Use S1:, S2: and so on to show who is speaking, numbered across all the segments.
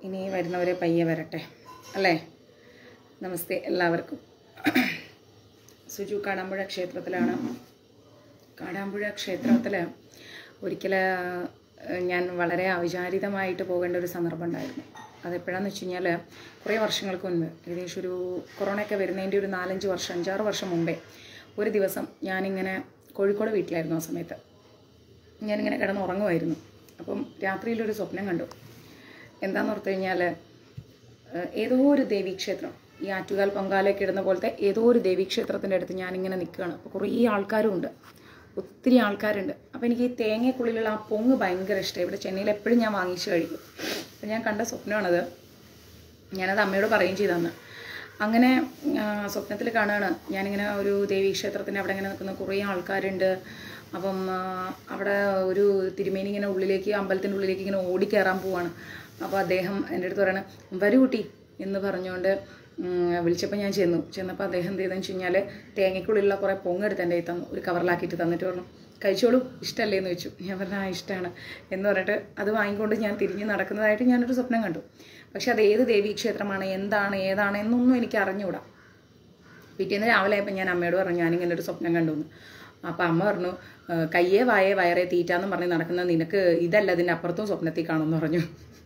S1: ഇനി വരുന്നവരെ പയ്യെ വരട്ടെ അല്ലേ നമസ്തേ എല്ലാവർക്കും സുജു കാടാമ്പുഴ ക്ഷേത്രത്തിലാണ് കാടാമ്പുഴ ക്ഷേത്രത്തിൽ ഒരിക്കൽ ഞാൻ വളരെ അവിചാരിതമായിട്ട് പോകേണ്ട ഒരു സന്ദർഭം ഉണ്ടായിരുന്നു അതെപ്പോഴാന്ന് വെച്ച് കഴിഞ്ഞാൽ കുറേ വർഷങ്ങൾക്ക് മുൻപ് ഏകദേശം ഒരു കൊറോണയൊക്കെ വരുന്നതിൻ്റെ ഒരു നാലഞ്ച് വർഷം അഞ്ചാറ് വർഷം മുമ്പേ ഒരു ദിവസം ഞാനിങ്ങനെ കോഴിക്കോട് വീട്ടിലായിരുന്നു ആ സമയത്ത് ഞാനിങ്ങനെ കിടന്ന് ഉറങ്ങുമായിരുന്നു അപ്പം രാത്രിയിലൊരു സ്വപ്നം കണ്ടു എന്താണെന്ന് ഓർത്ത് കഴിഞ്ഞാൽ ഏഹ് ഏതോ ഒരു ദേവീക്ഷേത്രം ഈ ആറ്റുകാൽ പൊങ്കാലയൊക്കെ ഇടുന്ന പോലത്തെ ഏതോ ഒരു ദേവീക്ഷേത്രത്തിൻ്റെ അടുത്ത് ഞാനിങ്ങനെ നിൽക്കുകയാണ് അപ്പോൾ കുറേ ആൾക്കാരും ഉണ്ട് ഒത്തിരി ആൾക്കാരുണ്ട് അപ്പോൾ എനിക്ക് ഈ തേങ്ങയ്ക്കുള്ളിലുള്ള ആ പൊങ്ങ് ഭയങ്കര ഇഷ്ടമായി ഇവിടെ ചെന്നൈയിൽ എപ്പോഴും ഞാൻ വാങ്ങിച്ച് കഴിക്കും അപ്പോൾ ഞാൻ കണ്ട സ്വപ്നമാണത് ഞാനത് അമ്മയോട് പറയുകയും ചെയ്തന്ന് അങ്ങനെ സ്വപ്നത്തിൽ കാണുകയാണ് ഞാനിങ്ങനെ ഒരു ദേവീക്ഷേത്രത്തിൻ്റെ അവിടെ ഇങ്ങനെ നിൽക്കുന്ന കുറേ ആൾക്കാരുണ്ട് അപ്പം ആ, അവിടെ ഒരു തിരുമേനി ഇങ്ങനെ ഉള്ളിലേക്ക് അമ്പലത്തിൻ്റെ ഉള്ളിലേക്ക് ഇങ്ങനെ ഓടിക്കയറാൻ പോവാണ് അപ്പോൾ അദ്ദേഹം എൻ്റെ അടുത്ത് പറയണ വരൂ കുട്ടി എന്ന് പറഞ്ഞുകൊണ്ട് ഉം, വിളിച്ചപ്പോൾ ഞാൻ ചെന്നു ചെന്നപ്പോൾ അദ്ദേഹം എന്ത് ചെയ്തെന്ന് വെച്ച് കഴിഞ്ഞാൽ തേങ്ങയ്ക്കുള്ളിലുള്ള കുറേ പൊങ്ങെടുത്ത് എൻ്റെ കയ്യിൽ തന്നു ഒരു കവറിലാക്കിയിട്ട് തന്നിട്ട് പറഞ്ഞു കഴിച്ചോളൂ ഇഷ്ടമല്ലേ എന്ന് വെച്ചു ഞാൻ പറഞ്ഞു ആ ഇഷ്ടമാണ് എന്ന് പറഞ്ഞിട്ട് അത് വാങ്ങിക്കൊണ്ട് ഞാൻ തിരിഞ്ഞ് നടക്കുന്നതായിട്ട് ഞാനൊരു സ്വപ്നം കണ്ടു പക്ഷെ അത് ഏത് ദേവീക്ഷേത്രമാണ് എന്താണ് ഏതാണ് എന്നൊന്നും എനിക്ക് അറിഞ്ഞുകൂടാ പിറ്റേന്ന് രാവിലെ ആയപ്പോൾ ഞാൻ അമ്മയോട് പറഞ്ഞു ഞാനിങ്ങനെ ഒരു സ്വപ്നം കണ്ടു എന്ന് അപ്പോൾ അമ്മ പറഞ്ഞു "ഏ, കയ്യേ വായേ വയറേ തീറ്റാന്ന് പറഞ്ഞ് നടക്കുന്ന നിനക്ക് ഇതല്ല ഇതിൻ്റെ അപ്പുറത്തും സ്വപ്നത്തിൽ കാണുമെന്ന് പറഞ്ഞു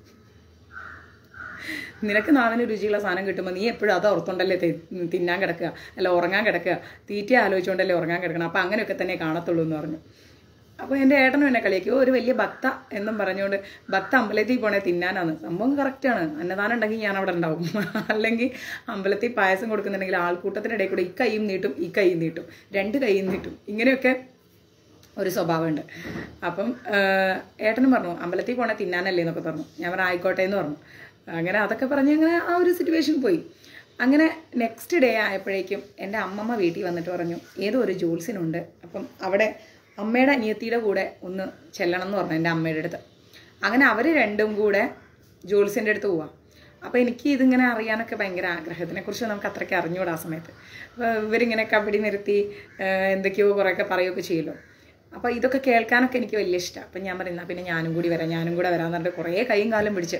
S1: നിനക്ക് നാവിന് രുചിയുള്ള സാധനം കിട്ടുമ്പോൾ നീ എപ്പോഴും അത് ഓർത്തുകൊണ്ടല്ലേ തി- തിന്നാൻ കിടക്കുക അല്ല ഉറങ്ങാൻ കിടക്കുക തീറ്റ ആലോചിച്ചുകൊണ്ടല്ലേ ഉറങ്ങാൻ കിടക്കണം അപ്പോൾ അങ്ങനെയൊക്കെ തന്നെ കാണത്തുള്ളൂ എന്ന് പറഞ്ഞു അപ്പോൾ എൻ്റെ ഏട്ടനും എന്നെ കളിയാക്കി "ഓ, ഒരു വലിയ ഭക്ത എന്നും പറഞ്ഞുകൊണ്ട് ഭക്ത അമ്പലത്തിൽ പോണേ തിന്നാനാണ് സംഭവം കറക്റ്റാണ് അന്നദാനം ഉണ്ടെങ്കിൽ ഞാൻ അവിടെ ഉണ്ടാവും അല്ലെങ്കിൽ അമ്പലത്തിൽ പായസം കൊടുക്കുന്നുണ്ടെങ്കിൽ ആൾക്കൂട്ടത്തിൻ്റെ ഇടയിൽ കൂടെ ഈ കൈയും നീട്ടും ഈ കൈയും നീട്ടും രണ്ട് കൈയും നീട്ടും ഇങ്ങനെയൊക്കെ ഒരു സ്വഭാവമുണ്ട് അപ്പം ആഹ്, ഏട്ടനും പറഞ്ഞു അമ്പലത്തിൽ പോണേ തിന്നാനല്ലേ എന്നൊക്കെ പറഞ്ഞു ഞാൻ പറഞ്ഞു ആയിക്കോട്ടെ എന്ന് പറഞ്ഞു അങ്ങനെ അതൊക്കെ പറഞ്ഞ് അങ്ങനെ ആ ഒരു സിറ്റുവേഷൻ പോയി അങ്ങനെ നെക്സ്റ്റ് ഡേ ആയപ്പോഴേക്കും എൻ്റെ അമ്മമ്മ വീട്ടിൽ വന്നിട്ട് പറഞ്ഞു ഏതോ ഒരു ജോത്സ്യനുണ്ട് അപ്പം അവിടെ അമ്മയുടെ അനിയത്തിയുടെ കൂടെ ഒന്ന് ചെല്ലണം എന്ന് പറഞ്ഞു എൻ്റെ അമ്മയുടെ അടുത്ത് അങ്ങനെ അവർ രണ്ടും കൂടെ ജോത്സ്യൻ്റെ അടുത്ത് പോവാം അപ്പോൾ എനിക്ക് ഇതിങ്ങനെ അറിയാനൊക്കെ ഭയങ്കര ആഗ്രഹത്തിനെ കുറിച്ച് നമുക്ക് അത്രയ്ക്ക് അറിഞ്ഞുകൂടാ ആ സമയത്ത് അപ്പോൾ ഇവരിങ്ങനെ കബഡി നിർത്തി ആഹ് എന്തൊക്കെയോ കുറേയൊക്കെ പറയുകയൊക്കെ ചെയ്യുമല്ലോ അപ്പോൾ ഇതൊക്കെ കേൾക്കാനൊക്കെ എനിക്ക് വലിയ ഇഷ്ടമാണ് അപ്പം ഞാൻ പറയുന്ന പിന്നെ ഞാനും കൂടി വരാം ഞാനും കൂടെ വരാമെന്ന് പറഞ്ഞിട്ട് കുറേ കൈയും കാലം പിടിച്ച്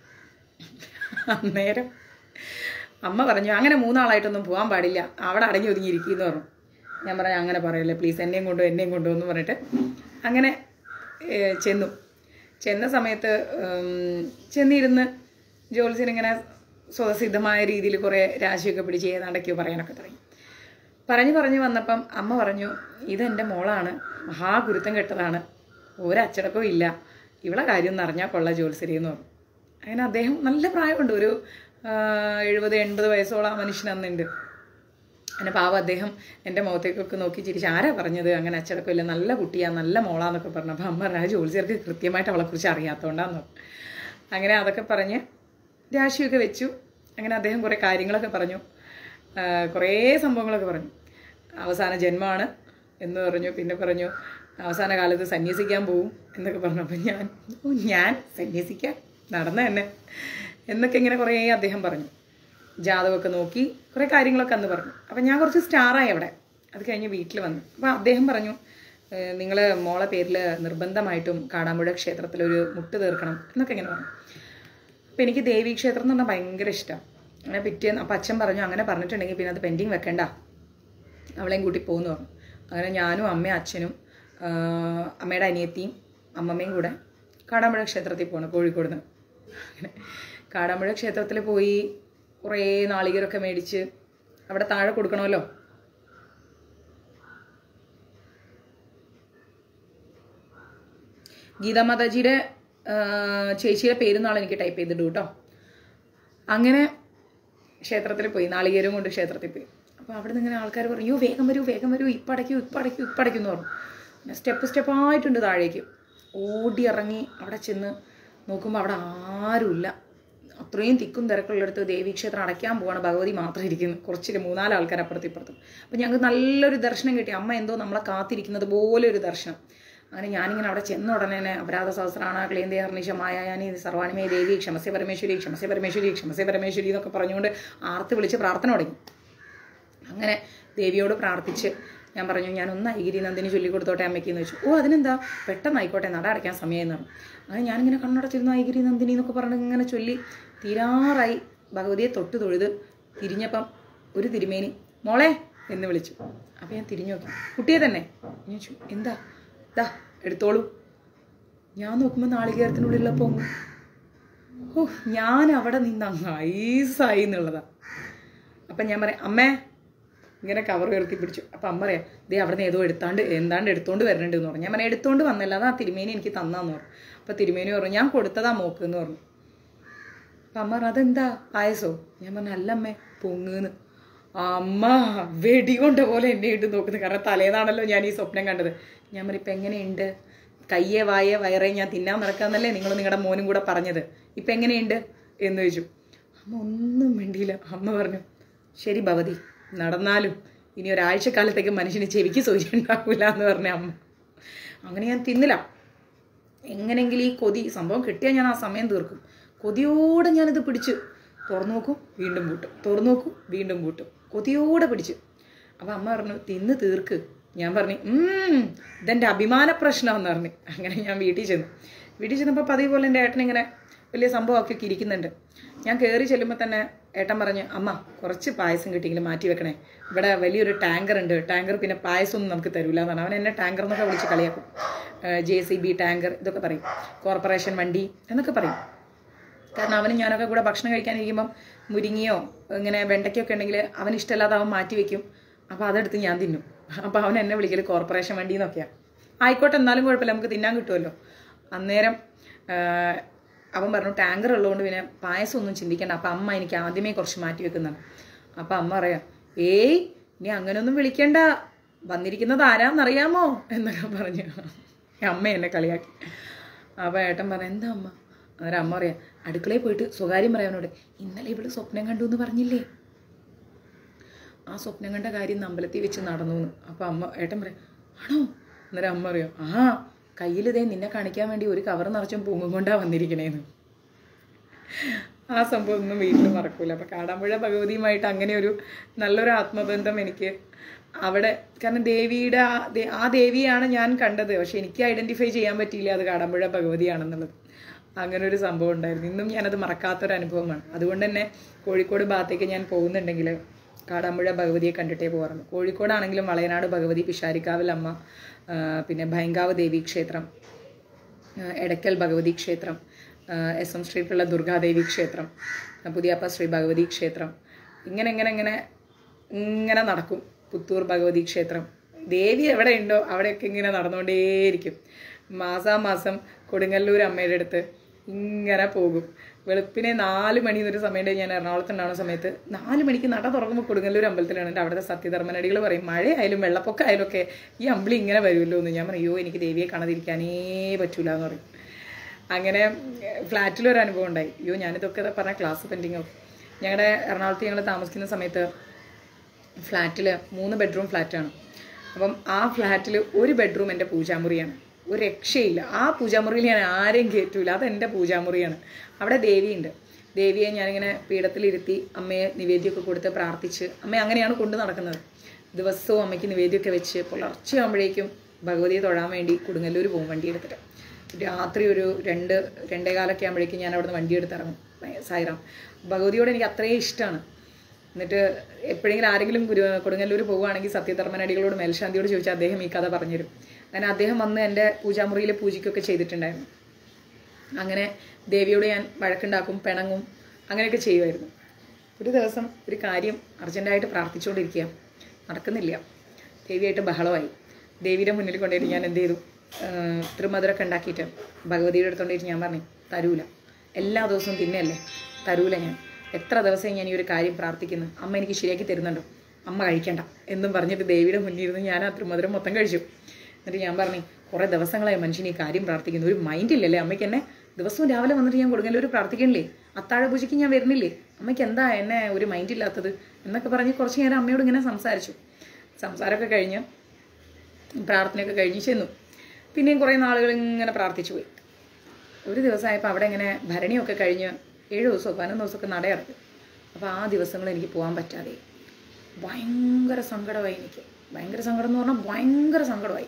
S1: അന്നേരം അമ്മ പറഞ്ഞു അങ്ങനെ മൂന്നാളായിട്ടൊന്നും പോകാൻ പാടില്ല അവിടെ അടങ്ങി ഒതുങ്ങിയിരിക്കുന്നു പറഞ്ഞു ഞാൻ പറഞ്ഞു അങ്ങനെ പറയല്ലേ പ്ലീസ് എന്നെയും കൊണ്ടു എന്നെയും കൊണ്ടു എന്ന് പറഞ്ഞിട്ട് അങ്ങനെ ഏ, ചെന്നു ചെന്ന സമയത്ത് ഉം, ചെന്നിരുന്ന് ജോത്സ്യൻ ഇങ്ങനെ സ്വതസിദ്ധമായ രീതിയിൽ കുറേ രാശിയൊക്കെ പിടിച്ച് ഏതാണ്ടൊക്കെയോ പറയാനൊക്കെ തുടങ്ങി പറഞ്ഞു പറഞ്ഞു വന്നപ്പം അമ്മ പറഞ്ഞു ഇതെൻ്റെ മോളാണ് മഹാഗുരുത്തം കെട്ടതാണ് ഒരച്ചടക്കവും ഇല്ല ഇവളെ കാര്യം എന്ന് അറിഞ്ഞാൽ കൊള്ള ജോത്സരി എന്ന് പറഞ്ഞു അങ്ങനെ അദ്ദേഹം നല്ല പ്രായമുണ്ട് ഒരു ആ, എഴുപത് എൺപത് വയസ്സോളം ആ മനുഷ്യൻ അന്നുണ്ട് അങ്ങനെ പാവം അദ്ദേഹം എൻ്റെ മുഖത്തേക്കൊക്കെ നോക്കി ചിരിച്ച് ആരാ പറഞ്ഞത് അങ്ങനെ അച്ചടക്കമില്ല നല്ല കുട്ടിയാ നല്ല മോളാന്നൊക്കെ പറഞ്ഞു അപ്പോൾ അമ്മ പറഞ്ഞു ആ ജോത്സ്യർക്ക് കൃത്യമായിട്ട് അവളെക്കുറിച്ച് അറിയാത്തതുകൊണ്ടാന്ന് പറഞ്ഞു അങ്ങനെ അതൊക്കെ പറഞ്ഞ് രാശിയൊക്കെ വെച്ചു അങ്ങനെ അദ്ദേഹം കുറേ കാര്യങ്ങളൊക്കെ പറഞ്ഞു ആ, കുറേ സംഭവങ്ങളൊക്കെ പറഞ്ഞു അവസാന ജന്മമാണ് എന്ന് പറഞ്ഞു പിന്നെ പറഞ്ഞു അവസാന കാലത്ത് സന്യസിക്കാൻ പോവും എന്നൊക്കെ പറഞ്ഞു അപ്പം ഞാൻ "ഓ, ഞാൻ സന്യസിക്കാൻ നടന്ന തന്നെ എന്നൊക്കെ ഇങ്ങനെ കുറേ അദ്ദേഹം പറഞ്ഞു ജാതകമൊക്കെ നോക്കി കുറേ കാര്യങ്ങളൊക്കെ അന്ന് പറഞ്ഞു അപ്പം ഞാൻ കുറച്ച് സ്റ്റാറായി അവിടെ അത് കഴിഞ്ഞ് വീട്ടിൽ വന്നു അപ്പോൾ അദ്ദേഹം പറഞ്ഞു നിങ്ങൾ മോളെ പേരിൽ നിർബന്ധമായിട്ടും കാടാമ്പുഴ ക്ഷേത്രത്തിൽ ഒരു മുട്ട് തീർക്കണം എന്നൊക്കെ ഇങ്ങനെ പറഞ്ഞു അപ്പം എനിക്ക് ദേവീ ക്ഷേത്രം എന്ന് പറഞ്ഞാൽ ഭയങ്കര ഇഷ്ടമാണ് അങ്ങനെ പിറ്റേന്ന് അപ്പം അച്ഛൻ പറഞ്ഞു അങ്ങനെ പറഞ്ഞിട്ടുണ്ടെങ്കിൽ പിന്നെ അത് പെൻഡിങ് വെക്കണ്ട അവളെയും കൂട്ടി പോകുന്നു പറഞ്ഞു അങ്ങനെ ഞാനും അമ്മയും അച്ഛനും ആ, അമ്മയുടെ അനിയത്തിയും അമ്മമ്മയും കൂടെ കാടാമ്പുഴ ക്ഷേത്രത്തിൽ പോകണം കോഴിക്കോട് നിന്ന് അങ്ങനെ കാടാമ്പുഴ ക്ഷേത്രത്തിൽ പോയി കുറേ നാളികരൊക്കെ മേടിച്ച് അവിടെ താഴെ കൊടുക്കണമല്ലോ ഗീതാമാതാജിയുടെ ആ, ചേച്ചിയുടെ പേരുന്നാൾ എനിക്ക് ടൈപ്പ് ചെയ്തിട്ടു കേട്ടോ അങ്ങനെ ക്ഷേത്രത്തിൽ പോയി നാളികേരം കൊണ്ട് ക്ഷേത്രത്തിൽ പോയി അപ്പോൾ അവിടെ നിന്ന് ഇങ്ങനെ ആൾക്കാർ പറഞ്ഞു "അയ്യോ, വേഗം വരൂ വേഗം വരൂ ഇപ്പടയ്ക്കൂ ഇപ്പടയ്ക്കൂ ഇപ്പടയ്ക്കൂ എന്ന് പറഞ്ഞു പിന്നെ സ്റ്റെപ്പ് സ്റ്റെപ്പായിട്ടുണ്ട് താഴേക്ക് ഓടി ഇറങ്ങി അവിടെ ചെന്ന് നോക്കുമ്പോൾ അവിടെ ആരുമില്ല അത്രയും തിക്കും തിരക്കുള്ളിടത്ത് ദേവീക്ഷേത്രം അടയ്ക്കാൻ പോവാണ് ഭഗവതി മാത്രം ഇരിക്കുന്നു കുറച്ച് മൂന്നാല് ആൾക്കാർ അപ്പുറത്തും ഇപ്പുറത്തും അപ്പം ഞങ്ങൾക്ക് നല്ലൊരു ദർശനം കിട്ടി അമ്മ എന്തോ നമ്മളെ കാത്തിരിക്കുന്നത് പോലെ ഒരു ദർശനം അങ്ങനെ ഞാനിങ്ങനെ അവിടെ ചെന്ന ഉടനെ തന്നെ അപരാധ സഹസ്രാണ ക്ലേന്ദേ ഹർണിഷ മായാനി സർവാണിമേ ദേവി ക്ഷമസ്യ പരമേശ്വരി ക്ഷമസ്യ പരമേശ്വരി ക്ഷമസ്യ പരമേശ്വരി എന്നൊക്കെ പറഞ്ഞുകൊണ്ട് ആർത്ത് വിളിച്ച് പ്രാർത്ഥന തുടങ്ങി അങ്ങനെ ദേവിയോട് പ്രാർത്ഥിച്ച് ഞാൻ പറഞ്ഞു ഞാൻ ഒന്ന് ഐഗിരി നന്ദിനി ചൊല്ലിക്കൊടുത്തോട്ടെ അമ്മയ്ക്ക് എന്ന് വെച്ചു ഓ അതിനെന്താ പെട്ടെന്ന് ആയിക്കോട്ടെ നട അടയ്ക്കാൻ സമയമെന്ന് പറഞ്ഞു അങ്ങനെ ഞാനിങ്ങനെ കണ്ണടച്ചിരുന്നു ഐഗിരി നന്ദിനി എന്നൊക്കെ പറഞ്ഞ് ഇങ്ങനെ ചൊല്ലി തീരാറായി ഭഗവതിയെ തൊട്ട് തൊഴുത് തിരിഞ്ഞപ്പം ഒരു തിരുമേനി മോളെ എന്ന് വിളിച്ചു അപ്പോൾ ഞാൻ തിരിഞ്ഞു നോക്കി കുട്ടിയെ തന്നെ ഞാൻ ചോദിച്ചു എന്താ ദാ എടുത്തോളൂ ഞാൻ നോക്കുമ്പോൾ നാളികേരത്തിനുള്ളിലുള്ള പൊങ്ങ് ഓ ഞാൻ അവിടെ നിന്ന് അങ്ങ് ഐസായി എന്നുള്ളതാ അപ്പം ഞാൻ പറയാം അമ്മേ ഇങ്ങനെ കവർ ഉയർത്തി പിടിച്ചു അപ്പം അമ്മ പറയാം ദേ അവിടെ നിന്ന് ഏതോ എടുത്താണ്ട് എന്താണ്ട് എടുത്തോണ്ട് വരണുണ്ട് എന്ന് പറഞ്ഞു ഞാൻ പറയാം എടുത്തോണ്ട് വന്നില്ല അത് ആ തിരുമേനി എനിക്ക് തന്നാന്ന് പറഞ്ഞു അപ്പം തിരുമേനി പറഞ്ഞു ഞാൻ കൊടുത്തതാ മോക്ക് എന്ന് പറഞ്ഞു അപ്പം അമ്മ പറഞ്ഞു അതെന്താ പായസോ ഞാൻ പറഞ്ഞു അല്ല അമ്മേ പൊങ്ങുന്ന് അമ്മ വെടികൊണ്ട പോലെ എന്നെ ഇട്ട് നോക്കുന്നത് കാരണം തലേന്നാണല്ലോ ഞാൻ ഈ സ്വപ്നം കണ്ടത് ഞാൻ പറയും ഇപ്പം എങ്ങനെയുണ്ട് കയ്യെ വായെ വയറേ ഞാൻ തിന്നാൻ നടക്കാന്നല്ലേ നിങ്ങൾ നിങ്ങളുടെ മോനും കൂടെ പറഞ്ഞത് ഇപ്പം എങ്ങനെയുണ്ട് എന്ന് ചോദിച്ചു അമ്മ ഒന്നും വേണ്ടിയില്ല അമ്മ പറഞ്ഞു ശരി ഭവതി നടന്നാലും ഇനി ഒരാഴ്ചക്കാലത്തേക്ക് മനുഷ്യന് ചെവിക്ക് സൂചി ഉണ്ടാവില്ല എന്ന് പറഞ്ഞ അമ്മ അങ്ങനെ ഞാൻ തിന്നില്ല എങ്ങനെങ്കിലും ഈ കൊതി സംഭവം കിട്ടിയാൽ ഞാൻ ആ സമയം തീർക്കും കൊതിയോടെ ഞാനിത് പിടിച്ച് തുറന്നു നോക്കും വീണ്ടും പൂട്ടും തുറന്നു നോക്കും വീണ്ടും പൂട്ടും കൊതിയോടെ പിടിച്ച് അപ്പം അമ്മ പറഞ്ഞു തിന്ന് തീർക്ക് ഞാൻ പറഞ്ഞു "ഉം, ഇതെൻ്റെ അഭിമാന പ്രശ്നമെന്ന് പറഞ്ഞു അങ്ങനെ ഞാൻ വീട്ടിൽ ചെന്നു വീട്ടിൽ ചെന്നപ്പോൾ പതിവ് പോലെ എൻ്റെ ഏട്ടൻ ഇങ്ങനെ വലിയ സംഭവമൊക്കെ ഇരിക്കുന്നുണ്ട് ഞാൻ കയറി ചെല്ലുമ്പോൾ തന്നെ ഏട്ടൻ പറഞ്ഞു അമ്മ കുറച്ച് പായസം കിട്ടിയെങ്കിലും മാറ്റി വെക്കണേ ഇവിടെ വലിയൊരു ടാങ്കർ ഉണ്ട് ടാങ്കർ പിന്നെ പായസമൊന്നും നമുക്ക് തരൂല എന്നാണ് അവൻ എന്നെ ടാങ്കർ എന്നൊക്കെ വിളിച്ച് കളിയാക്കും ജെ സി ബി ടാങ്കർ ഇതൊക്കെ പറയും കോർപ്പറേഷൻ വണ്ടി എന്നൊക്കെ പറയും കാരണം അവനും ഞാനൊക്കെ കൂടെ ഭക്ഷണം കഴിക്കാനിരിക്കുമ്പം മുരിങ്ങയോ ഇങ്ങനെ വെണ്ടയ്ക്കൊക്കെ ഉണ്ടെങ്കിൽ അവന് ഇഷ്ടമല്ലാതെ അവൻ മാറ്റി വെക്കും അപ്പോൾ അതെടുത്ത് ഞാൻ തിന്നും അപ്പോൾ അവൻ എന്നെ വിളിക്കൽ കോർപ്പറേഷൻ വണ്ടി എന്നൊക്കെയാണ് ആയിക്കോട്ടെ എന്നാലും കുഴപ്പമില്ല നമുക്ക് തിന്നാൻ കിട്ടുമല്ലോ അന്നേരം ആ, അവൻ പറഞ്ഞു ടാങ്കർ ഉള്ളതുകൊണ്ട് പിന്നെ പായസം ഒന്നും ചിന്തിക്കേണ്ട അപ്പം അമ്മ എനിക്ക് ആദ്യമേ കുറച്ച് മാറ്റി വെക്കുന്നതാണ് അപ്പം അമ്മ പറയാം ഏയ് ഇനി അങ്ങനെയൊന്നും വിളിക്കണ്ട വന്നിരിക്കുന്നത് ആരാന്നറിയാമോ എന്നൊക്കെ പറഞ്ഞു അമ്മ എന്നെ കളിയാക്കി അപ്പോൾ ഏട്ടൻ പറഞ്ഞു എന്താ അമ്മ അന്നേരം അമ്മ പറയാം അടുക്കളയിൽ പോയിട്ട് സ്വകാര്യം പറയാനോട് ഇന്നലെ ഇവള് സ്വപ്നം കണ്ടു എന്ന് പറഞ്ഞില്ലേ ആ സ്വപ്നം കണ്ട കാര്യം ഇന്ന് അമ്പലത്തിൽ വെച്ച് നടന്നു എന്ന് അപ്പോൾ അമ്മ ഏട്ടൻ പറയാം ആണോ അന്നേരം അമ്മ അറിയോ ആ കയ്യിൽ ഇതേ നിന്നെ കാണിക്കാൻ വേണ്ടി ഒരു കവർ നിറച്ചും പൂങ്ങും കൊണ്ടാ വന്നിരിക്കണേന്ന് ആ സംഭവം ഒന്നും വീട്ടിൽ മറക്കൂല അപ്പം കാടാമ്പുഴ ഭഗവതിയുമായിട്ട് അങ്ങനെ ഒരു നല്ലൊരു ആത്മബന്ധം എനിക്ക് അവിടെ കാരണം ദേവിയുടെ ആ ദേ- ആ ദേവിയാണ് ഞാൻ കണ്ടത് പക്ഷെ എനിക്ക് ഐഡന്റിഫൈ ചെയ്യാൻ പറ്റിയില്ല അത് കാടാമ്പുഴ ഭഗവതിയാണെന്നുള്ളത് അങ്ങനെ ഒരു സംഭവം ഉണ്ടായിരുന്നു ഇന്നും ഞാനത് മറക്കാത്തൊരു അനുഭവമാണ് അതുകൊണ്ട് തന്നെ കോഴിക്കോട് ഭാഗത്തേക്ക് ഞാൻ പോകുന്നുണ്ടെങ്കിൽ കാടാമ്പുഴ ഭഗവതിയെ കണ്ടിട്ടേ പോകാറുള്ളൂ കോഴിക്കോടാണെങ്കിലും വളയനാട് ഭഗവതി പിഷാരിക്കാവിൽ അമ്മ ആ, പിന്നെ ഭയങ്കാവ് ദേവി ക്ഷേത്രം ആ, എടക്കൽ ഭഗവതി ക്ഷേത്രം ആ, എസ് എം സ്ട്രീറ്റിലുള്ള ദുർഗാദേവി ക്ഷേത്രം ആ, പുതിയപ്പ ശ്രീ ഭഗവതി ക്ഷേത്രം ഇങ്ങനെ ഇങ്ങനെ ഇങ്ങനെ ഇങ്ങനെ നടക്കും പുത്തൂർ ഭഗവതി ക്ഷേത്രം ദേവി എവിടെ ഉണ്ടോ അവിടെയൊക്കെ ഇങ്ങനെ നടന്നുകൊണ്ടേയിരിക്കും മാസാമാസം കൊടുങ്ങല്ലൂർ അമ്മയുടെ അടുത്ത് ഇങ്ങനെ പോകും വെളുപ്പിനെ നാല് മണി എന്നൊരു സമയത്ത് ഞാൻ എറണാകുളത്തുണ്ടാവുന്ന സമയത്ത് നാല് മണിക്ക് നട തുറക്കുമ്പോൾ കൊടുങ്ങല്ലൂർ അമ്പലത്തിലാണ് എൻ്റെ അവിടുത്തെ സത്യധർമ്മനടികൾ പറയും മഴയായാലും വെള്ളപ്പൊക്കമായാലും ഒക്കെ ഈ അമ്പിളി ഇങ്ങനെ വരുമല്ലോ എന്ന് ഞാൻ പറയും അയ്യോ എനിക്ക് ദേവിയെ കാണാതിരിക്കാനേ പറ്റൂല എന്ന് പറയും അങ്ങനെ ഫ്ലാറ്റിലൊരു അനുഭവം ഉണ്ടായി അയ്യോ ഞാനിതൊക്കെ പറഞ്ഞ ക്ലാസ് പെൻഡിങ് ആവും ഞങ്ങളുടെ എറണാകുളത്ത് ഞങ്ങൾ താമസിക്കുന്ന സമയത്ത് ഫ്ലാറ്റിൽ മൂന്ന് ബെഡ്റൂം ഫ്ലാറ്റാണ് അപ്പം ആ ഫ്ലാറ്റിൽ ഒരു ബെഡ്റൂം എൻ്റെ പൂജാമുറിയാണ് ഒരു രക്ഷയില്ല ആ പൂജാമുറിയിൽ ഞാൻ ആരെയും കയറ്റൂല അതെൻ്റെ പൂജാമുറിയാണ് അവിടെ ദേവിയുണ്ട് ദേവിയെ ഞാനിങ്ങനെ പീഠത്തിലിരുത്തി അമ്മയെ നിവേദ്യമൊക്കെ കൊടുത്ത് പ്രാർത്ഥിച്ച് അമ്മ അങ്ങനെയാണ് കൊണ്ടു നടക്കുന്നത് ദിവസവും അമ്മയ്ക്ക് നിവേദ്യമൊക്കെ വെച്ച് പുലർച്ചയാകുമ്പോഴേക്കും ഭഗവതിയെ തൊഴാൻ വേണ്ടി കൊടുങ്ങല്ലൂർ പോകും വണ്ടി എടുത്തിട്ട് രാത്രി ഒരു രണ്ട് രണ്ടേകാലൊക്കെ ആകുമ്പോഴേക്കും ഞാൻ അവിടുന്ന് വണ്ടി എടുത്തിറങ്ങും സായിറാം ഭഗവതിയോട് എനിക്ക് അത്രയും ഇഷ്ടമാണ് എന്നിട്ട് എപ്പോഴെങ്കിലും ആരെങ്കിലും ഗുരു കൊടുങ്ങല്ലൂർ പോവുകയാണെങ്കിൽ സത്യധർമ്മനടികളോട് മേൽശാന്തിയോട് ചോദിച്ചാൽ അദ്ദേഹം ഈ കഥ പറഞ്ഞുതരും അങ്ങനെ അദ്ദേഹം വന്ന് എൻ്റെ പൂജാമുറിയിൽ പൂജയ്ക്കൊക്കെ ചെയ്തിട്ടുണ്ടായിരുന്നു അങ്ങനെ ദേവിയോട് ഞാൻ വഴക്കുണ്ടാക്കും പിണങ്ങും അങ്ങനെയൊക്കെ ചെയ്യുമായിരുന്നു ഒരു ദിവസം ഒരു കാര്യം അർജൻറ്റായിട്ട് പ്രാർത്ഥിച്ചുകൊണ്ടിരിക്കുക നടക്കുന്നില്ല ദേവിയായിട്ട് ബഹളമായി ദേവിയുടെ മുന്നിൽ കൊണ്ടുപോയിട്ട് ഞാൻ എന്ത് ചെയ്തു ആഹ് തിരുമധുരമൊക്കെ ഉണ്ടാക്കിയിട്ട് ഭഗവതിയുടെ അടുത്തോണ്ടിട്ട് ഞാൻ പറഞ്ഞു തരൂല എല്ലാ ദിവസവും തിന്നെയല്ലേ തരൂല ഞാൻ എത്ര ദിവസം ഞാൻ ഈ ഒരു കാര്യം പ്രാർത്ഥിക്കുന്നു അമ്മ എനിക്ക് ശരിയാക്കി തരുന്നുണ്ടോ അമ്മ കഴിക്കണ്ട എന്നും പറഞ്ഞിട്ട് ദേവിയുടെ മുന്നിൽ ഇരുന്ന് ഞാൻ ആ തിരുമധുരം മൊത്തം കഴിച്ചു എന്നിട്ട് ഞാൻ പറഞ്ഞു കുറേ ദിവസങ്ങളായി മനുഷ്യൻ ഈ കാര്യം പ്രാർത്ഥിക്കുന്നു ഒരു മൈൻഡ് ഇല്ലല്ലേ അമ്മയ്ക്ക് എന്നെ ദിവസവും രാവിലെ വന്നിട്ട് ഞാൻ കൊടുങ്ങല്ലൂർ പ്രാർത്ഥിക്കണില്ലേ അത്താഴ പൂജയ്ക്ക് ഞാൻ വരുന്നില്ലേ അമ്മയ്ക്ക് എന്താ എന്നെ ഒരു മൈൻഡ് ഇല്ലാത്തത് എന്നൊക്കെ പറഞ്ഞ് കുറച്ച് നേരം അമ്മയോട് ഇങ്ങനെ സംസാരിച്ചു സംസാരമൊക്കെ കഴിഞ്ഞ് പ്രാർത്ഥനയൊക്കെ കഴിഞ്ഞ് ചെന്നു പിന്നെയും കുറേ നാളുകൾ ഇങ്ങനെ പ്രാർത്ഥിച്ചു പോയി ഒരു ദിവസമായപ്പോൾ അവിടെ ഇങ്ങനെ ഭരണിയൊക്കെ കഴിഞ്ഞ് ഏഴ് ദിവസമോ പതിനൊന്ന് ദിവസമൊക്കെ നടയടക്കും അപ്പോൾ ആ ദിവസങ്ങൾ എനിക്ക് പോകാൻ പറ്റാതെ ഭയങ്കര സങ്കടമായി എനിക്ക് ഭയങ്കര സങ്കടം എന്ന് പറഞ്ഞാൽ ഭയങ്കര സങ്കടമായി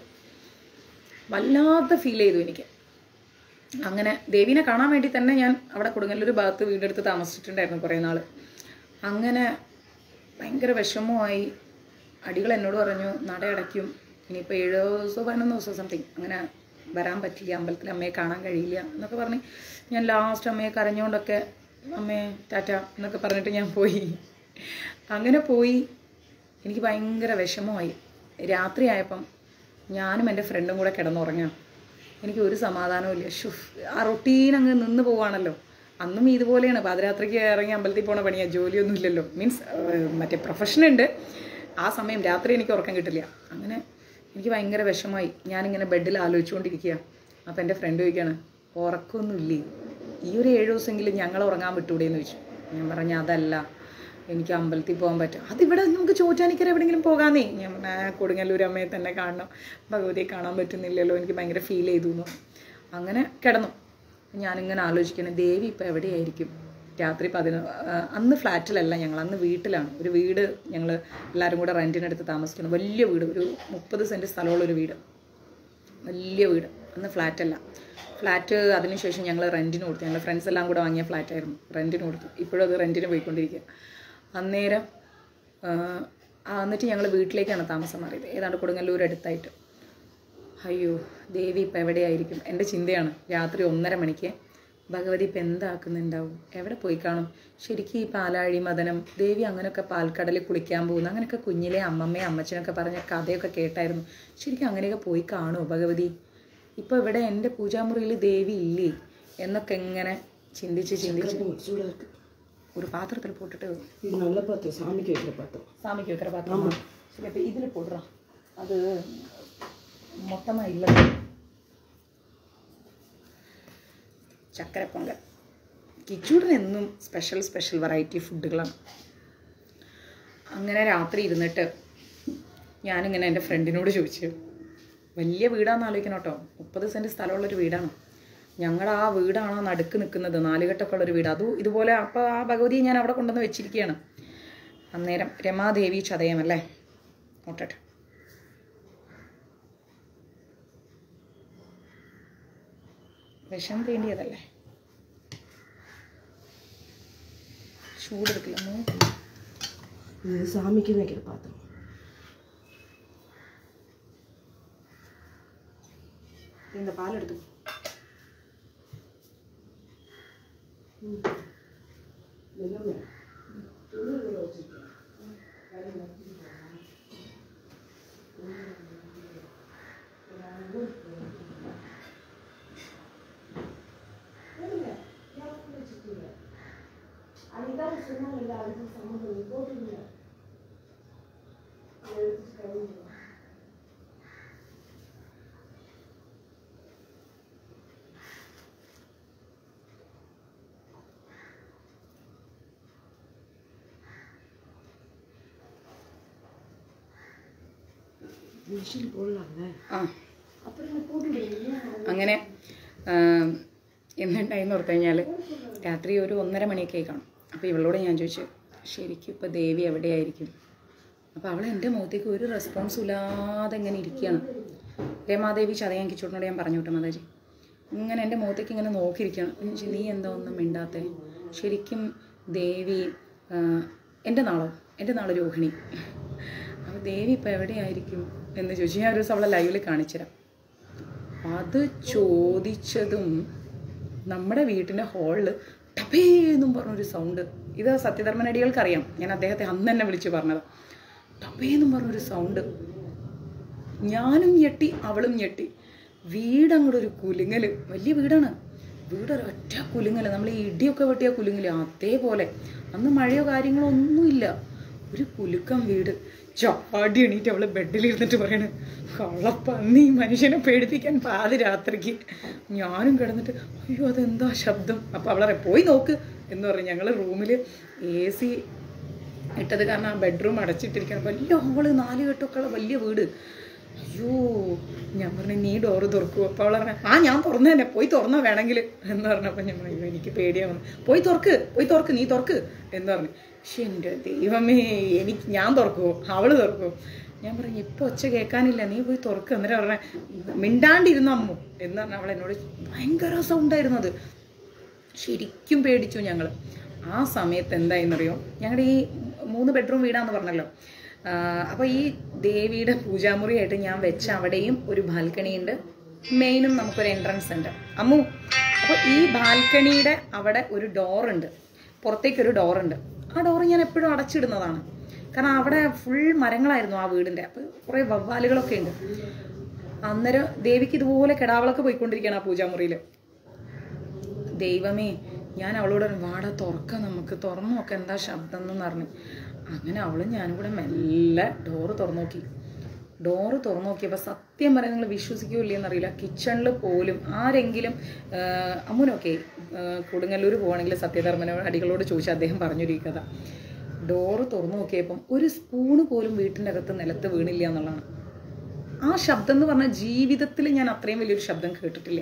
S1: വല്ലാത്ത ഫീൽ ചെയ്തു എനിക്ക് അങ്ങനെ ദേവീനെ കാണാൻ വേണ്ടി തന്നെ ഞാൻ അവിടെ കൊടുങ്ങല്ലൂർ ഭാഗത്ത് വീടെടുത്ത് താമസിച്ചിട്ടുണ്ടായിരുന്നു കുറേ നാൾ അങ്ങനെ ഭയങ്കര വിഷമമായി അടികൾ എന്നോട് പറഞ്ഞു നട അടയ്ക്കും ഇനിയിപ്പോൾ ഏഴ് ദിവസമോ പതിനൊന്ന് ദിവസമോ സംതിങ് അങ്ങനെ വരാൻ പറ്റില്ല അമ്പലത്തിൽ അമ്മയെ കാണാൻ കഴിയില്ല എന്നൊക്കെ പറഞ്ഞ് ഞാൻ ലാസ്റ്റ് അമ്മയെ കരഞ്ഞുകൊണ്ടൊക്കെ അമ്മേ ടാറ്റ എന്നൊക്കെ പറഞ്ഞിട്ട് ഞാൻ പോയി അങ്ങനെ പോയി എനിക്ക് ഭയങ്കര വിഷമമായി രാത്രിയായപ്പം ഞാനും എൻ്റെ ഫ്രണ്ടും കൂടെ കിടന്നുറങ്ങാം എനിക്ക് ഒരു സമാധാനവും ഇല്ല ഷുഫ് ആ റൊട്ടീൻ അങ്ങ് നിന്ന് പോവാണല്ലോ അന്നും ഇതുപോലെയാണ് പാതിരാത്രിക്ക് ഇറങ്ങി അമ്പലത്തിൽ പോണ പണിയാ ജോലിയൊന്നും ഇല്ലല്ലോ മീൻസ് മറ്റേ പ്രൊഫഷൻ ഉണ്ട് ആ സമയം രാത്രി എനിക്ക് ഉറക്കം കിട്ടില്ല അങ്ങനെ എനിക്ക് ഭയങ്കര വിഷമായി ഞാനിങ്ങനെ ബെഡിൽ ആലോചിച്ചുകൊണ്ടിരിക്കുക അപ്പം എൻ്റെ ഫ്രണ്ട് ചോദിക്കുകയാണ് ഉറക്കമൊന്നുമില്ലേ ഈ ഒരു ഏഴ് ദിവസമെങ്കിലും ഞങ്ങൾ ഉറങ്ങാൻ വിട്ടൂടെയെന്ന് ചോദിച്ചു ഞാൻ പറഞ്ഞ അതല്ല എനിക്ക് അമ്പലത്തിൽ പോകാൻ പറ്റും അതിവിടെ നമുക്ക് ചോറ്റാനിക്കര എവിടെയെങ്കിലും പോകാന്നേ ഞാൻ പറഞ്ഞ "ആ, കൊടുങ്ങല്ലൂർ അമ്മയെ തന്നെ കാണണം ഭഗവതിയെ കാണാൻ പറ്റുന്നില്ലല്ലോ എനിക്ക് ഭയങ്കര ഫീൽ ചെയ്തു എന്ന് പറഞ്ഞു. അങ്ങനെ കിടന്നു ഞാനിങ്ങനെ ആലോചിക്കണം ദേവി ഇപ്പോൾ എവിടെയായിരിക്കും രാത്രി പതിനൊ ആ, അന്ന് ഫ്ലാറ്റിലല്ല ഞങ്ങൾ അന്ന് വീട്ടിലാണ് ഒരു വീട് ഞങ്ങൾ എല്ലാവരും കൂടെ റെൻറ്റിനെടുത്ത് താമസിക്കുന്നു വലിയ വീട് ഒരു മുപ്പത് സെൻറ്റ് സ്ഥലമുള്ള ഒരു വീട് വലിയ വീട് അന്ന് ഫ്ലാറ്റല്ല ഫ്ലാറ്റ് അതിനുശേഷം ഞങ്ങൾ റെൻറ്റിന് കൊടുത്തു ഞങ്ങൾ ഫ്രണ്ട്സ് എല്ലാം കൂടെ വാങ്ങിയ ഫ്ലാറ്റായിരുന്നു റെൻറ്റിന് കൊടുത്തു ഇപ്പോഴും അത് റെൻറ്റിന് പോയിക്കൊണ്ടിരിക്കുക അന്നേരം ആ, ആ, എന്നിട്ട് ഞങ്ങൾ വീട്ടിലേക്കാണ് താമസം മാറിയത് ഏതാണ്ട് കൊടുങ്ങല്ലൂർ അടുത്തായിട്ട് അയ്യോ ദേവി ഇപ്പം എവിടെയായിരിക്കും എൻ്റെ ചിന്തയാണ് രാത്രി ഒന്നര മണിക്ക് ഭഗവതി ഇപ്പം എന്താക്കുന്നുണ്ടാവും എവിടെ പോയി കാണും ശരിക്കും ഈ പാലാഴി മദനം ദേവി അങ്ങനെയൊക്കെ പാൽക്കടലിൽ കുളിക്കാൻ പോകുന്നു അങ്ങനെയൊക്കെ കുഞ്ഞിലെ അമ്മമ്മയും അമ്മച്ചനൊക്കെ പറഞ്ഞ കഥയൊക്കെ കേട്ടായിരുന്നു ശരിക്കും അങ്ങനെയൊക്കെ പോയി കാണുമോ ഭഗവതി ഇപ്പോൾ ഇവിടെ എൻ്റെ പൂജാമുറിയിൽ ദേവി ഇല്ലേ എന്നൊക്കെ എങ്ങനെ ചിന്തിച്ച് ചിന്തിച്ച്
S2: சூடாக இருக்கு
S1: ഒരു പാത്രത്തിൽ പോട്ടിട്ട്
S2: இது நல்ல பாத்திரம் சாமிக்கு வைக்கிற பாத்திரம்
S1: சாமிக்கு வைக்கிற பாத்திரம் சரி இப்போ இதில் போடுறான் அது மொத்தமாக இல்லை ചക്കര പൊങ്കൽ കിച്ചൂടിന് എന്നും സ്പെഷ്യൽ സ്പെഷ്യൽ വെറൈറ്റി ഫുഡുകളാണ് അങ്ങനെ രാത്രി ഇരുന്നിട്ട് ഞാനിങ്ങനെ എൻ്റെ ഫ്രണ്ടിനോട് ചോദിച്ചു വലിയ വീടാന്ന് ആലോചിക്കണം കേട്ടോ മുപ്പത് സെൻറ്റ് സ്ഥലമുള്ളൊരു വീടാണ് ഞങ്ങൾ ആ വീടാണ് നടുക്ക് നിൽക്കുന്നത് നാലുകെട്ടൊക്കെ ഉള്ളൊരു വീട് അതും ഇതുപോലെ അപ്പോൾ ആ ഭഗവതിയെ ഞാൻ അവിടെ കൊണ്ടുവന്ന് വെച്ചിരിക്കുകയാണ് അന്നേരം രമാദേവി ചതയം അല്ലേ നോട്ടട്ടെ വിഷം തേണ്ടിയതല്ലേ ചൂടെടുക്കില്ല മൂക്ക്
S2: இது சாமிக்கு வைக்கிற பாத்திரம்
S1: இந்த பால் எடுத்து
S2: எல்லாமே மிஷின் போடலாம்ல
S1: ആ
S2: அப்புறம் நான் போட்டுவிடுவீங்க
S1: അങ്ങനെ എന്നുണ്ടായിന്ന് ഓർത്ത് കഴിഞ്ഞാൽ രാത്രി ഒരു ഒന്നര മണിയൊക്കെ ആയി കാണും അപ്പോൾ ഇവളോട് ഞാൻ ചോദിച്ചു ശരിക്കും ഇപ്പോൾ ദേവി എവിടെയായിരിക്കും അപ്പോൾ അവൾ എൻ്റെ മുഖത്തേക്ക് ഒരു റെസ്പോൺസും ഇല്ലാതെ ഇങ്ങനെ ഇരിക്കുകയാണ് രമാദേവി ചതയാൻ കിച്ചോട്ടിനോട് ഞാൻ പറഞ്ഞു വിട്ടു മാതാജി ഇങ്ങനെ എൻ്റെ മുഖത്തേക്ക് ഇങ്ങനെ നോക്കിയിരിക്കുകയാണ് ഞാൻ ചോദിച്ചു, നീ എന്താ ഒന്നും മിണ്ടാത്തെ ശരിക്കും ദേവി ആ, എൻ്റെ നാളോ എൻ്റെ നാള് രോഹിണി അപ്പോൾ ദേവി ഇപ്പോൾ എവിടെയായിരിക്കും എന്ന് ചോദിച്ചു ഞാൻ ഒരു ദിവസം അവളെ ലൈവിൽ കാണിച്ചുതരാം അത് ചോദിച്ചതും നമ്മുടെ വീട്ടിൻ്റെ ഹോളിൽ ടപേ എന്നും പറഞ്ഞൊരു സൗണ്ട് ഇത് സത്യധർമ്മൻ അടികൾക്കറിയാം ഞാൻ അദ്ദേഹത്തെ അന്ന് തന്നെ വിളിച്ച് പറഞ്ഞത് ടപേ എന്നും പറഞ്ഞൊരു സൗണ്ട് ഞാനും ഞെട്ടി അവളും ഞെട്ടി വീടങ്ങോട്ട് ഒരു കുലുങ്ങൽ വലിയ വീടാണ് വീടൊരൊറ്റ കുലുങ്ങൽ നമ്മൾ ഈ ഇടിയൊക്കെ വെട്ടിയ കുലുങ്ങൽ അതേപോലെ അന്ന് മഴയോ കാര്യങ്ങളോ ഒന്നുമില്ല ഒരു കുലുക്കം വീട് ചാടി എണീറ്റ് അവള് ബെഡിലിരുന്നിട്ട് പറയണ് കള്ളപ്പന്നി ഈ മനുഷ്യനെ പേടിപ്പിക്കാൻ പാതി രാത്രിക്ക് ഞാനും കിടന്നിട്ട് അയ്യോ അതെന്താ ശബ്ദം അപ്പോൾ അവളെ പോയി നോക്ക് എന്ന് പറഞ്ഞു ഞങ്ങൾ റൂമിൽ എ സി ഇട്ടത് കാരണം ആ ബെഡ്റൂം അടച്ചിട്ടിരിക്കണം വലിയ ഹോള് നാല് കെട്ടൊക്കെ ഉള്ള വലിയ വീട് അയ്യോ ഞാൻ പറഞ്ഞു നീ ഡോറ് തുറക്കുമോ അപ്പോൾ അവൾ പറഞ്ഞു ആ ഞാൻ തുറന്നു തന്നെ പോയി തുറന്നോ വേണമെങ്കിൽ എന്ന് പറഞ്ഞപ്പോൾ ഞാൻ പറഞ്ഞു "അയ്യോ, എനിക്ക് പേടിയാവുന്നു പോയി തുറക്ക് പോയി തുറക്ക് നീ തുറക്ക് എന്ന് പറഞ്ഞു പക്ഷെ എൻ്റെ ദൈവമേ എനിക്ക് ഞാൻ തുറക്കുമോ അവള് തുറക്കുമോ ഞാൻ പറഞ്ഞു ഇപ്പൊ ഒച്ച കേൾക്കാനില്ല നീ പോയി തുറക്ക് എന്നിട്ട് പറഞ്ഞ മിണ്ടാണ്ടിരുന്നു അമ്മു എന്ന് പറഞ്ഞ അവൾ എന്നോട് ഭയങ്കര സൗണ്ടായിരുന്നു അത് ശരിക്കും പേടിച്ചു ഞങ്ങൾ ആ സമയത്ത് എന്തായെന്നറിയോ ഞങ്ങളുടെ ഈ മൂന്ന് ബെഡ്റൂം വീടാന്ന് പറഞ്ഞല്ലോ അപ്പോൾ ഈ ദേവിയുടെ പൂജാമുറിയായിട്ട് ഞാൻ വെച്ച അവിടെയും ഒരു ബാൽക്കണി ഉണ്ട് മെയിനും നമുക്കൊരു എൻട്രൻസ് ഉണ്ട് അമ്മു അപ്പോൾ ഈ ബാൽക്കണിയുടെ അവിടെ ഒരു ഡോറുണ്ട് പുറത്തേക്കൊരു ഡോറുണ്ട് ആ ഡോറ് ഞാൻ എപ്പോഴും അടച്ചിടുന്നതാണ് കാരണം അവിടെ ഫുൾ മരങ്ങളായിരുന്നു ആ വീടിൻ്റെ അപ്പോൾ കുറേ വവ്വാലുകളൊക്കെ ഉണ്ട് അന്നേരം ദേവിക്ക് ഇതുപോലെ കിടാവളൊക്കെ പോയിക്കൊണ്ടിരിക്കുകയാണ് ആ പൂജാമുറിയിൽ ദൈവമേ ഞാൻ അവളോട് പറഞ്ഞു, വാട തുറക്ക നമുക്ക് തുറന്നു നോക്കാം എന്താ ശബ്ദം എന്ന് പറഞ്ഞു അങ്ങനെ അവളും ഞാനും കൂടെ മെല്ലെ ഡോറ് തുറന്നു നോക്കി ഡോറ് തുറന്നു നോക്കിയപ്പോൾ സത്യം പറയാൻ നിങ്ങൾ വിശ്വസിക്കുമോ എന്നറിയില്ല കിച്ചണിൽ പോലും ആരെങ്കിലും ആഹ് അമ്മുനൊക്കെ ആഹ് കൊടുങ്ങല്ലൂർ പോവാണെങ്കിൽ സത്യധർമ്മന അടികളോട് ചോദിച്ചാൽ അദ്ദേഹം പറഞ്ഞൊരു ഈ കഥ ഡോറ് തുറന്നു നോക്കിയപ്പം ഒരു സ്പൂണ് പോലും വീട്ടിൻ്റെ അകത്ത് നിലത്ത് വീണില്ല എന്നുള്ളതാണ് ആ ശബ്ദം എന്ന് പറഞ്ഞാൽ ജീവിതത്തിൽ ഞാൻ അത്രയും വലിയൊരു ശബ്ദം കേട്ടിട്ടില്ല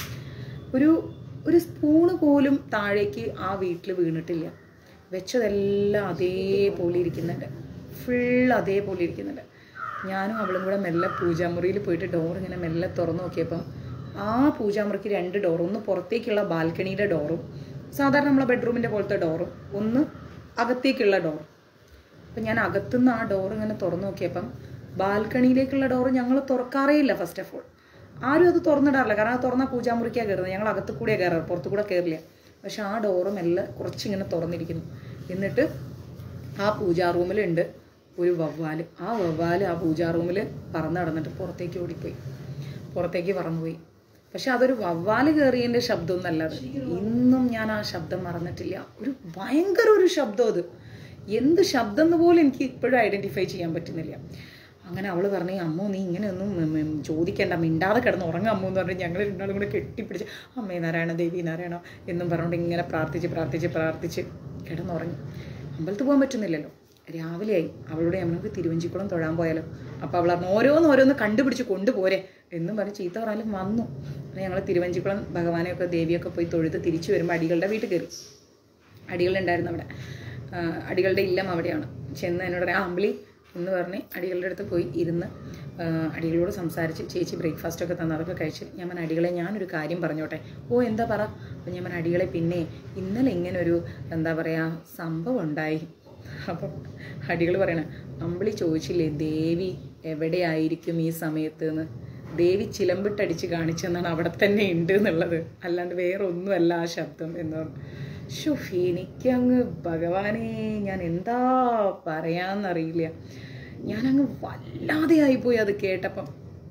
S1: ഒരു ഒരു സ്പൂണ് പോലും താഴേക്ക് ആ വീട്ടിൽ വീണിട്ടില്ല വെച്ചതെല്ലാം അതേപോലെ ഇരിക്കുന്നുണ്ട് ഫുൾ അതേപോലെ ഇരിക്കുന്നുണ്ട് ഞാനും അവളും കൂടെ മെല്ലെ പൂജാമുറിയിൽ പോയിട്ട് ഡോർ ഇങ്ങനെ മെല്ലെ തുറന്നു നോക്കിയപ്പം ആ പൂജാമുറിക്ക് രണ്ട് ഡോർ ഒന്ന് പുറത്തേക്കുള്ള ബാൽക്കണിയുടെ ഡോറും സാധാരണ നമ്മളെ ബെഡ്റൂമിൻ്റെ പോലത്തെ ഡോറും ഒന്ന് അകത്തേക്കുള്ള ഡോർ അപ്പം ഞാൻ അകത്തുനിന്ന് ആ ഡോർ ഇങ്ങനെ തുറന്നു നോക്കിയപ്പം ബാൽക്കണിയിലേക്കുള്ള ഡോർ ഞങ്ങൾ തുറക്കാറേ ഇല്ല ഫസ്റ്റ് ഓഫ് ഓൾ ആരും അത് തുറന്നിടാറില്ല കാരണം അത് തുറന്നാൽ പൂജാമുറിക്കാണ് കയറുന്നത് ഞങ്ങൾ അകത്ത് കൂടെ കയറാറ് പുറത്തു കൂടെ കയറില്ല പക്ഷെ ആ ഡോറും എല്ലാം കുറച്ചിങ്ങനെ തുറന്നിരിക്കുന്നു എന്നിട്ട് ആ പൂജാ റൂമിലുണ്ട് ഒരു വവ്വാല് ആ വവ്വാല് ആ പൂജാ റൂമിൽ പറന്ന് നടന്നിട്ട് പുറത്തേക്ക് ഓടിപ്പോയി പുറത്തേക്ക് പറന്നുപോയി പക്ഷെ അതൊരു വവ്വാല് കയറിയതിൻ്റെ ശബ്ദമൊന്നല്ല അത് ഇന്നും ഞാൻ ആ ശബ്ദം മറന്നിട്ടില്ല ഒരു ഭയങ്കര ഒരു ശബ്ദം അത് എന്ത് ശബ്ദം എന്ന് പോലും എനിക്ക് ഇപ്പോഴും ഐഡന്റിഫൈ ചെയ്യാൻ പറ്റുന്നില്ല അങ്ങനെ അവൾ പറഞ്ഞു അമ്മോ നീ ഇങ്ങനെയൊന്നും ഉം, ഉം, ചോദിക്കണ്ട മിണ്ടാതെ കിടന്ന് ഉറങ്ങ അമ്മോ എന്ന് പറഞ്ഞ് ഞങ്ങൾ രണ്ടാളും കൂടെ കെട്ടിപ്പിടിച്ച് അമ്മേ നാരായണ ദേവി നാരായണ എന്നും പറഞ്ഞുകൊണ്ട് ഇങ്ങനെ പ്രാർത്ഥിച്ച് പ്രാർത്ഥിച്ച് പ്രാർത്ഥിച്ച് കിടന്നുറങ്ങി അമ്പലത്തിൽ പോകാൻ പറ്റുന്നില്ലല്ലോ രാവിലെയായി അവളോട് നമുക്ക് തിരുവഞ്ചിക്കുളം തൊഴാൻ പോയാലോ അപ്പോൾ അവൾ പറഞ്ഞു ഓരോന്ന് ഓരോന്ന് കണ്ടുപിടിച്ച് കൊണ്ടുപോരെ എന്നും പറഞ്ഞ് ചീത്ത പറഞ്ഞാലും വന്നു അങ്ങനെ ഞങ്ങൾ തിരുവഞ്ചിക്കുളം ഭഗവാനെയൊക്കെ ദേവിയൊക്കെ പോയി തൊഴുത് തിരിച്ചു വരുമ്പോൾ അടികളുടെ വീട്ടിൽ കയറി അടികളുണ്ടായിരുന്നു അവിടെ ആ, അടികളുടെ ഇല്ലം അവിടെയാണ് ചെന്ന് എന്നോട് പറയാം അമ്പിളി എന്ന് പറഞ്ഞ് അടികളുടെ അടുത്ത് പോയി ഇരുന്ന് ആ, അടികളോട് സംസാരിച്ച് ചേച്ചി ബ്രേക്ക്ഫാസ്റ്റ് ഒക്കെ തന്ന് അതൊക്കെ കഴിച്ച് ഞാൻ പറഞ്ഞ അടികളെ ഞാനൊരു കാര്യം പറഞ്ഞോട്ടെ ഓ എന്താ പറ അപ്പം ഞാൻ പറഞ്ഞ അടികളെ പിന്നെ ഇന്നലെ ഇങ്ങനെ ഒരു എന്താ പറയുക സംഭവം ഉണ്ടായി അപ്പം അടികൾ പറയണ അമ്പിളി ചോദിച്ചില്ലേ ദേവി എവിടെയായിരിക്കും ഈ സമയത്ത് എന്ന് ദേവി ചിലമ്പിട്ടടിച്ച് കാണിച്ചെന്നാണ് അവിടെ തന്നെ ഉണ്ട് എന്നുള്ളത് അല്ലാണ്ട് വേറെ ഒന്നുമല്ല ആ ശബ്ദം എന്ന് പറഞ്ഞു ഷോ എനിക്കങ്ങ് ഭഗവാനെ ഞാൻ എന്താ പറയാന്നറിയില്ല ഞാനങ്ങ് വല്ലാതെ ആയിപ്പോയി അത് കേട്ടപ്പം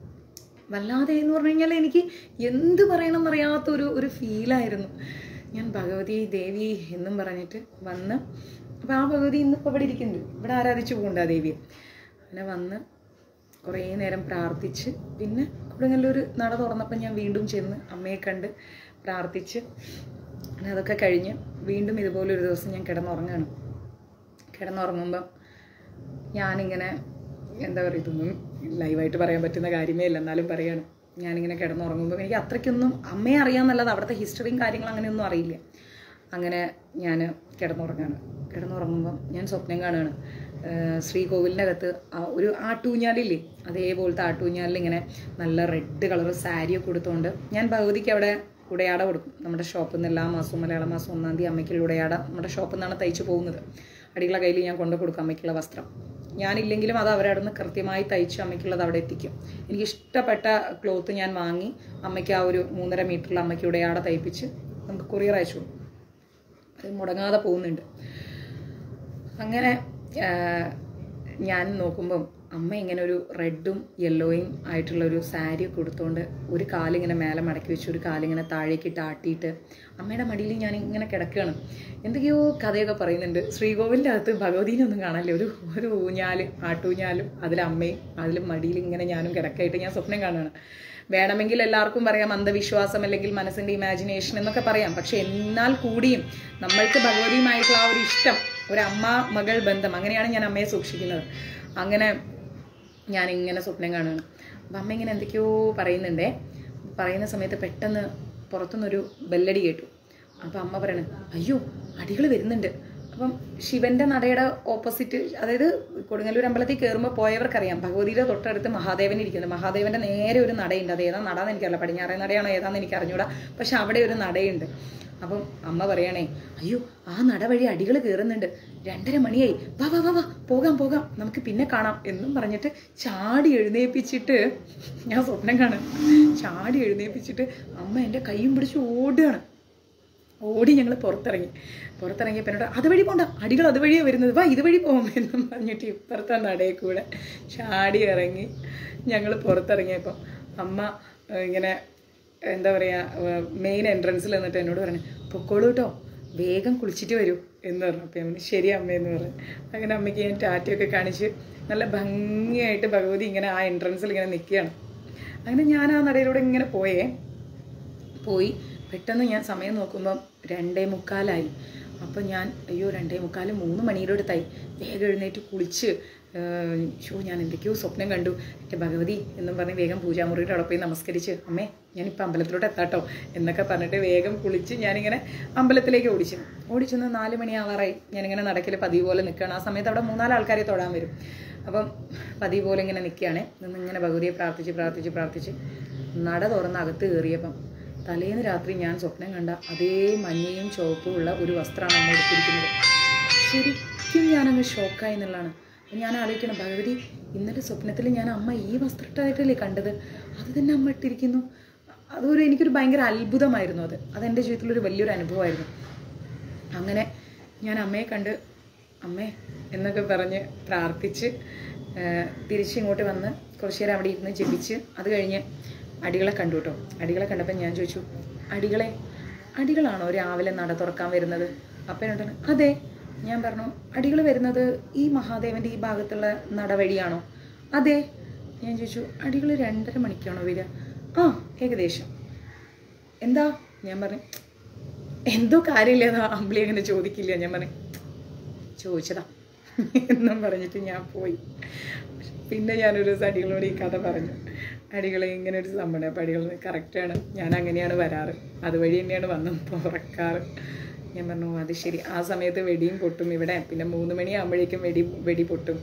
S1: വല്ലാതെ എന്ന് പറഞ്ഞു കഴിഞ്ഞാൽ എനിക്ക് എന്ത് പറയണമെന്നറിയാത്ത ഒരു ഒരു ഫീലായിരുന്നു ഞാൻ ഭഗവതി ദേവി എന്നും പറഞ്ഞിട്ട് വന്ന് അപ്പോൾ ആ ഭഗവതി ഇന്നിപ്പോൾ ഇവിടെ ഇരിക്കുന്നുണ്ട് ഇവിടെ ആരാധിച്ചു പോകണ്ട ആ ദേവിയെ അങ്ങനെ വന്ന് കുറേ നേരം പ്രാർത്ഥിച്ച് പിന്നെ കൊടുങ്ങല്ലൂർ നട തുറന്നപ്പോൾ ഞാൻ വീണ്ടും ചെന്ന് അമ്മയെ കണ്ട് പ്രാർത്ഥിച്ച് പിന്നെ അതൊക്കെ കഴിഞ്ഞ് വീണ്ടും ഇതുപോലെ ഒരു ദിവസം ഞാൻ കിടന്നുറങ്ങാണ് കിടന്നുറങ്ങുമ്പം ഞാനിങ്ങനെ എന്താ പറയുക ഇതൊന്നും ലൈവായിട്ട് പറയാൻ പറ്റുന്ന കാര്യമേ ഇല്ല എന്നാലും പറയാണ് ഞാനിങ്ങനെ കിടന്നുറങ്ങുമ്പോൾ എനിക്ക് അത്രയ്ക്കൊന്നും അമ്മയെ അറിയാമെന്നല്ലാതെ അവിടുത്തെ ഹിസ്റ്ററിയും കാര്യങ്ങളും അങ്ങനെയൊന്നും അറിയില്ല അങ്ങനെ ഞാൻ കിടന്നുറങ്ങാണ് കിടന്നുറങ്ങുമ്പം ഞാൻ സ്വപ്നം കാണുകയാണ് ഏഹ് ശ്രീകോവിലിൻ്റെ അകത്ത് ആ ഒരു ആട്ടൂഞ്ഞാലില്ലേ അതേപോലത്തെ ആട്ടൂഞ്ഞാലിൽ ഇങ്ങനെ നല്ല റെഡ് കളർ സാരിയൊക്കെ കൊടുത്തുകൊണ്ട് ഞാൻ ഭഗവതിക്ക് അവിടെ ഉടയാട കൊടുക്കും നമ്മുടെ ഷോപ്പിൽ നിന്ന് എല്ലാ മാസവും മലയാള മാസം ഒന്നാം തീയതി അമ്മയ്ക്കുള്ള ഉടയാട നമ്മുടെ ഷോപ്പിൽ നിന്നാണ് തയ്ച്ചു പോകുന്നത് അടികളെ കയ്യിൽ ഞാൻ കൊണ്ടു കൊടുക്കും അമ്മയ്ക്കുള്ള വസ്ത്രം ഞാനില്ലെങ്കിലും അത് അവരവിടെ നിന്ന് കൃത്യമായി തയ്ച്ച് അമ്മയ്ക്കുള്ളത് അവിടെ എത്തിക്കും എനിക്ക് ഇഷ്ടപ്പെട്ട ക്ലോത്ത് ഞാൻ വാങ്ങി അമ്മയ്ക്ക് ആ ഒരു മൂന്നര മീറ്ററിൽ അമ്മയ്ക്ക് ഉടയാട തയ്പ്പിച്ച് നമുക്ക് കൊറിയർ അയച്ചു കൊടുക്കും അത് മുടങ്ങാതെ പോകുന്നുണ്ട് അങ്ങനെ ആ, ഞാൻ നോക്കുമ്പം അമ്മ ഇങ്ങനെ ഒരു റെഡും യെല്ലോയും ആയിട്ടുള്ള ഒരു സാരി ഒക്കെ കൊടുത്തുകൊണ്ട് ഒരു കാലിങ്ങനെ മേലെ മടക്കി വെച്ച് ഒരു കാലിങ്ങനെ താഴേക്കിട്ട് ആട്ടിയിട്ട് അമ്മയുടെ മടിയിൽ ഞാൻ ഇങ്ങനെ കിടക്കുകയാണ് എന്തൊക്കെയോ കഥയൊക്കെ പറയുന്നുണ്ട് ശ്രീകോവിലിൻ്റെ അകത്ത് ഭഗവതീനെ ഒന്നും കാണാനില്ല ഒരു ഒരു ഊഞ്ഞാല് ആട്ടൂഞ്ഞാലും അതിൽ അമ്മയും അതിലും മടിയിൽ ഇങ്ങനെ ഞാനും കിടക്കായിട്ട് ഞാൻ സ്വപ്നം കാണുകയാണ് വേണമെങ്കിൽ എല്ലാവർക്കും പറയാം അന്ധവിശ്വാസം അല്ലെങ്കിൽ മനസ്സിന്റെ ഇമാജിനേഷൻ എന്നൊക്കെ പറയാം പക്ഷെ എന്നാൽ കൂടിയും നമ്മൾക്ക് ഭഗവതിയുമായിട്ടുള്ള ആ ഒരു ഇഷ്ടം ഒരു അമ്മ മകൾ ബന്ധം അങ്ങനെയാണ് ഞാൻ അമ്മയെ സൂക്ഷിക്കുന്നത് അങ്ങനെ ഞാൻ ഇങ്ങനെ സ്വപ്നം കാണുകയാണ് അപ്പം അമ്മ ഇങ്ങനെ എന്തൊക്കെയോ പറയുന്നുണ്ടേ പറയുന്ന സമയത്ത് പെട്ടെന്ന് പുറത്തുനിന്നൊരു ബെല്ലടി കേട്ടു അപ്പം അമ്മ പറയണ അയ്യോ അടികൾ വരുന്നുണ്ട് അപ്പം ശിവന്റെ നടയുടെ ഓപ്പോസിറ്റ് അതായത് കൊടുങ്ങല്ലൂർ അമ്പലത്തിൽ കയറുമ്പോൾ പോയവർക്കറിയാം ഭഗവതിയുടെ തൊട്ടടുത്ത് മഹാദേവൻ ഇരിക്കുന്നത് മഹാദേവന്റെ നേരെ ഒരു നടയുണ്ട് അത് ഏതാ നടന്ന് എനിക്കറിയില്ല പടിഞ്ഞാറേ നടയാണോ ഏതാന്ന് എനിക്ക് അറിഞ്ഞൂടാ പക്ഷെ അവിടെ ഒരു നടയുണ്ട് അപ്പം അമ്മ പറയണേ അയ്യോ ആ നട വഴി അടികൾ കയറുന്നുണ്ട് രണ്ടര മണിയായി വാ വാ വാ വാ പോകാം പോകാം നമുക്ക് പിന്നെ കാണാം എന്നും പറഞ്ഞിട്ട് ചാടി എഴുന്നേൽപ്പിച്ചിട്ട് ഞാൻ സ്വപ്നം കാണാം ചാടി എഴുന്നേൽപ്പിച്ചിട്ട് അമ്മ എൻ്റെ കൈയും പിടിച്ച് ഓടുകയാണ് ഓടി ഞങ്ങൾ പുറത്തിറങ്ങി പുറത്തിറങ്ങിയപ്പോൾ എന്നോട് അതുവഴി പോണ്ട അടികൾ അതുവഴിയാണ് വരുന്നത് വാ ഇതുവഴി പോകും എന്നും പറഞ്ഞിട്ട് ഇപ്പുറത്തെ നടയിൽ കൂടെ ചാടി ഇറങ്ങി ഞങ്ങൾ പുറത്തിറങ്ങിയപ്പോൾ അമ്മ ഏഹ്, ഇങ്ങനെ എന്താ പറയുക മെയിൻ എൻട്രൻസിൽ നിന്നിട്ട് എന്നോട് പറഞ്ഞു പൊക്കോളൂ കേട്ടോ വേഗം കുളിച്ചിട്ട് വരൂ എന്ന് പറഞ്ഞു അപ്പം ഞാൻ പറഞ്ഞു, ശരി അമ്മയെന്ന് പറഞ്ഞു അങ്ങനെ അമ്മയ്ക്ക് ഞാൻ ടാറ്റയൊക്കെ കാണിച്ച് നല്ല ഭംഗിയായിട്ട് ഭഗവതി ഇങ്ങനെ ആ എൻട്രൻസിൽ ഇങ്ങനെ നിൽക്കുകയാണ് അങ്ങനെ ഞാൻ ആ നടയിലൂടെ ഇങ്ങനെ പോയേ പോയി പെട്ടെന്ന് ഞാൻ സമയം നോക്കുമ്പം രണ്ടേ മുക്കാലായി അപ്പം ഞാൻ അയ്യോ രണ്ടേ മുക്കാല് മൂന്ന് മണിയുടെ അടുത്തായി വേഗം എഴുന്നേറ്റ് കുളിച്ച് ഷോ ഞാൻ എന്തൊക്കെയോ സ്വപ്നം കണ്ടു എൻ്റെ ഭഗവതി എന്നും പറഞ്ഞ് വേഗം പൂജാമുറിയുടെ അവിടെ പോയി നമസ്കരിച്ച് അമ്മേ ഞാനിപ്പോൾ അമ്പലത്തിലോട്ട് എത്താട്ടോ എന്നൊക്കെ പറഞ്ഞിട്ട് വേഗം കുളിച്ച് ഞാനിങ്ങനെ അമ്പലത്തിലേക്ക് ഓടിച്ചു ഓടിച്ചെന്ന് നാല് മണിയാവാറായി ഞാനിങ്ങനെ നടക്കൽ പതിവ് പോലെ നിൽക്കുകയാണ് ആ സമയത്ത് അവിടെ മൂന്നാല് ആൾക്കാരെ തൊടാൻ വരും അപ്പം പതിവ് പോലെ ഇങ്ങനെ നിൽക്കുകയാണേ നിന്ന് ഇങ്ങനെ ഭഗവതിയെ പ്രാർത്ഥിച്ച് പ്രാർത്ഥിച്ച് പ്രാർത്ഥിച്ച് നട തുറന്ന് അകത്ത് കയറിയപ്പം തലേന്ന് രാത്രി ഞാൻ സ്വപ്നം കണ്ട അതേ മഞ്ഞയും ചുവപ്പും ഉള്ള ഒരു വസ്ത്രമാണ് അമ്മ എടുത്തിരിക്കുന്നത് ശരിക്കും ഞാനങ്ങ് ഷോക്കായി എന്നുള്ളതാണ് അപ്പം ഞാൻ ആലോചിക്കണം ഭഗവതി ഇന്നലെ സ്വപ്നത്തിൽ ഞാൻ അമ്മ ഈ വസ്ത്രമായിട്ടല്ലേ കണ്ടത് അത് തന്നെ അമ്മ ഇട്ടിരിക്കുന്നു അതൊരു എനിക്കൊരു ഭയങ്കര അത്ഭുതമായിരുന്നു അത് അതെൻ്റെ ജീവിതത്തിലൊരു വലിയൊരു അനുഭവമായിരുന്നു അങ്ങനെ ഞാൻ അമ്മയെ കണ്ട് അമ്മേ എന്നൊക്കെ പറഞ്ഞ് പ്രാർത്ഥിച്ച് ആ, തിരിച്ചിങ്ങോട്ട് വന്ന് കുറച്ച് നേരം അവിടെ ഇരുന്ന് ജപിച്ച് അത് കഴിഞ്ഞ് അടികളെ കണ്ടു കേട്ടോ അടികളെ കണ്ടപ്പോൾ ഞാൻ ചോദിച്ചു അടികളെ അടികളാണോ രാവിലെ നട തുറക്കാൻ വരുന്നത് അപ്പം എന്നോടാണ് അതെ ഞാൻ പറഞ്ഞു അടികൾ വരുന്നത് ഈ മഹാദേവൻ്റെ ഈ ഭാഗത്തുള്ള നട വഴിയാണോ അതെ ഞാൻ ചോദിച്ചു അടികൾ രണ്ടര മണിക്കാണോ വരിക ആ ഏകദേശം എന്താ ഞാൻ പറഞ്ഞു എന്തോ കാര്യമില്ല അമ്പിളി അങ്ങനെ ചോദിക്കില്ല ഞാൻ പറഞ്ഞു ചോദിച്ചതാ എന്നും പറഞ്ഞിട്ട് ഞാൻ പോയി പിന്നെ ഞാനൊരു ദിവസം അടികളോട് ഈ കഥ പറഞ്ഞു അടികളെ ഇങ്ങനെ ഒരു സംഭവം അപ്പം അടികൾ കറക്റ്റാണ് ഞാൻ അങ്ങനെയാണ് വരാറ് അതുവഴി തന്നെയാണ് വന്ന് തുറക്കാറ് ഞാൻ പറഞ്ഞു "ഓ, അത് ശരി ആ സമയത്ത് വെടിയും പൊട്ടും ഇവിടെ പിന്നെ മൂന്ന് മണിയാകുമ്പോഴേക്കും വെടി വെടി പൊട്ടും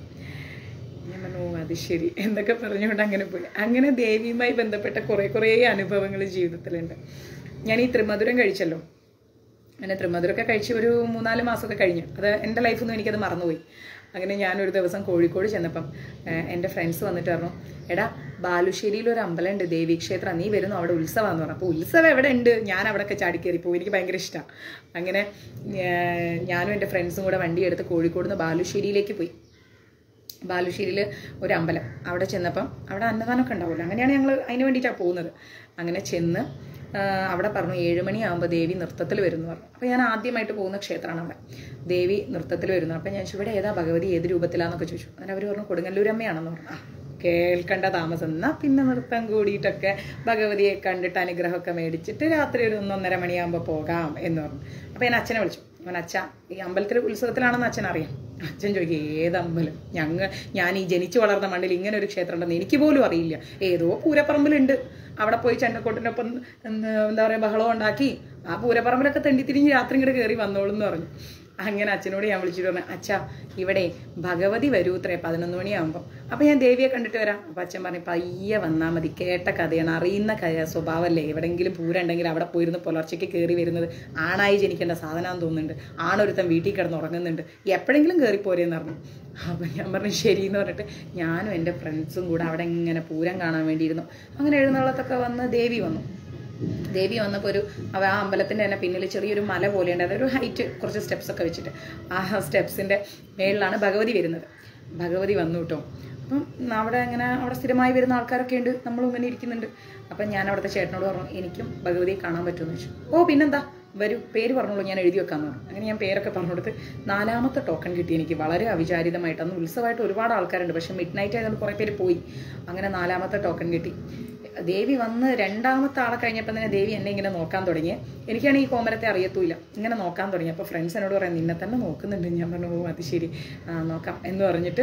S1: ഞാൻ പറഞ്ഞു "ഓ, അത് ശരി എന്നൊക്കെ പറഞ്ഞുകൊണ്ട് അങ്ങനെ പോയി അങ്ങനെ ദേവിയുമായി ബന്ധപ്പെട്ട കുറേ കുറേ അനുഭവങ്ങൾ ജീവിതത്തിലുണ്ട് ഞാൻ ഈ ത്രിമധുരം കഴിച്ചല്ലോ അങ്ങനെ ത്രിമധുരമൊക്കെ കഴിച്ച് ഒരു മൂന്നാല് മാസമൊക്കെ കഴിഞ്ഞു അത് എൻ്റെ ലൈഫിൽ നിന്ന് എനിക്കത് മറന്നുപോയി അങ്ങനെ ഞാനൊരു ദിവസം കോഴിക്കോട് ചെന്നപ്പം ഏഹ്, എൻ്റെ ഫ്രണ്ട്സ് വന്നിട്ട് പറഞ്ഞു എടാ ബാലുശ്ശേരിയിൽ ഒരു അമ്പലമുണ്ട് ദേവീക്ഷേത്രം നീ വരുന്നു അവിടെ ഉത്സവമാണെന്ന് പറഞ്ഞു അപ്പോൾ ഉത്സവം എവിടെ ഉണ്ട് ഞാൻ അവിടെയൊക്കെ ചാടിക്കയറി പോകും എനിക്ക് ഭയങ്കര ഇഷ്ടമാണ് അങ്ങനെ ഏഹ്, ഞാനും എൻ്റെ ഫ്രണ്ട്സും കൂടെ വണ്ടി എടുത്ത് കോഴിക്കോട് നിന്ന് ബാലുശ്ശേരിയിലേക്ക് പോയി ബാലുശ്ശേരിയിൽ ഒരു അമ്പലം അവിടെ ചെന്നപ്പം അവിടെ അന്നദാനമൊക്കെ ഉണ്ടാവുമല്ലോ അങ്ങനെയാണ് ഞങ്ങൾ അതിന് വേണ്ടിയിട്ടാണ് പോകുന്നത് അങ്ങനെ ചെന്ന് ആ, അവിടെ പറഞ്ഞു ഏഴുമണിയാകുമ്പോൾ ദേവി നൃത്തത്തിൽ വരുന്നു പറഞ്ഞു അപ്പോൾ ഞാൻ ആദ്യമായിട്ട് പോകുന്ന ക്ഷേത്രമാണ് അവിടെ ദേവി നൃത്തത്തിൽ വരുന്നു അപ്പം ഞാൻ ചോദിച്ചു ഇവിടെ ഏതാ ഭഗവതി ഏത് രൂപത്തിലാന്നൊക്കെ ചോദിച്ചു അങ്ങനെ അവർ പറഞ്ഞു കൊടുങ്ങല്ലൂരമ്മയാണെന്ന് പറഞ്ഞു ആ കേൾക്കേണ്ട താമസം എന്നാൽ പിന്നെ നൃത്തം കൂടിയിട്ടൊക്കെ ഭഗവതിയെ കണ്ടിട്ട് അനുഗ്രഹമൊക്കെ മേടിച്ചിട്ട് രാത്രി ഒരു ഒന്നൊന്നര മണിയാകുമ്പോൾ പോകാം എന്ന് പറഞ്ഞു അപ്പോൾ ഞാൻ അച്ഛനെ വിളിച്ചു അവൻ അച്ഛ ഈ അമ്പലത്തിൽ ഉത്സവത്തിലാണെന്ന് അച്ഛൻ അറിയാം അച്ഛൻ ചോദിക്കും ഏത് അമ്പലം ഞങ്ങൾ ഞാൻ ഈ ജനിച്ചു വളർന്ന മണ്ണിൽ ഇങ്ങനെ ഒരു ക്ഷേത്രം ഉണ്ടെന്ന് എനിക്ക് പോലും അറിയില്ല ഏതോ പൂരപ്പറമ്പിലുണ്ട് അവിടെ പോയി ചെണ്ടക്കോട്ടിനൊപ്പം എന്ന് എന്താ പറയുക ബഹളം ഉണ്ടാക്കി ആ പൂരപ്പറമ്പിലൊക്കെ തെണ്ടിത്തിരിഞ്ഞ് രാത്രി ഇങ്ങോട്ട് കയറി വന്നോളൂ എന്ന് പറഞ്ഞു അങ്ങനെ അച്ഛനോട് ഞാൻ വിളിച്ചിട്ട് പറഞ്ഞു അച്ഛാ ഇവിടെ ഭഗവതി വരൂ ഇത്രേ പതിനൊന്ന് മണിയാകുമ്പോൾ അപ്പം ഞാൻ ദേവിയെ കണ്ടിട്ട് വരാം അപ്പം അച്ഛൻ പറഞ്ഞു പയ്യെ വന്നാൽ മതി കേട്ട കഥയാണ് അറിയുന്ന ക- സ്വഭാവമല്ലേ എവിടെയെങ്കിലും പൂരം ഉണ്ടെങ്കിൽ അവിടെ പോയിരുന്ന് പുലർച്ചയ്ക്ക് കയറി വരുന്നത് ആണായി ജനിക്കേണ്ട സാധനമാണെന്ന് തോന്നുന്നുണ്ട് ആണൊരുത്തൻ വീട്ടിൽ കിടന്ന് ഉറങ്ങുന്നുണ്ട് എപ്പോഴെങ്കിലും കയറി പോരേന്ന് പറഞ്ഞു അപ്പം ഞാൻ പറഞ്ഞു ശരി എന്ന് പറഞ്ഞിട്ട് ഞാനും എൻ്റെ ഫ്രണ്ട്സും കൂടെ അവിടെ ഇങ്ങനെ പൂരം കാണാൻ വേണ്ടിയിരുന്നു അങ്ങനെ എഴുന്നള്ളത്തൊക്കെ വന്ന് ദേവി വന്നു ദേവി വന്നപ്പോൾ ഒരു അവ ആ അമ്പലത്തിൻ്റെ തന്നെ പിന്നിൽ ചെറിയൊരു മല പോലെയുണ്ട് അതൊരു ഹൈറ്റ് കുറച്ച് സ്റ്റെപ്സ് ഒക്കെ വെച്ചിട്ട് ആ സ്റ്റെപ്സിൻ്റെ മേളിലാണ് ഭഗവതി വരുന്നത് ഭഗവതി വന്നു കേട്ടോ അപ്പം അവിടെ ഇങ്ങനെ അവിടെ സ്ഥിരമായി വരുന്ന ആൾക്കാരൊക്കെ ഉണ്ട് നമ്മളും ഇങ്ങനെ ഇരിക്കുന്നുണ്ട് അപ്പം ഞാൻ അവിടുത്തെ ചേട്ടനോട് പറഞ്ഞു എനിക്കും ഭഗവതിയെ കാണാൻ പറ്റുമെന്ന് വെച്ചു ഓ പിന്നെന്താ വരൂ പേര് പറഞ്ഞോളൂ ഞാൻ എഴുതി വെക്കാമെന്ന് പറഞ്ഞു അങ്ങനെ ഞാൻ പേരൊക്കെ പറഞ്ഞു കൊടുത്ത് നാലാമത്തെ ടോക്കൺ കിട്ടി എനിക്ക് വളരെ അവിചാരിതമായിട്ട് അന്ന് ഉത്സവമായിട്ട് ഒരുപാട് ആൾക്കാരുണ്ട് പക്ഷേ മിഡ് നൈറ്റ് ആയതുകൊണ്ട് കുറേ പേര് പോയി അങ്ങനെ നാലാമത്തെ ടോക്കൺ കിട്ടി ദേവി വന്ന് രണ്ടാമത്തെ ആളെ കഴിഞ്ഞപ്പോൾ തന്നെ ദേവി എന്നെ ഇങ്ങനെ നോക്കാൻ തുടങ്ങി എനിക്കാണ് ഈ കോമരത്തെ അറിയത്തൂല ഇങ്ങനെ നോക്കാൻ തുടങ്ങി അപ്പോൾ ഫ്രണ്ട്സ് എന്നോട് പറയാം നിന്നെ തന്നെ നോക്കുന്നുണ്ട് ഞാൻ പറഞ്ഞു ഓ അത് ശരി ആ നോക്കാം എന്ന് പറഞ്ഞിട്ട്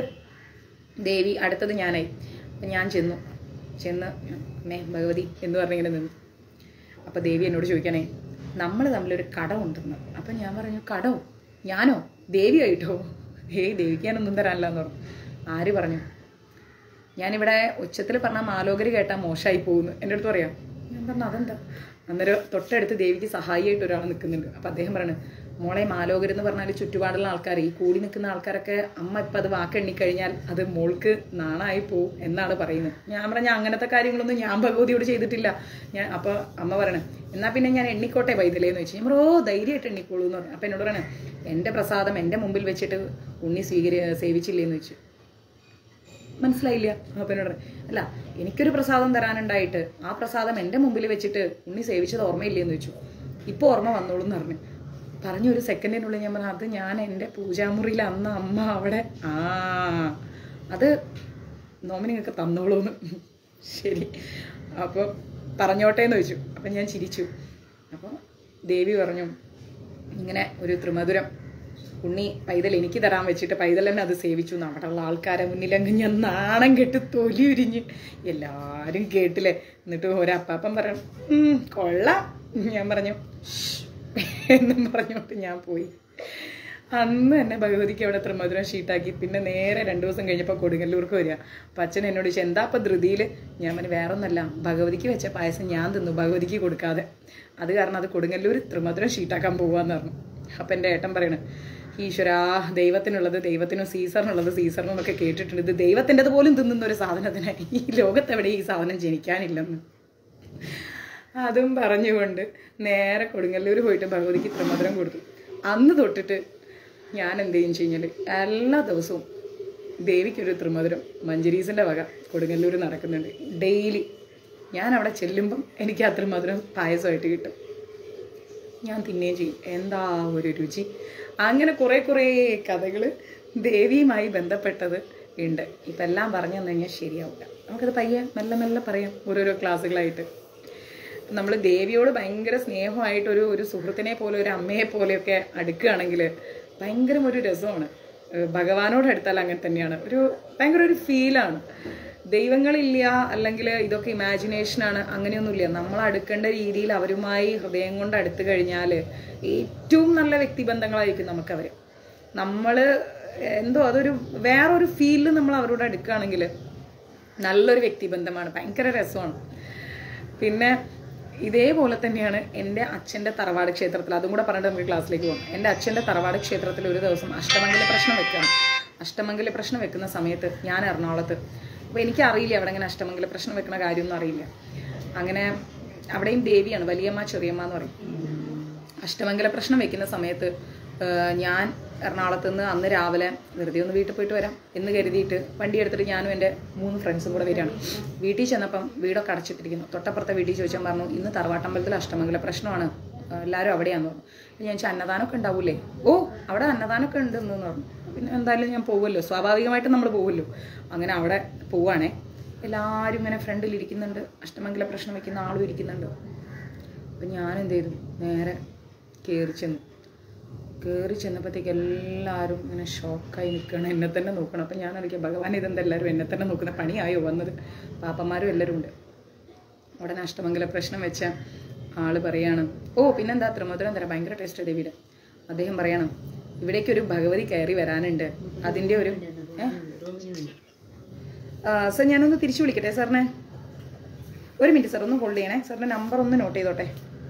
S1: ദേവി അടുത്തത് ഞാനായി അപ്പം ഞാൻ ചെന്നു ചെന്ന് അമ്മേ ഭഗവതി എന്ന് പറഞ്ഞിങ്ങനെ നിന്നു അപ്പോൾ ദേവി എന്നോട് ചോദിക്കണേ നമ്മൾ തമ്മിലൊരു കടമുണ്ടെന്ന് അപ്പം ഞാൻ പറഞ്ഞു കടോ ഞാനോ ദേവിയായിട്ടോ ഏയ് ദേവിക്ക് ഞാനൊന്നും തരാനില്ല എന്ന് പറഞ്ഞു ആര് പറഞ്ഞു ഞാനിവിടെ ഉച്ചത്തിൽ പറഞ്ഞ മാലോകര് കേട്ടാൽ മോശമായി പോകുന്നു എൻ്റെ അടുത്ത് പറയാം ഞാൻ പറഞ്ഞു അതെന്താ അന്നേരം തൊട്ടടുത്ത് ദേവിക്ക് സഹായിയായിട്ട് ഒരാൾ നിൽക്കുന്നുണ്ട് അപ്പം അദ്ദേഹം പറയണ് മോളെ മാലോകർ എന്ന് പറഞ്ഞാൽ ചുറ്റുപാടുള്ള ആൾക്കാർ ഈ കൂടി നിൽക്കുന്ന ആൾക്കാരൊക്കെ അമ്മ ഇപ്പം അത് വാക്കെണ്ണിക്കഴിഞ്ഞാൽ അത് മോൾക്ക് നാണായി പോവും എന്നാണ് പറയുന്നത് ഞാൻ പറഞ്ഞ അങ്ങനത്തെ കാര്യങ്ങളൊന്നും ഞാൻ ഭഗവതിയോട് ചെയ്തിട്ടില്ല ഞാൻ അപ്പോൾ അമ്മ പറയണേ എന്നാൽ പിന്നെ ഞാൻ എണ്ണിക്കോട്ടെ വൈദ്യലേന്ന് വെച്ച് ഞാൻ പറഞ്ഞു, ഓ ധൈര്യമായിട്ട് എണ്ണിക്കോളൂ എന്ന് പറഞ്ഞു അപ്പം എന്നോട് പറയണേ എൻ്റെ പ്രസാദം എൻ്റെ മുമ്പിൽ വെച്ചിട്ട് ഉണ്ണി സ്വീകരി സേവിച്ചില്ലേന്ന് വെച്ചു മനസ്സിലായില്ല അപ്പം എന്നോട് പറഞ്ഞു, അല്ല എനിക്കൊരു പ്രസാദം തരാനുണ്ടായിട്ട് ആ പ്രസാദം എൻ്റെ മുമ്പിൽ വെച്ചിട്ട് ഉണ്ണി സേവിച്ചത് ഓർമ്മയില്ലേന്ന് ചോദിച്ചു ഇപ്പോൾ ഓർമ്മ വന്നോളൂ എന്ന് പറഞ്ഞു പറഞ്ഞു ഒരു സെക്കൻഡിനുള്ളിൽ ഞാൻ പറഞ്ഞു അത് ഞാൻ എൻ്റെ പൂജാമുറിയിൽ അന്ന് അമ്മ അവിടെ ആ അത് നോമിനി നിങ്ങൾക്ക് തന്നോളൂന്ന് ശരി അപ്പോൾ പറഞ്ഞോട്ടെ എന്ന് ചോദിച്ചു അപ്പം ഞാൻ ചിരിച്ചു അപ്പോൾ ദേവി പറഞ്ഞു ഇങ്ങനെ ഒരു ത്രിമധുരം ഉണ്ണി പൈതൽ എനിക്ക് തരാൻ വെച്ചിട്ട് പൈതൽ തന്നെ അത് സേവിച്ചു എന്ന് അവിടെയുള്ള ആൾക്കാരെ മുന്നിലങ്ങ് ഞാൻ നാണം കെട്ട് തൊലി ഉരിഞ്ഞ് എല്ലാവരും കേട്ടില്ലേ എന്നിട്ട് ഒരപ്പാപ്പൻ പറഞ്ഞു "ഉം, കൊള്ളാം ഞാൻ പറഞ്ഞു "ശ്ശ്" എന്നും പറഞ്ഞോട്ട് ഞാൻ പോയി അന്ന് തന്നെ ഭഗവതിക്ക് അവിടെ ത്രിമധുരം ഷീട്ടാക്കി പിന്നെ നേരെ രണ്ടു ദിവസം കഴിഞ്ഞപ്പോൾ കൊടുങ്ങല്ലൂർക്ക് വരിക അപ്പം അച്ഛൻ എന്നോട് ചോദിച്ചു എന്താ അപ്പം ധൃതിയിൽ ഞാൻ പറഞ്ഞു വേറെ ഒന്നല്ല ഭഗവതിക്ക് വെച്ച പായസം ഞാൻ തിന്നു ഭഗവതിക്ക് കൊടുക്കാതെ അത് കാരണം അത് കൊടുങ്ങല്ലൂർ ത്രിമധുരം ഷീട്ടാക്കാൻ പോവാന്ന് പറഞ്ഞു അപ്പം എൻ്റെ ഏട്ടൻ പറയണ ഈശ്വരാ ദൈവത്തിനുള്ളത് ദൈവത്തിനും സീസറിനുള്ളത് സീസറിനും എന്നൊക്കെ കേട്ടിട്ടുണ്ട് ഇത് ദൈവത്തിൻ്റെത് പോലും തിന്നുന്ന ഒരു സാധനത്തിന് ഈ ലോകത്തെവിടെ ഈ സാധനം ജനിക്കാനില്ലെന്ന് അതും പറഞ്ഞുകൊണ്ട് നേരെ കൊടുങ്ങല്ലൂർ പോയിട്ട് ഭഗവതിക്ക് ത്രിമധുരം കൊടുത്തു അന്ന് തൊട്ടിട്ട് ഞാൻ എന്ത് ചെയ്യും കഴിഞ്ഞാൽ എല്ലാ ദിവസവും ദേവിക്കൊരു ത്രിമധുരം മഞ്ചരീസിൻ്റെ വക കൊടുങ്ങല്ലൂർ നടക്കുന്നുണ്ട് ഡെയിലി ഞാൻ അവിടെ ചെല്ലുമ്പം എനിക്ക് ആ ത്രിമധുരം പായസമായിട്ട് കിട്ടും ഞാൻ തിന്നുകയും ചെയ്യും എന്താ ഒരു രുചി അങ്ങനെ കുറേ കുറേ കഥകൾ ദേവിയുമായി ബന്ധപ്പെട്ടത് ഉണ്ട് ഇപ്പം എല്ലാം പറഞ്ഞു തന്നു കഴിഞ്ഞാൽ ശരിയാവില്ല നമുക്കത് പയ്യെ മെല്ലെ മെല്ലെ പറയാം ഓരോരോ ക്ലാസ്സുകളായിട്ട് നമ്മൾ ദേവിയോട് ഭയങ്കര സ്നേഹമായിട്ട് ഒരു ഒരു സുഹൃത്തിനെ പോലെ ഒരു അമ്മയെ പോലെയൊക്കെ അടുക്കുകയാണെങ്കിൽ ഭയങ്കര ഒരു രസമാണ് ഏഹ് ഭഗവാനോട് അടുത്താൽ അങ്ങനെ തന്നെയാണ് ഒരു ഭയങ്കര ഒരു ഫീലാണ് ദൈവങ്ങളില്ല അല്ലെങ്കിൽ ഇതൊക്കെ ഇമാജിനേഷനാണ് അങ്ങനെയൊന്നുമില്ല നമ്മൾ അടുക്കേണ്ട രീതിയിൽ അവരുമായി ഹൃദയം കൊണ്ട് അടുത്തു കഴിഞ്ഞാൽ ഏറ്റവും നല്ല വ്യക്തിബന്ധങ്ങളായിരിക്കും നമുക്കവർ നമ്മൾ എന്തോ അതൊരു വേറൊരു ഫീലിൽ നമ്മൾ അവരോട് അടുക്കുകയാണെങ്കിൽ നല്ലൊരു വ്യക്തിബന്ധമാണ് ഭയങ്കര രസമാണ് പിന്നെ ഇതേപോലെ തന്നെയാണ് എൻ്റെ അച്ഛൻ്റെ തറവാട് ക്ഷേത്രത്തിൽ അതും കൂടെ പറഞ്ഞിട്ട് നമുക്ക് ക്ലാസ്സിലേക്ക് പോകാം എൻ്റെ അച്ഛൻ്റെ തറവാട് ക്ഷേത്രത്തിൽ ഒരു ദിവസം അഷ്ടമംഗല പ്രശ്നം വെക്കണം അഷ്ടമംഗല പ്രശ്നം വെക്കുന്ന സമയത്ത് ഞാൻ എറണാകുളത്ത് അപ്പോൾ എനിക്കറിയില്ല അവിടെ ഇങ്ങനെ അഷ്ടമംഗല പ്രശ്നം വെക്കുന്ന കാര്യമൊന്നും അറിയില്ല അങ്ങനെ അവിടെയും ദേവിയാണ് വലിയമ്മ ചെറിയമ്മ എന്ന് പറയും അഷ്ടമംഗല പ്രശ്നം വെക്കുന്ന സമയത്ത് ആ, ഞാൻ എറണാകുളത്ത് നിന്ന് അന്ന് രാവിലെ വെറുതെ ഒന്ന് വീട്ടിൽ പോയിട്ട് വരാം എന്ന് കരുതിയിട്ട് വണ്ടി എടുത്തിട്ട് ഞാനും എൻ്റെ മൂന്ന് ഫ്രണ്ട്സും കൂടെ വരികയാണ് വീട്ടിൽ ചെന്നപ്പം വീടൊക്കെ അടച്ചിട്ടിരിക്കുന്നു തൊട്ടപ്പുറത്തെ വീട്ടിൽ ചോദിച്ചാൽ പറഞ്ഞു ഇന്ന് തറവാട്ടമ്പലത്തിൽ അഷ്ടമംഗല പ്രശ്നമാണ് ആ, എല്ലാവരും അവിടെയാന്ന് പറഞ്ഞു അപ്പോൾ ഞാൻ ചോദിച്ചു അന്നദാനമൊക്കെ ഉണ്ടാവൂലേ ഓ അവിടെ അന്നദാനമൊക്കെ ഉണ്ടെന്ന് പറഞ്ഞു പിന്നെ എന്തായാലും ഞാൻ പോകുമല്ലോ സ്വാഭാവികമായിട്ടും നമ്മൾ പോകുമല്ലോ അങ്ങനെ അവിടെ പോവാണേ എല്ലാവരും ഇങ്ങനെ ഫ്രണ്ടിൽ ഇരിക്കുന്നുണ്ട് അഷ്ടമംഗല പ്രശ്നം വെക്കുന്ന ആളും ഇരിക്കുന്നുണ്ട് അപ്പം ഞാൻ എന്ത് ചെയ്തു നേരെ കയറി ചെന്നു കയറി ചെന്നപ്പോഴത്തേക്ക് എല്ലാവരും ഇങ്ങനെ ഷോക്കായി നിൽക്കണം എന്നെ തന്നെ നോക്കണം അപ്പം ഞാൻ അറിയിക്കാം ഭഗവാൻ ഇതെന്താ എല്ലാവരും എന്നെ തന്നെ നോക്കുന്ന പണിയായോ വന്നത് പാപ്പന്മാരും എല്ലാവരും ഉണ്ട് ഉടനെ അഷ്ടമംഗല പ്രശ്നം വെച്ച ആള് പറയാണ് ഓ പിന്നെന്താ ത്രിമധുരം തരാം ഭയങ്കര ടേസ്റ്റ് ദേവിയുടെ അദ്ദേഹം പറയണം ഇവിടേക്ക് ഒരു ഭഗവതി കയറി വരാനുണ്ട് അതിൻ്റെ ഒരു ഏ? ആ, സർ ഞാനൊന്ന് തിരിച്ചു വിളിക്കട്ടെ സാറിനെ ഒരു മിനിറ്റ് സാർ ഒന്ന് ഹോൾഡ് ചെയ്യണേ സാറിൻ്റെ നമ്പർ ഒന്ന് നോട്ട് ചെയ്തോട്ടെ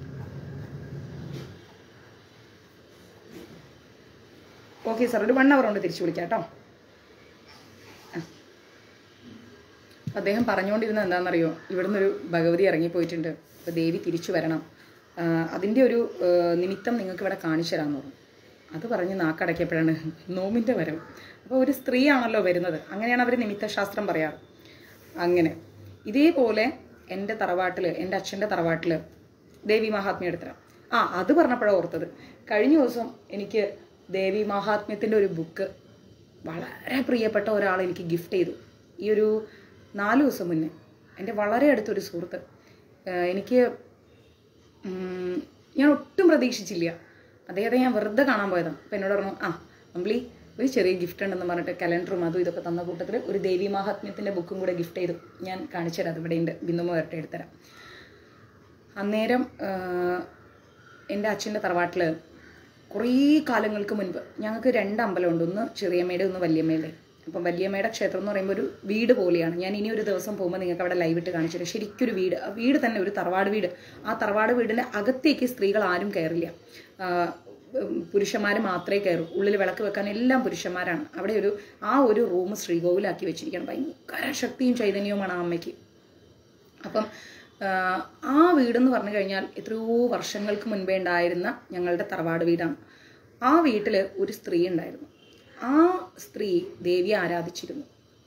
S1: ഓക്കെ സാർ ഒരു വൺ അവർ കൊണ്ട് തിരിച്ചു വിളിക്കാം കേട്ടോ ആ. അദ്ദേഹം പറഞ്ഞുകൊണ്ടിരുന്നത് എന്താണെന്നറിയോ ഇവിടുന്ന് ഒരു ഭഗവതി ഇറങ്ങിപ്പോയിട്ടുണ്ട് അപ്പോൾ ദേവി തിരിച്ചു വരണം ആ, അതിൻ്റെ ഒരു ആ, നിമിത്തം നിങ്ങൾക്ക് ഇവിടെ കാണിച്ചു തരാമെന്ന് പറഞ്ഞു അത് പറഞ്ഞ് നാക്കടക്കിയപ്പോഴാണ് നോമിൻ്റെ വരവ് അപ്പോൾ ഒരു സ്ത്രീയാണല്ലോ വരുന്നത് അങ്ങനെയാണ് അവർ നിമിത്തശാസ്ത്രം പറയാറ് അങ്ങനെ ഇതേപോലെ എൻ്റെ തറവാട്ടിൽ എൻ്റെ അച്ഛൻ്റെ തറവാട്ടിൽ ദേവി മഹാത്മ്യം എടുത്തരാം ആ അത് പറഞ്ഞപ്പോഴാണ് ഓർത്തത് കഴിഞ്ഞ ദിവസം എനിക്ക് ദേവി മഹാത്മ്യത്തിൻ്റെ ഒരു ബുക്ക് വളരെ പ്രിയപ്പെട്ട ഒരാൾ എനിക്ക് ഗിഫ്റ്റ് ചെയ്തു ഈ ഒരു നാല് ദിവസം മുന്നേ എൻ്റെ വളരെ അടുത്തൊരു സുഹൃത്ത് ഏഹ് എനിക്ക് ഉം, ഞാൻ ഒട്ടും പ്രതീക്ഷിച്ചില്ല അദ്ദേഹത്തെ ഞാൻ വെറുതെ കാണാൻ പോയതാണ് അപ്പം എന്നോട് പറഞ്ഞു ആ അമ്പിളി ഒരു ചെറിയ ഗിഫ്റ്റ് ഉണ്ടെന്ന് പറഞ്ഞിട്ട് കലണ്ടറും അതും ഇതൊക്കെ തന്ന കൂട്ടത്തിൽ ഒരു ദേവി മഹാത്മ്യത്തിൻ്റെ ബുക്കും കൂടെ ഗിഫ്റ്റ് ചെയ്തു ഞാൻ കാണിച്ചു തരാം അത് ഇവിടെ ഉണ്ട് ബിന്ദുമ വരട്ടെ എടുത്തരാം അന്നേരം ആഹ്, എൻ്റെ അച്ഛൻ്റെ തറവാട്ടിൽ കുറേ കാലങ്ങൾക്ക് മുൻപ് ഞങ്ങൾക്ക് രണ്ട് അമ്പലമുണ്ട് ഒന്ന് ചെറിയമ്മയുടെ ഒന്ന് വല്യമ്മയുടെ അപ്പം വല്യമ്മയുടെ ക്ഷേത്രം എന്ന് പറയുമ്പോൾ ഒരു വീട് പോലെയാണ് ഞാൻ ഇനി ഒരു ദിവസം പോകുമ്പോൾ നിങ്ങൾക്ക് അവിടെ ലൈവ് ഇട്ട് കാണിച്ചു തരാം ശരിക്കൊരു വീട് ആ വീട് തന്നെ ഒരു തറവാട് വീട് ആ തറവാട് വീടിൻ്റെ അകത്തേക്ക് സ്ത്രീകൾ ആരും കയറില്ല ആ, ഉം, പുരുഷന്മാർ മാത്രമേ കയറൂ ഉള്ളിൽ വിളക്ക് വെക്കാൻ എല്ലാം പുരുഷന്മാരാണ് അവിടെ ഒരു ആ ഒരു റൂം ശ്രീകോവിലാക്കി വെച്ചിരിക്കുകയാണ് ഭയങ്കര ശക്തിയും ചൈതന്യവുമാണ് ആ അമ്മയ്ക്ക് അപ്പം ആ, ആ വീടെന്ന് പറഞ്ഞു കഴിഞ്ഞാൽ എത്രയോ വർഷങ്ങൾക്ക് മുൻപേ ഉണ്ടായിരുന്ന ഞങ്ങളുടെ തറവാട് വീടാണ് ആ വീട്ടിൽ ഒരു സ്ത്രീ ഉണ്ടായിരുന്നു ആ സ്ത്രീ ദേവിയെ ആരാധിച്ചിരുന്നു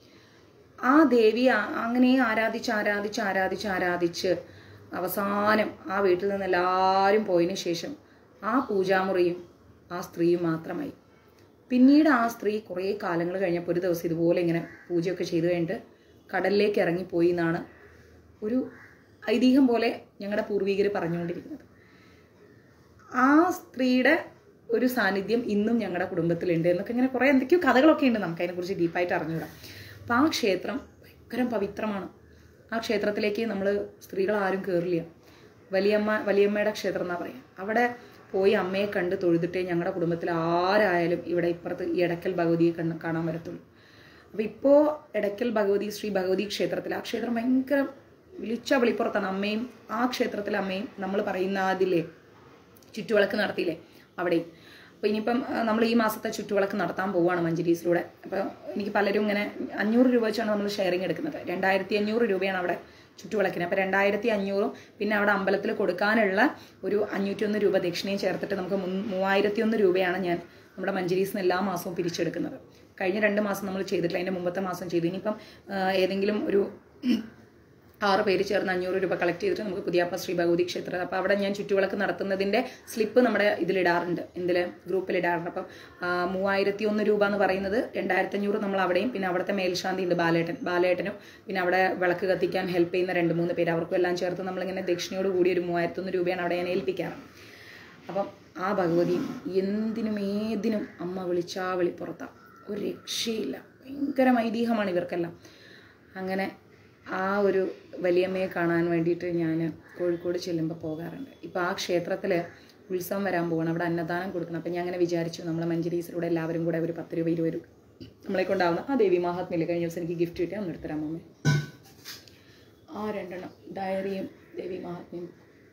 S1: ആ ദേവിയെ ആ- അങ്ങനെ ആരാധിച്ച് ആരാധിച്ച് ആരാധിച്ച് ആരാധിച്ച് അവസാനം ആ വീട്ടിൽ നിന്ന് എല്ലാവരും പോയതിന് ശേഷം ആ പൂജാമുറിയും ആ സ്ത്രീയും മാത്രമായി പിന്നീട് ആ സ്ത്രീ കുറേ കാലങ്ങൾ കഴിഞ്ഞപ്പോൾ ഒരു ദിവസം ഇതുപോലെ ഇങ്ങനെ പൂജയൊക്കെ ചെയ്തു കഴിഞ്ഞിട്ട് കടലിലേക്ക് ഇറങ്ങിപ്പോയി എന്നാണ് ഒരു ഐതിഹ്യം പോലെ ഞങ്ങളുടെ പൂർവികർ പറഞ്ഞുകൊണ്ടിരിക്കുന്നത് ആ സ്ത്രീയുടെ ഒരു സാന്നിധ്യം ഇന്നും ഞങ്ങളുടെ കുടുംബത്തിലുണ്ട് എന്നൊക്കെ ഇങ്ങനെ കുറേ എന്തൊക്കെയോ കഥകളൊക്കെ ഉണ്ട് നമുക്ക് അതിനെക്കുറിച്ച് ഡീപ്പായിട്ട് അറിഞ്ഞുകൂടാം അപ്പം ആ ക്ഷേത്രം ഭയങ്കര പവിത്രമാണ് ആ ക്ഷേത്രത്തിലേക്ക് നമ്മൾ സ്ത്രീകൾ ആരും കയറില്ല വലിയമ്മ വലിയമ്മയുടെ ക്ഷേത്രം എന്നാ പറയാം അവിടെ പോയി അമ്മയെ കണ്ട് തൊഴുതിട്ടേ ഞങ്ങളുടെ കുടുംബത്തിൽ ആരായാലും ഇവിടെ ഇപ്പുറത്ത് ഈ എടക്കൽ ഭഗവതിയെ കണ്ണ് കാണാൻ വരത്തുള്ളൂ അപ്പോൾ ഇപ്പോൾ എടക്കൽ ഭഗവതി ശ്രീ ഭഗവതി ക്ഷേത്രത്തിൽ ആ ക്ഷേത്രം ഭയങ്കര വിളിച്ച വെളിപ്പുറത്താണ് അമ്മയും ആ ക്ഷേത്രത്തിലെ അമ്മയും നമ്മൾ പറയുന്ന അതില്ലേ ചുറ്റുവിളക്ക് നടത്തിയില്ലേ അവിടെയും അപ്പോൾ ഇനിയിപ്പം നമ്മൾ ഈ മാസത്തെ ചുറ്റുവിളക്ക് നടത്താൻ പോവുകയാണ് മഞ്ചരീസിലൂടെ അപ്പോൾ എനിക്ക് പലരും ഇങ്ങനെ അഞ്ഞൂറ് രൂപ വെച്ചാണ് നമ്മൾ ഷെയറിങ് എടുക്കുന്നത് രണ്ടായിരത്തി അഞ്ഞൂറ് രൂപയാണ് അവിടെ ചുറ്റുവിളക്കിന് അപ്പോൾ രണ്ടായിരത്തി അഞ്ഞൂറും പിന്നെ അവിടെ അമ്പലത്തിൽ കൊടുക്കാനുള്ള ഒരു അഞ്ഞൂറ്റൊന്ന് രൂപ ദക്ഷിണയും ചേർത്തിട്ട് നമുക്ക് മുൻ- മൂവായിരത്തി ഒന്ന് രൂപയാണ് ഞാൻ നമ്മുടെ മഞ്ചരീസിൽ നിന്ന് എല്ലാ മാസവും പിരിച്ചെടുക്കുന്നത് കഴിഞ്ഞ രണ്ട് മാസം നമ്മൾ ചെയ്തിട്ടില്ല അതിൻ്റെ മുമ്പത്തെ മാസം ചെയ്തു ഇനിയിപ്പം ആ, ഏതെങ്കിലും ഒരു ആറ് പേര് ചേർന്ന് അഞ്ഞൂറ് രൂപ കളക്ട് ചെയ്തിട്ട് നമുക്ക് പുതിയാപ്പ ശ്രീ ഭഗവതി ക്ഷേത്രം അപ്പോൾ അവിടെ ഞാൻ ചുറ്റുവിളക്ക് നടത്തുന്നതിൻ്റെ സ്ലിപ്പ് നമ്മുടെ ഇതിലിടാറുണ്ട് ഇതിൽ ഗ്രൂപ്പിൽ ഇടാറുണ്ട് അപ്പം ആ, മൂവായിരത്തി ഒന്ന് രൂപ എന്ന് പറയുന്നത് രണ്ടായിരത്തി അഞ്ഞൂറ് നമ്മൾ അവിടെയും പിന്നെ അവിടുത്തെ മേൽശാന്തി ഉണ്ട് ബാലേട്ടൻ ബാലേട്ടനും പിന്നെ അവിടെ വിളക്ക് കത്തിക്കാൻ ഹെൽപ്പ് ചെയ്യുന്ന രണ്ട് മൂന്ന് പേര് അവർക്കും എല്ലാം ചേർത്ത് നമ്മളിങ്ങനെ ദക്ഷിണയോട് കൂടി ഒരു മൂവായിരത്തൊന്ന് രൂപയാണ് അവിടെ ഞാൻ ഏൽപ്പിക്കാറ് അപ്പം ആ ഭഗവതി എന്തിനും ഏതിനും അമ്മ വിളിച്ചാ വിളിപ്പുറത്താ ഒരു രക്ഷയില്ല ഭയങ്കര ഐതിഹ്യമാണ് ഇവർക്കെല്ലാം അങ്ങനെ ആ ഒരു വലിയമ്മയെ കാണാൻ വേണ്ടിയിട്ട് ഞാൻ കോഴിക്കോട് ചെല്ലുമ്പോൾ പോകാറുണ്ട് ഇപ്പോൾ ആ ക്ഷേത്രത്തിൽ ഉത്സവം വരാൻ പോകണം അവിടെ അന്നദാനം കൊടുക്കണം അപ്പം ഞാൻ അങ്ങനെ വിചാരിച്ചു നമ്മളെ മഞ്ചരീസിലൂടെ എല്ലാവരും കൂടെ ഒരു പത്ത് രൂപ ഇരുപത് രൂപ നമ്മളെ കൊണ്ടാവുന്ന ആ ദേവി മഹാത്മയില് കഴിഞ്ഞ ദിവസം എനിക്ക് ഗിഫ്റ്റ് കിട്ടിയാൽ ഒന്ന് എടുത്തരാം അമ്മേ ആ രണ്ടെണ്ണം ഡയറിയും ദേവി മഹാത്മ്യം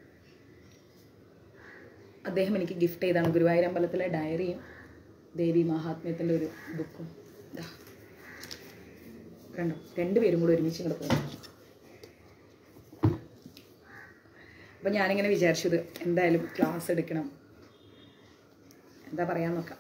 S1: അദ്ദേഹം എനിക്ക് ഗിഫ്റ്റ് ചെയ്താണ് ഗുരുവായൂർ അമ്പലത്തിലെ ഡയറിയും ദേവി മഹാത്മ്യത്തിൻ്റെ ഒരു ബുക്കും ദാ. കണ്ടോ രണ്ടുപേരും കൂടെ ഒരുമിച്ച് ഇങ്ങോട്ട് പോകും അപ്പം ഞാനിങ്ങനെ വിചാരിച്ചത് എന്തായാലും ക്ലാസ് എടുക്കണം എന്താ പറയാൻ നോക്കാം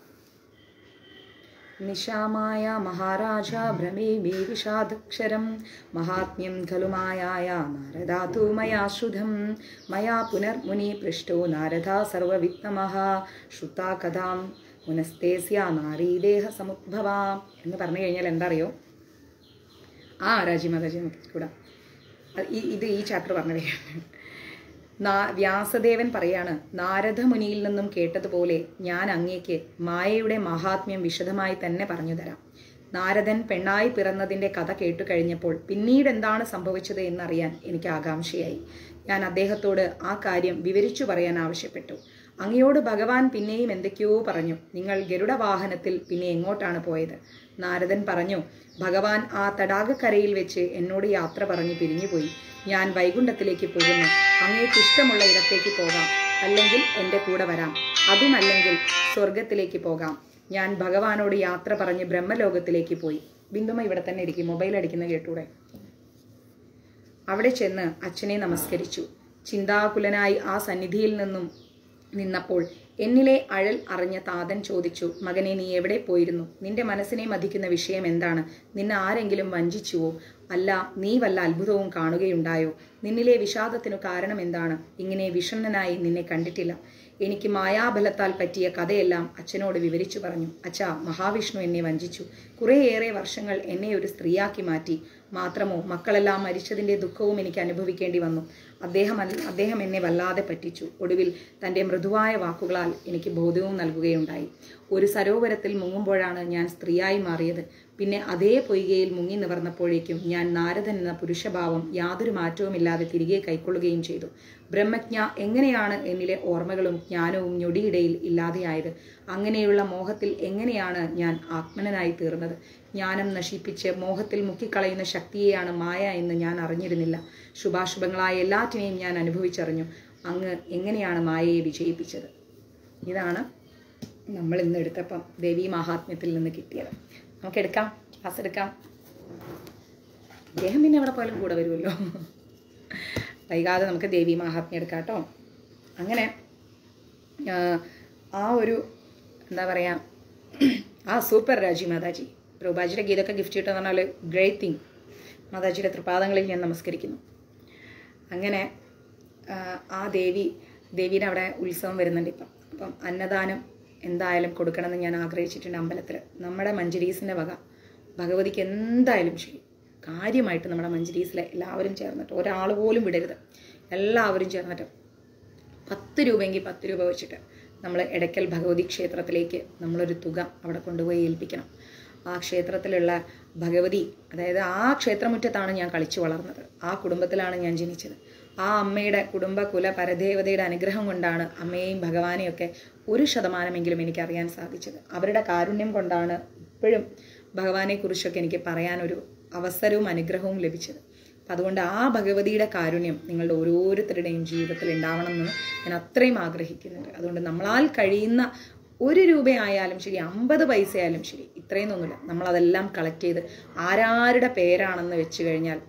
S1: നിശാമായ മഹാരാജ ഭ്രമേ മേ വിഷാദക്ഷരം മഹാത്മ്യം ഖലു മായായ നാരദാതു മയാ ശ്രുതം മയാ പുനർമുനി പൃഷ്ടോ നാരദ സർവവിത്തമഃ ശ്രുതാ കഥാം മുനസ്തേസ്യ നാരീദേഹ സമുദ്ഭവ എന്ന് പറഞ്ഞു കഴിഞ്ഞാൽ എന്താ അറിയോ ആ രാജി മാതാജി നമുക്ക് കൂടാ അത് ഈ ഇത് ഈ ചാപ്റ്റർ പറഞ്ഞു നാ വ്യാസദേവൻ പറയാണ് നാരദ മുനിയിൽ നിന്നും കേട്ടതുപോലെ ഞാൻ അങ്ങേക്ക് മായയുടെ മഹാത്മ്യം വിശദമായി തന്നെ പറഞ്ഞു തരാം നാരദൻ പെണ്ണായി പിറന്നതിൻ്റെ കഥ കേട്ടു കഴിഞ്ഞപ്പോൾ പിന്നീട് എന്താണ് സംഭവിച്ചത് എന്നറിയാൻ എനിക്ക് ആകാംക്ഷയായി ഞാൻ അദ്ദേഹത്തോട് ആ കാര്യം വിവരിച്ചു പറയാൻ ആവശ്യപ്പെട്ടു അങ്ങയോട് ഭഗവാൻ പിന്നെയും എന്തൊക്കെയോ പറഞ്ഞു നിങ്ങൾ ഗരുഡ വാഹനത്തിൽ പിന്നെ എങ്ങോട്ടാണ് പോയത് നാരദൻ പറഞ്ഞു ഭഗവാൻ ആ തടാകക്കരയിൽ വെച്ച് എന്നോട് യാത്ര പറഞ്ഞ് പിരിഞ്ഞുപോയി ഞാൻ വൈകുണ്ഠത്തിലേക്ക് പോകുന്നു അങ്ങേക്ക് ഇഷ്ടമുള്ള ഇടത്തേക്ക് പോകാം അല്ലെങ്കിൽ എൻ്റെ കൂടെ വരാം അതുമല്ലെങ്കിൽ സ്വർഗത്തിലേക്ക് പോകാം ഞാൻ ഭഗവാനോട് യാത്ര പറഞ്ഞ് ബ്രഹ്മലോകത്തിലേക്ക് പോയി ബിന്ദുമ ഇവിടെ തന്നെ ഇരിക്കും മൊബൈൽ അടിക്കുന്ന കേട്ടൂടെ അവിടെ ചെന്ന് അച്ഛനെ നമസ്കരിച്ചു ചിന്താകുലനായി ആ സന്നിധിയിൽ നിന്നും നിന്നപ്പോൾ എന്നിലെ അഴൽ അറിഞ്ഞ താതൻ ചോദിച്ചു മകനെ നീ എവിടെ പോയിരുന്നു നിന്റെ മനസ്സിനെ മതിക്കുന്ന വിഷയം എന്താണ് നിന്നെ ആരെങ്കിലും വഞ്ചിച്ചുവോ അല്ല നീ വല്ല അത്ഭുതവും കാണുകയുണ്ടായോ നിന്നിലെ വിഷാദത്തിനു കാരണം എന്താണ് ഇങ്ങനെ വിഷണ്ണനായി നിന്നെ കണ്ടിട്ടില്ല എനിക്ക് മായാബലത്താൽ പറ്റിയ കഥയെല്ലാം അച്ഛനോട് വിവരിച്ചു പറഞ്ഞു അച്ഛാ മഹാവിഷ്ണു എന്നെ വഞ്ചിച്ചു കുറേയേറെ വർഷങ്ങൾ എന്നെ ഒരു സ്ത്രീയാക്കി മാറ്റി മാത്രമോ മക്കളെല്ലാം മരിച്ചതിൻ്റെ ദുഃഖവും എനിക്ക് അനുഭവിക്കേണ്ടി വന്നു അദ്ദേഹം അല്ല- അദ്ദേഹം എന്നെ വല്ലാതെ പറ്റിച്ചു ഒടുവിൽ തൻ്റെ മൃദുവായ വാക്കുകളാൽ എനിക്ക് ബോധവും നൽകുകയുണ്ടായി ഒരു സരോവരത്തിൽ മുങ്ങുമ്പോഴാണ് ഞാൻ സ്ത്രീയായി മാറിയത് പിന്നെ അതേ പൊയ്കയിൽ മുങ്ങി നിവർന്നപ്പോഴേക്കും ഞാൻ നാരദൻ എന്ന പുരുഷഭാവം യാതൊരു മാറ്റവുമില്ലാതെ തിരികെ കൈക്കൊള്ളുകയും ചെയ്തു ബ്രഹ്മജ്ഞ എങ്ങനെയാണ് എന്നിലെ ഓർമ്മകളും ജ്ഞാനവും ഞൊടിയിടയിൽ ഇല്ലാതെയായത് അങ്ങനെയുള്ള മോഹത്തിൽ എങ്ങനെയാണ് ഞാൻ ആത്മനനായി തീർന്നത് ജ്ഞാനം നശിപ്പിച്ച് മോഹത്തിൽ മുക്കിക്കളയുന്ന ശക്തിയെയാണ് മായ എന്ന് ഞാൻ അറിഞ്ഞിരുന്നില്ല ശുഭാശുഭങ്ങളായ എല്ലാറ്റിനെയും ഞാൻ അനുഭവിച്ചറിഞ്ഞു അങ്ങ് എങ്ങനെയാണ് മായയെ വിജയിപ്പിച്ചത് ഇതാണ് നമ്മൾ ഇന്ന് എടുത്തപ്പം ദേവി മഹാത്മ്യത്തിൽ നിന്ന് കിട്ടിയത് നമുക്ക് എടുക്കാം ക്ലാസ് എടുക്കാം അദ്ദേഹം പിന്നെ എവിടെ പോയാലും കൂടെ വരുമല്ലോ വൈകാതെ നമുക്ക് ദേവി മഹാത്മ്യം എടുക്കാം കേട്ടോ അങ്ങനെ ആ, ആ ഒരു എന്താ പറയുക ആ സൂപ്പർ രാജി മാതാജി രൂപാജിയുടെ ഗീതൊക്കെ ഗിഫ്റ്റ് കിട്ടുക പറഞ്ഞാൽ ഗ്രേറ്റ് തിങ് മാതാജിയുടെ തൃപാദങ്ങളിൽ ഞാൻ നമസ്കരിക്കുന്നു അങ്ങനെ ആ, ആ ദേവി ദേവിയുടെ അവിടെ ഉത്സവം വരുന്നുണ്ട് ഇപ്പം അപ്പം അന്നദാനം എന്തായാലും കൊടുക്കണമെന്ന് ഞാൻ ആഗ്രഹിച്ചിട്ടുണ്ട് അമ്പലത്തിൽ നമ്മുടെ മഞ്ജരീസിൻ്റെ വക ഭഗവതിക്ക് എന്തായാലും ശരി കാര്യമായിട്ട് നമ്മുടെ മഞ്ജരീസിലെ എല്ലാവരും ചേർന്നിട്ട് ഒരാൾ പോലും വിടരുത് എല്ലാവരും ചേർന്നിട്ട് പത്ത് രൂപയെങ്കിൽ പത്ത് രൂപ വെച്ചിട്ട് നമ്മൾ എടയ്ക്കൽ ഭഗവതി ക്ഷേത്രത്തിലേക്ക് നമ്മളൊരു തുക അവിടെ കൊണ്ടുപോയി ഏൽപ്പിക്കണം ആ ക്ഷേത്രത്തിലുള്ള ഭഗവതി അതായത് ആ ക്ഷേത്രമുറ്റത്താണ് ഞാൻ കളിച്ചു വളർന്നത് ആ കുടുംബത്തിലാണ് ഞാൻ ജനിച്ചത് ആ അമ്മയുടെ കുടുംബ കുല പരദേവതയുടെ അനുഗ്രഹം കൊണ്ടാണ് അമ്മയെയും ഭഗവാനെയും ഒക്കെ ഒരു ശതമാനമെങ്കിലും എനിക്ക് അറിയാൻ സാധിച്ചത് അവരുടെ കാരുണ്യം കൊണ്ടാണ് ഇപ്പോഴും ഭഗവാനെക്കുറിച്ചൊക്കെ എനിക്ക് പറയാനൊരു അവസരവും അനുഗ്രഹവും ലഭിച്ചത് അപ്പം അതുകൊണ്ട് ആ ഭഗവതിയുടെ കാരുണ്യം നിങ്ങളുടെ ഓരോരുത്തരുടെയും ജീവിതത്തിൽ ഉണ്ടാവണമെന്ന് ഞാൻ അത്രയും ആഗ്രഹിക്കുന്നുണ്ട് അതുകൊണ്ട് നമ്മളാൽ കഴിയുന്ന ഒരു രൂപയായാലും ശരി അമ്പത് പൈസ ആയാലും ശരി ഇത്രയൊന്നുമില്ല നമ്മളതെല്ലാം കളക്ട് ചെയ്ത് ആരാരുടെ പേരാണെന്ന് വെച്ച് കഴിഞ്ഞാൽ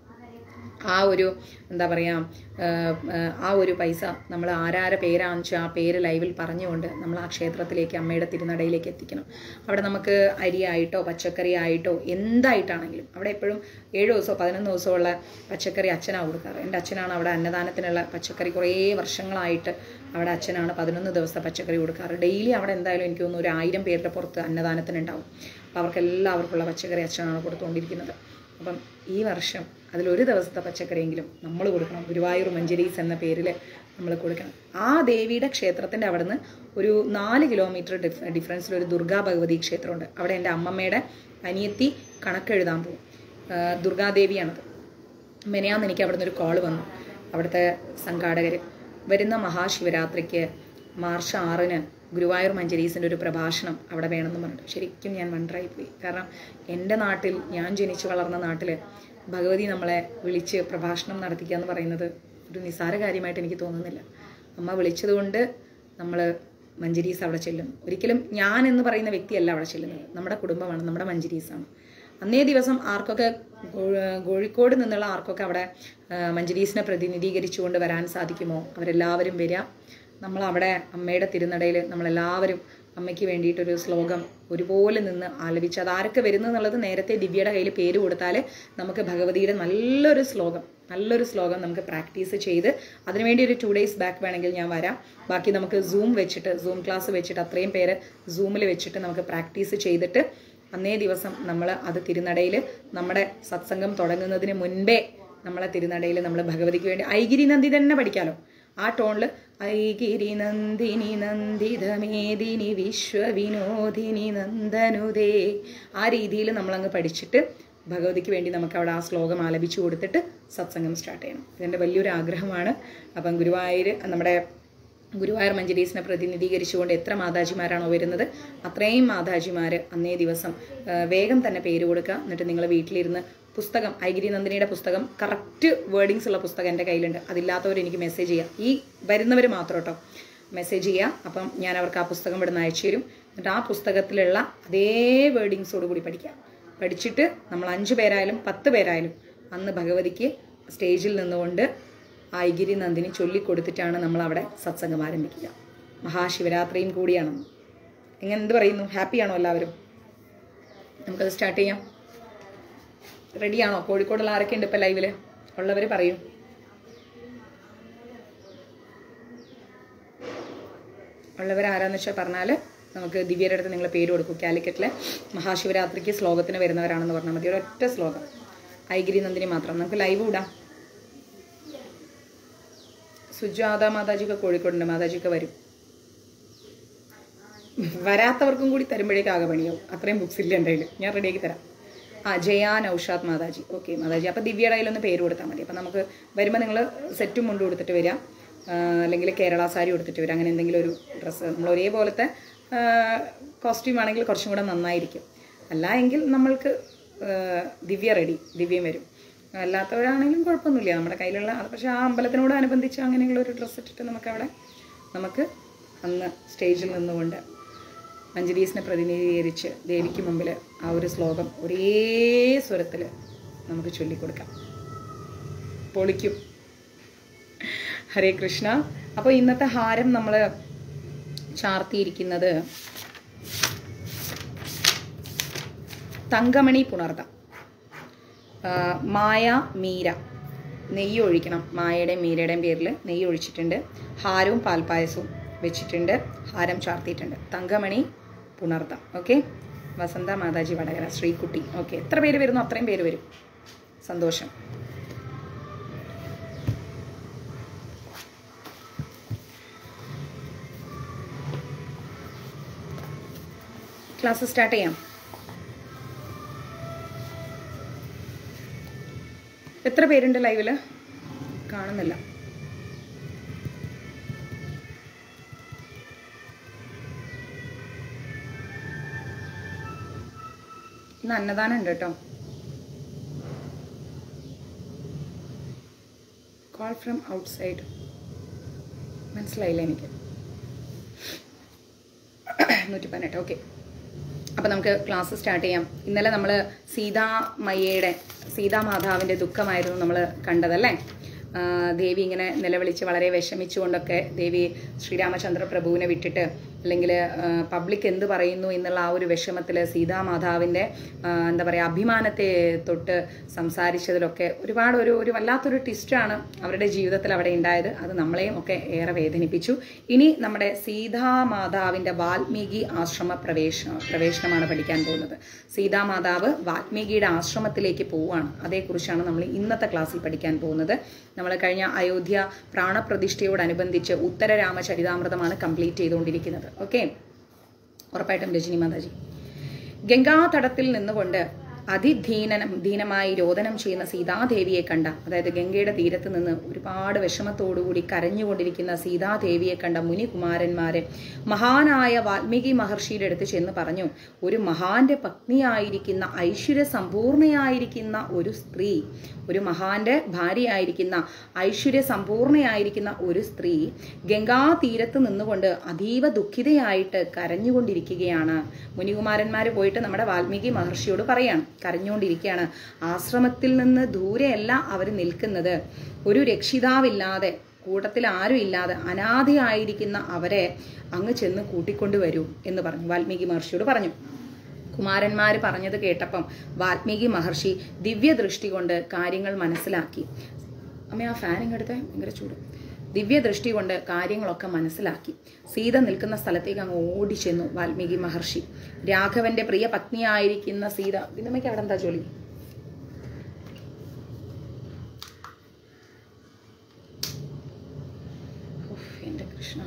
S1: ആ ഒരു എന്താ പറയുക ആ ഒരു പൈസ നമ്മൾ ആരാരെ പേരാണെന്ന് വെച്ചാൽ ആ പേര് ലൈവിൽ പറഞ്ഞുകൊണ്ട് നമ്മൾ ആ ക്ഷേത്രത്തിലേക്ക് അമ്മയുടെ തിരുനടയിലേക്ക് എത്തിക്കണം അവിടെ നമുക്ക് അരിയായിട്ടോ പച്ചക്കറി ആയിട്ടോ എന്തായിട്ടാണെങ്കിലും അവിടെ എപ്പോഴും ഏഴ് ദിവസമോ പതിനൊന്ന് ദിവസമോ ഉള്ള പച്ചക്കറി അച്ഛനാണ് കൊടുക്കാറ് എൻ്റെ അച്ഛനാണ് അവിടെ അന്നദാനത്തിനുള്ള പച്ചക്കറി കുറേ വർഷങ്ങളായിട്ട് അവിടെ അച്ഛനാണ് പതിനൊന്ന് ദിവസത്തെ പച്ചക്കറി കൊടുക്കാറ് ഡെയിലി അവിടെ എന്തായാലും എനിക്ക് തോന്നുന്നു ഒരു ആയിരം പേരുടെ പുറത്ത് അന്നദാനത്തിനുണ്ടാവും അപ്പോൾ അവർക്ക് എല്ലാവർക്കുള്ള പച്ചക്കറി അച്ഛനാണ് കൊടുത്തുകൊണ്ടിരിക്കുന്നത് അപ്പം ഈ വർഷം അതിലൊരു ദിവസത്തെ പച്ചക്കറിയെങ്കിലും നമ്മൾ കൊടുക്കണം ഗുരുവായൂർ മഞ്ചരീസ് എന്ന പേരിൽ നമ്മൾ കൊടുക്കണം ആ ദേവിയുടെ ക്ഷേത്രത്തിൻ്റെ അവിടുന്ന് ഒരു നാല് കിലോമീറ്റർ ഡിഫ് ഡിഫറൻസിൽ ഒരു ദുർഗാ ഭഗവതി ക്ഷേത്രമുണ്ട് അവിടെ എൻ്റെ അമ്മമ്മയുടെ അനിയത്തി കണക്കെഴുതാൻ പോകും ആ, ദുർഗാദേവിയാണത് മെനയാന്ന് എനിക്ക് അവിടുന്ന് ഒരു കോൾ വന്നു അവിടുത്തെ സംഘാടകർ വരുന്ന മഹാശിവരാത്രിക്ക് മാർച്ച് ആറിന് ഗുരുവായൂർ മഞ്ചരീസിൻ്റെ ഒരു പ്രഭാഷണം അവിടെ വേണമെന്ന് പറഞ്ഞിട്ട് ശരിക്കും ഞാൻ വണ്ടറായി പോയി കാരണം എൻ്റെ നാട്ടിൽ ഞാൻ ജനിച്ചു വളർന്ന നാട്ടിൽ ഭഗവതി നമ്മളെ വിളിച്ച് പ്രഭാഷണം നടത്തിക്കുക എന്ന് പറയുന്നത് ഒരു നിസ്സാര കാര്യമായിട്ട് എനിക്ക് തോന്നുന്നില്ല അമ്മ വിളിച്ചതുകൊണ്ട് നമ്മൾ മഞ്ചരീസ് അവിടെ ചെല്ലും ഒരിക്കലും ഞാൻ എന്ന് പറയുന്ന വ്യക്തിയല്ല അവിടെ ചെല്ലുന്നത് നമ്മുടെ കുടുംബമാണ് നമ്മുടെ മഞ്ചരീസാണ് അന്നേ ദിവസം ആർക്കൊക്കെ ഗോ- കോഴിക്കോട് നിന്നുള്ള ആർക്കൊക്കെ അവിടെ ആ, മഞ്ജരീസിനെ പ്രതിനിധീകരിച്ചുകൊണ്ട് വരാൻ സാധിക്കുമോ അവരെല്ലാവരും വരിക നമ്മൾ അവിടെ അമ്മയുടെ തിരുനടയിൽ നമ്മളെല്ലാവരും അമ്മയ്ക്ക് വേണ്ടിയിട്ടൊരു ശ്ലോകം ഒരുപോലെ നിന്ന് ആലപിച്ച് അത് ആരൊക്കെ വരുന്നു എന്നുള്ളത് നേരത്തെ ദിവ്യയുടെ കയ്യിൽ പേര് കൊടുത്താൽ നമുക്ക് ഭഗവതിയുടെ നല്ലൊരു ശ്ലോകം നല്ലൊരു ശ്ലോകം നമുക്ക് പ്രാക്ടീസ് ചെയ്ത് അതിനുവേണ്ടി ഒരു ടു ഡേയ്സ് ബാക്ക് വേണമെങ്കിൽ ഞാൻ വരാം ബാക്കി നമുക്ക് സൂം വെച്ചിട്ട് സൂം ക്ലാസ് വെച്ചിട്ട് അത്രയും പേര് സൂമിൽ വെച്ചിട്ട് നമുക്ക് പ്രാക്ടീസ് ചെയ്തിട്ട് അന്നേ ദിവസം നമ്മൾ അത് തിരുനടയിൽ നമ്മുടെ സത്സംഗം തുടങ്ങുന്നതിന് മുൻപേ നമ്മളെ തിരുനടയിൽ നമ്മൾ ഭഗവതിക്ക് വേണ്ടി ഐഗിരി നന്ദി തന്നെ പഠിക്കാലോ ആ ടോണിൽ ഐഗിരി നന്ദിനി നന്ദിതമേദിനി വിശ്വവിനോദിനി നന്ദനുദേ ആ രീതിയിൽ നമ്മളങ്ങ് പഠിച്ചിട്ട് ഭഗവതിക്ക് വേണ്ടി നമുക്ക് അവിടെ ആ ശ്ലോകം ആലപിച്ചു കൊടുത്തിട്ട് സത്സംഗം സ്റ്റാർട്ട് ചെയ്യണം ഇതെൻ്റെ വലിയൊരു ആഗ്രഹമാണ് അപ്പം ഗുരുവായൂർ നമ്മുടെ ഗുരുവായൂർ മഞ്ജരീസിനെ പ്രതിനിധീകരിച്ചുകൊണ്ട് എത്ര മാതാജിമാരാണോ വരുന്നത് അത്രയും മാതാജിമാർ അന്നേ ദിവസം ആ, വേഗം തന്നെ പേര് കൊടുക്കുക എന്നിട്ട് നിങ്ങൾ വീട്ടിലിരുന്ന് പുസ്തകം ഐഗിരി നന്ദിനിയുടെ പുസ്തകം കറക്റ്റ് വേർഡിങ്സ് ഉള്ള പുസ്തകം എൻ്റെ കയ്യിലുണ്ട് അതില്ലാത്തവർ എനിക്ക് മെസ്സേജ് ചെയ്യാം ഈ വരുന്നവർ മാത്രം കേട്ടോ മെസ്സേജ് ചെയ്യുക അപ്പം ഞാൻ അവർക്ക് ആ പുസ്തകം ഇവിടെ നിന്ന് അയച്ചു തരും എന്നിട്ട് ആ പുസ്തകത്തിലുള്ള അതേ വേർഡിങ്സോട് കൂടി പഠിക്കുക പഠിച്ചിട്ട് നമ്മൾ അഞ്ച് പേരായാലും പത്ത് പേരായാലും അന്ന് ഭഗവതിക്ക് സ്റ്റേജിൽ നിന്നുകൊണ്ട് ഐഗിരി നന്ദിനി ചൊല്ലിക്കൊടുത്തിട്ടാണ് നമ്മൾ അവിടെ സത്സംഗം ആരംഭിക്കുക മഹാശിവരാത്രിയും കൂടിയാണെന്ന് എങ്ങനെ എന്ത് പറയുന്നു ഹാപ്പിയാണോ എല്ലാവരും നമുക്കത് സ്റ്റാർട്ട് ചെയ്യാം റെഡിയാണോ കോഴിക്കോടുള്ള ആരൊക്കെ ഉണ്ട് ഇപ്പം ലൈവിൽ ഉള്ളവർ പറയൂ ഉള്ളവർ ആരാന്ന് വെച്ചാൽ പറഞ്ഞാൽ നമുക്ക് ദിവ്യരുടെ അടുത്ത് നിങ്ങൾ പേര് കൊടുക്കും കാലിക്കറ്റിലെ മഹാശിവരാത്രിക്ക് ശ്ലോകത്തിന് വരുന്നവരാണെന്ന് പറഞ്ഞാൽ മതി ഒരൊറ്റ ശ്ലോകം ഐഗിരി നന്ദിനി മാത്രം നമുക്ക് ലൈവ് ഇടാം സുജാത മാതാജിക്ക് കോഴിക്കോടുണ്ട് മാതാജിക്ക് വരും വരാത്തവർക്കും കൂടി തരുമ്പോഴേക്കും ആകെ പണിയാവും അത്രയും ബുക്സ് ഇല്ല എൻ്റെ കയ്യിൽ ഞാൻ റെഡിയാക്കി തരാം ആ ജയ നൌഷാദ് മാതാജി ഓക്കെ മാതാജി അപ്പോൾ ദിവ്യയുടെ കയ്യിലൊന്ന് പേര് കൊടുത്താൽ മതി അപ്പോൾ നമുക്ക് വരുമ്പോൾ നിങ്ങൾ സെറ്റും മുണ്ട് കൊടുത്തിട്ട് വരിക ആ, അല്ലെങ്കിൽ കേരള സാരി കൊടുത്തിട്ട് വരിക അങ്ങനെ എന്തെങ്കിലും ഒരു ഡ്രസ്സ് നമ്മൾ ഒരേപോലത്തെ കോസ്റ്റ്യൂം ആണെങ്കിൽ കുറച്ചും കൂടെ നന്നായിരിക്കും അല്ല എങ്കിൽ നമ്മൾക്ക് ആ, ദിവ്യ റെഡി ദിവ്യം വരും അല്ലാത്തവരാണെങ്കിലും കുഴപ്പമൊന്നുമില്ല നമ്മുടെ കയ്യിലുള്ള അത് പക്ഷേ ആ അമ്പലത്തിനോട് അനുബന്ധിച്ച് അങ്ങനെയുള്ള ഒരു ഡ്രസ്സ് ഇട്ടിട്ട് നമുക്കവിടെ നമുക്ക് അന്ന് സ്റ്റേജിൽ നിന്നുകൊണ്ട് മഞ്ജരീസിനെ പ്രതിനിധീകരിച്ച് ദേവിക്ക് മുമ്പിൽ ആ ഒരു ശ്ലോകം ഒരേ സ്വരത്തിൽ നമുക്ക് ചൊല്ലിക്കൊടുക്കാം പൊളിക്കും ഹരേ കൃഷ്ണ അപ്പോൾ ഇന്നത്തെ ഹാരം നമ്മൾ ചാർത്തിയിരിക്കുന്നത് തങ്കമണി പുണർത ആ, മായ മീര നെയ്യ് ഒഴിക്കണം മായയുടെയും മീരയുടെയും പേരിൽ നെയ്യ് ഒഴിച്ചിട്ടുണ്ട് ഹാരവും പാൽപ്പായസവും വെച്ചിട്ടുണ്ട് ഹാരം ചാർത്തിയിട്ടുണ്ട് തങ്കമണി പുണർത ഓക്കെ വസന്ത മാതാജി വടകര ശ്രീകുട്ടി ഓക്കെ എത്ര പേര് വരുന്നു അത്രയും പേര് വരും സന്തോഷം ക്ലാസ് സ്റ്റാർട്ട് ചെയ്യാം എത്ര പേരുണ്ട് ലൈവില് കാണുന്നില്ല ഇന്ന് അന്നദാനം ഉണ്ട് കേട്ടോ കോൾ ഫ്രം ഔട്ട്സൈഡ് മനസ്സിലായില്ല എനിക്ക് നൂറ്റി പതിനെട്ട് ഓക്കെ അപ്പോൾ നമുക്ക് ക്ലാസ് സ്റ്റാർട്ട് ചെയ്യാം ഇന്നലെ നമ്മൾ സീതാമയ്യയുടെ സീതാമാതാവിൻ്റെ ദുഃഖമായിരുന്നു നമ്മൾ കണ്ടതല്ലേ ആ, ദേവി ഇങ്ങനെ നിലവിളിച്ച് വളരെ വിഷമിച്ചുകൊണ്ടൊക്കെ ദേവി ശ്രീരാമചന്ദ്ര പ്രഭുവിനെ വിട്ടിട്ട് അല്ലെങ്കിൽ പബ്ലിക് എന്ത് പറയുന്നു എന്നുള്ള ആ ഒരു വിഷമത്തിൽ സീതാമാതാവിൻ്റെ ആ, എന്താ പറയുക അഭിമാനത്തെ തൊട്ട് സംസാരിച്ചതിലൊക്കെ ഒരുപാട് ഒരു ഒരു വല്ലാത്തൊരു ട്വിസ്റ്റാണ് അവരുടെ ജീവിതത്തിൽ അവിടെ ഉണ്ടായത് അത് നമ്മളെയും ഒക്കെ ഏറെ വേദനിപ്പിച്ചു ഇനി നമ്മുടെ സീതാമാതാവിൻ്റെ വാൽമീകി ആശ്രമ പ്രവേശന പ്രവേശനമാണ് പഠിക്കാൻ പോകുന്നത് സീതാമാതാവ് വാൽമീകിയുടെ ആശ്രമത്തിലേക്ക് പോവുകയാണ് അതേക്കുറിച്ചാണ് നമ്മൾ ഇന്നത്തെ ക്ലാസ്സിൽ പഠിക്കാൻ പോകുന്നത് നമ്മൾ കഴിഞ്ഞ അയോധ്യ പ്രാണപ്രതിഷ്ഠയോടനുബന്ധിച്ച് ഉത്തര രാമചരിതാമൃതമാണ് കംപ്ലീറ്റ് ചെയ്തുകൊണ്ടിരിക്കുന്നത് ഓക്കെ ഉറപ്പായിട്ടും രജനി മാതാജി ഗംഗാതടത്തിൽ നിന്നുകൊണ്ട് അതിധീനനം ധീനമായി രോദനം ചെയ്യുന്ന സീതാദേവിയെ കണ്ട അതായത് ഗംഗയുടെ തീരത്ത് നിന്ന് ഒരുപാട് വിഷമത്തോടുകൂടി കരഞ്ഞുകൊണ്ടിരിക്കുന്ന സീതാദേവിയെ കണ്ട മുനികുമാരന്മാരെ മഹാനായ വാൽമീകി മഹർഷിയുടെ അടുത്ത് ചെന്ന് പറഞ്ഞു ഒരു മഹാന്റെ പത്നിയായിരിക്കുന്ന ഐശ്വര്യ സമ്പൂർണയായിരിക്കുന്ന ഒരു സ്ത്രീ ഒരു മഹാന്റെ ഭാര്യയായിരിക്കുന്ന ഐശ്വര്യ സമ്പൂർണയായിരിക്കുന്ന ഒരു സ്ത്രീ ഗംഗാ തീരത്ത് നിന്നുകൊണ്ട് അതീവ ദുഃഖിതയായിട്ട് കരഞ്ഞുകൊണ്ടിരിക്കുകയാണ് മുനികുമാരന്മാർ പോയിട്ട് നമ്മുടെ വാൽമീകി മഹർഷിയോട് പറയാണ് കരഞ്ഞുകൊണ്ടിരിക്കുകയാണ് ആശ്രമത്തിൽ നിന്ന് ദൂരെയല്ല അവർ നിൽക്കുന്നത് ഒരു രക്ഷിതാവില്ലാതെ കൂട്ടത്തിൽ ആരും ഇല്ലാതെ അനാഥയായിരിക്കുന്ന അവരെ അങ്ങ് ചെന്ന് കൂട്ടിക്കൊണ്ടുവരൂ എന്ന് പറഞ്ഞു വാൽമീകി മഹർഷിയോട് പറഞ്ഞു കുമാരന്മാർ പറഞ്ഞത് കേട്ടപ്പം വാൽമീകി മഹർഷി ദിവ്യദൃഷ്ടി കൊണ്ട് കാര്യങ്ങൾ മനസ്സിലാക്കി അമ്മ ആ ഫാൻ ഇങ്ങടുത്തെ ഭയങ്കര ചൂട് ദിവ്യദൃഷ്ടി കൊണ്ട് കാര്യങ്ങളൊക്കെ മനസ്സിലാക്കി സീത നിൽക്കുന്ന സ്ഥലത്തേക്ക് അങ്ങ് ഓടിച്ചെന്നു വാൽമീകി മഹർഷി രാഘവന്റെ പ്രിയ പത്നിയായിരിക്കുന്ന സീത ബിന്ദമ്മയ്ക്ക് അവിടെ എന്താ ജോലി ഉഫ്, എൻ്റെ കൃഷ്ണ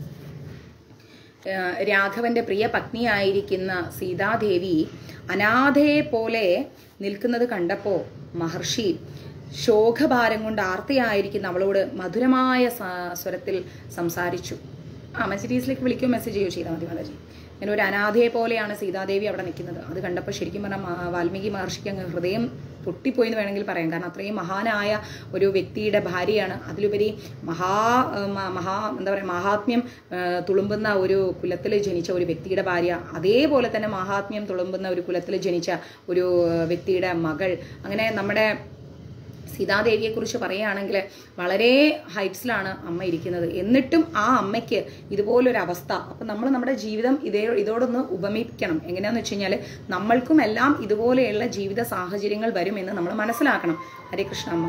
S1: ഏഹ് രാഘവന്റെ പ്രിയ പത്നിയായിരിക്കുന്ന സീതാദേവി അനാഥയെ പോലെ നിൽക്കുന്നത് കണ്ടപ്പോൾ മഹർഷി ശോകഭാരം കൊണ്ട് ആർത്തിയായിരിക്കുന്ന അവളോട് മധുരമായ സ- സ്വരത്തിൽ സംസാരിച്ചു ആ മെസ്സേജീസിലേക്ക് വിളിക്കുകയോ മെസ്സേജ് ചെയ്യുകയോ ചെയ്താൽ മതി മാതാജി ഇങ്ങനെ ഒരു അനാഥയെ പോലെയാണ് സീതാദേവി അവിടെ നിൽക്കുന്നത് അത് കണ്ടപ്പോൾ ശരിക്കും പറഞ്ഞാൽ മ- വാൽമീകി മഹർഷിക്ക് അങ്ങ് ഹൃദയം പൊട്ടിപ്പോയി എന്ന് വേണമെങ്കിൽ പറയാം കാരണം അത്രയും മഹാനായ ഒരു വ്യക്തിയുടെ ഭാര്യയാണ് അതിലുപരി മഹാ ആ, മ- മഹാ എന്താ പറയുക മഹാത്മ്യം ആ, തുളുമ്പുന്ന ഒരു കുലത്തിൽ ജനിച്ച ഒരു വ്യക്തിയുടെ ഭാര്യ അതേപോലെ തന്നെ മഹാത്മ്യം തുളുമ്പുന്ന ഒരു കുലത്തിൽ ജനിച്ച ഒരു ആ, വ്യക്തിയുടെ മകൾ അങ്ങനെ നമ്മുടെ സീതാദേവിയെക്കുറിച്ച് പറയുകയാണെങ്കിൽ വളരെ ഹൈറ്റ്സിലാണ് അമ്മ ഇരിക്കുന്നത് എന്നിട്ടും ആ അമ്മയ്ക്ക് ഇതുപോലൊരു അവസ്ഥ അപ്പം നമ്മൾ നമ്മുടെ ജീവിതം ഇതേ ഇതോടൊന്ന് ഉപമിക്കണം എങ്ങനെയാണെന്ന് വെച്ച് കഴിഞ്ഞാൽ നമ്മൾക്കും എല്ലാം ഇതുപോലെയുള്ള ജീവിത സാഹചര്യങ്ങൾ വരുമെന്ന് നമ്മൾ മനസ്സിലാക്കണം ഹരേ കൃഷ്ണ അമ്മ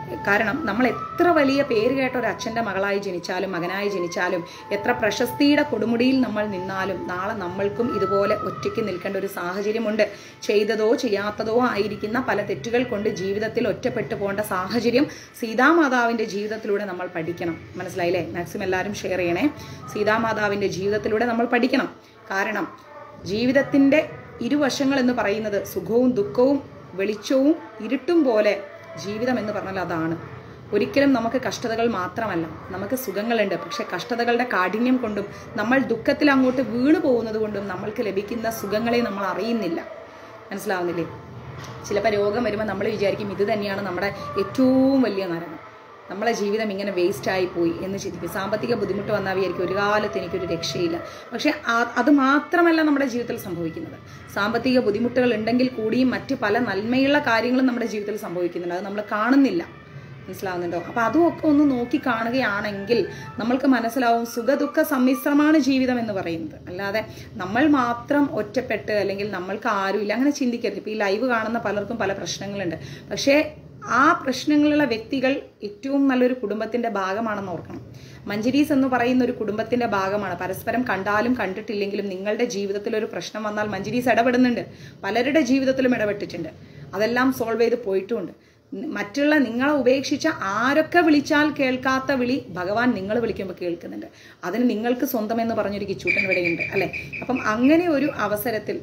S1: കാരണം നമ്മൾ എത്ര വലിയ പേര് കേട്ട ഒരു അച്ഛൻ്റെ മകളായി ജനിച്ചാലും മകനായി ജനിച്ചാലും എത്ര പ്രശസ്തിയുടെ കൊടുമുടിയിൽ നമ്മൾ നിന്നാലും നാളെ നമ്മൾക്കും ഇതുപോലെ ഒറ്റയ്ക്ക് നിൽക്കേണ്ട ഒരു സാഹചര്യമുണ്ട് ചെയ്തതോ ചെയ്യാത്തതോ ആയിരിക്കുന്ന പല തെറ്റുകൾ കൊണ്ട് ജീവിതത്തിൽ ഒറ്റപ്പെട്ടു പോകേണ്ട സാഹചര്യം സീതാമാതാവിൻ്റെ ജീവിതത്തിലൂടെ നമ്മൾ പഠിക്കണം മനസ്സിലായില്ലേ മാക്സിമം എല്ലാവരും ഷെയർ ചെയ്യണേ സീതാമാതാവിൻ്റെ ജീവിതത്തിലൂടെ നമ്മൾ പഠിക്കണം കാരണം ജീവിതത്തിൻ്റെ ഇരുവശങ്ങൾ എന്ന് പറയുന്നത് സുഖവും ദുഃഖവും വെളിച്ചവും ഇരുട്ടും പോലെ ജീവിതം എന്ന് പറഞ്ഞാൽ അതാണ് ഒരിക്കലും നമുക്ക് കഷ്ടതകൾ മാത്രമല്ല നമുക്ക് സുഖങ്ങളുണ്ട് പക്ഷെ കഷ്ടതകളുടെ കാഠിന്യം കൊണ്ടും നമ്മൾ ദുഃഖത്തിൽ അങ്ങോട്ട് വീണു പോകുന്നത് കൊണ്ടും നമ്മൾക്ക് ലഭിക്കുന്ന സുഖങ്ങളെ നമ്മൾ അറിയുന്നില്ല മനസ്സിലാവുന്നില്ലേ ചിലപ്പോൾ രോഗം വരുമ്പോൾ നമ്മൾ വിചാരിക്കും ഇത് തന്നെയാണ് നമ്മുടെ ഏറ്റവും വലിയ നരകം നമ്മളെ ജീവിതം ഇങ്ങനെ വേസ്റ്റ് ആയി പോയി എന്ന് ചിന്തിക്കും സാമ്പത്തിക ബുദ്ധിമുട്ട് വന്നാൽ വിചാരിക്കും ഒരു കാലത്ത് എനിക്കൊരു രക്ഷയില്ല പക്ഷെ ആ- അത് മാത്രമല്ല നമ്മുടെ ജീവിതത്തിൽ സംഭവിക്കുന്നത് സാമ്പത്തിക ബുദ്ധിമുട്ടുകൾ ഉണ്ടെങ്കിൽ കൂടിയും മറ്റ് പല നന്മയുള്ള കാര്യങ്ങളും നമ്മുടെ ജീവിതത്തിൽ സംഭവിക്കുന്നുണ്ട് അത് നമ്മൾ കാണുന്നില്ല മനസ്സിലാവുന്നുണ്ടോ അപ്പൊ അതുമൊക്കെ ഒന്ന് നോക്കി കാണുകയാണെങ്കിൽ നമ്മൾക്ക് മനസ്സിലാവും സുഖദുഃഖ സമ്മിശ്രമാണ് ജീവിതം എന്ന് പറയുന്നത് അല്ലാതെ നമ്മൾ മാത്രം ഒറ്റപ്പെട്ട് അല്ലെങ്കിൽ നമ്മൾക്ക് ആരുമില്ല അങ്ങനെ ചിന്തിക്കരുത് ഇപ്പൊ ഈ ലൈവ് കാണുന്ന പലർക്കും പല പ്രശ്നങ്ങളുണ്ട് പക്ഷേ ആ പ്രശ്നങ്ങളുള്ള വ്യക്തികൾ ഏറ്റവും നല്ലൊരു കുടുംബത്തിന്റെ ഭാഗമാണെന്ന് ഓർക്കണം മഞ്ജരീസ് എന്ന് പറയുന്ന ഒരു കുടുംബത്തിന്റെ ഭാഗമാണ് പരസ്പരം കണ്ടാലും കണ്ടിട്ടില്ലെങ്കിലും നിങ്ങളുടെ ജീവിതത്തിൽ ഒരു പ്രശ്നം വന്നാൽ മഞ്ജരീസ് ഇടപെടുന്നുണ്ട് പലരുടെ ജീവിതത്തിലും ഇടപെട്ടിട്ടുണ്ട് അതെല്ലാം സോൾവ് ചെയ്ത് പോയിട്ടുമുണ്ട് മറ്റുള്ള നിങ്ങളെ ഉപേക്ഷിച്ച ആരൊക്കെ വിളിച്ചാൽ കേൾക്കാത്ത വിളി ഭഗവാൻ നിങ്ങൾ വിളിക്കുമ്പോൾ കേൾക്കുന്നുണ്ട് അതിന് നിങ്ങൾക്ക് സ്വന്തം എന്ന് പറഞ്ഞൊരു കിച്ചൂട്ടൻ ഇവിടെയുണ്ട് അല്ലെ അപ്പം അങ്ങനെ ഒരു അവസരത്തിൽ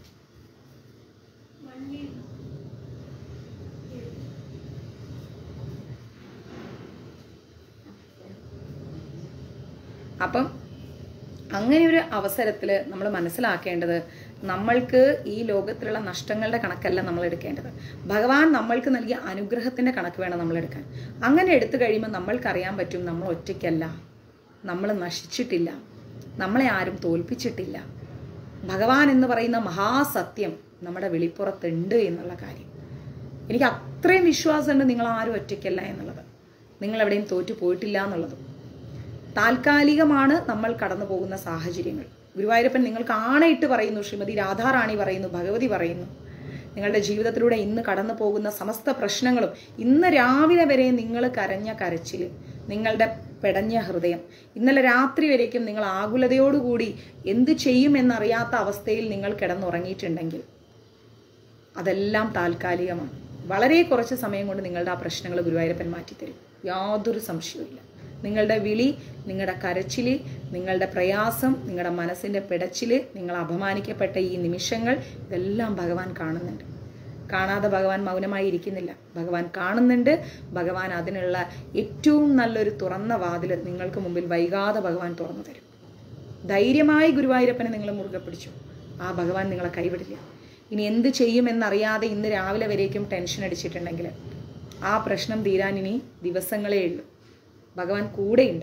S1: അപ്പം അങ്ങനെ ഒരു അവസരത്തിൽ നമ്മൾ മനസ്സിലാക്കേണ്ടത് നമ്മൾക്ക് ഈ ലോകത്തിലുള്ള നഷ്ടങ്ങളുടെ കണക്കല്ല നമ്മൾ എടുക്കേണ്ടത് ഭഗവാൻ നമ്മൾക്ക് നൽകിയ അനുഗ്രഹത്തിന്റെ കണക്ക് വേണം നമ്മൾ എടുക്കാൻ അങ്ങനെ എടുത്തു കഴിയുമ്പോൾ നമ്മൾക്കറിയാൻ പറ്റും നമ്മൾ ഒറ്റയ്ക്കല്ല നമ്മൾ നശിച്ചിട്ടില്ല നമ്മളെ ആരും തോൽപ്പിച്ചിട്ടില്ല ഭഗവാൻ എന്ന് പറയുന്ന മഹാസത്യം നമ്മുടെ വെളിപ്പുറത്തുണ്ട് എന്നുള്ള കാര്യം എനിക്ക് അത്രയും വിശ്വാസമുണ്ട് നിങ്ങൾ ആരും ഒറ്റയ്ക്കല്ല എന്നുള്ളത് നിങ്ങൾ എവിടെയും തോറ്റു പോയിട്ടില്ല എന്നുള്ളത് താൽക്കാലികമാണ് നമ്മൾ കടന്നു പോകുന്ന സാഹചര്യങ്ങൾ ഗുരുവായൂരപ്പൻ നിങ്ങൾക്ക് ആണയിട്ട് പറയുന്നു ശ്രീമതി രാധാറാണി പറയുന്നു ഭഗവതി പറയുന്നു നിങ്ങളുടെ ജീവിതത്തിലൂടെ ഇന്ന് കടന്നു പോകുന്ന സമസ്ത പ്രശ്നങ്ങളും ഇന്ന് രാവിലെ വരെ നിങ്ങൾ കരഞ്ഞ കരച്ചിൽ നിങ്ങളുടെ പെടഞ്ഞ ഹൃദയം ഇന്നലെ രാത്രി വരേക്കും നിങ്ങൾ ആകുലതയോടുകൂടി എന്ത് ചെയ്യുമെന്നറിയാത്ത അവസ്ഥയിൽ നിങ്ങൾ കിടന്നുറങ്ങിയിട്ടുണ്ടെങ്കിൽ അതെല്ലാം താൽക്കാലികമാണ് വളരെ കുറച്ച് സമയം കൊണ്ട് നിങ്ങളുടെ ആ പ്രശ്നങ്ങൾ ഗുരുവായൂരപ്പൻ മാറ്റിത്തരും യാതൊരു സംശയവുമില്ല നിങ്ങളുടെ വിളി നിങ്ങളുടെ കരച്ചില് നിങ്ങളുടെ പ്രയാസം നിങ്ങളുടെ മനസ്സിന്റെ പിടച്ചില് നിങ്ങൾ അപമാനിക്കപ്പെട്ട ഈ നിമിഷങ്ങൾ ഇതെല്ലാം ഭഗവാൻ കാണുന്നുണ്ട് കാണാതെ ഭഗവാൻ മൗനമായി ഇരിക്കുന്നില്ല ഭഗവാൻ കാണുന്നുണ്ട് ഭഗവാൻ അതിനുള്ള ഏറ്റവും നല്ലൊരു തുറന്ന വാതിൽ നിങ്ങൾക്ക് മുമ്പിൽ വൈകാതെ ഭഗവാൻ തുറന്നു തരും ധൈര്യമായി ഗുരുവായൂരപ്പനെ നിങ്ങൾ മുറുകെ പിടിച്ചു ആ ഭഗവാൻ നിങ്ങളെ കൈവിടില്ല ഇനി എന്ത് ചെയ്യുമെന്നറിയാതെ ഇന്ന് രാവിലെ വരേക്കും ടെൻഷൻ അടിച്ചിട്ടുണ്ടെങ്കിൽ ആ പ്രശ്നം തീരാൻ ഇനി ദിവസങ്ങളേ ഉള്ളൂ ഭഗവാൻ കൂടെയുണ്ട്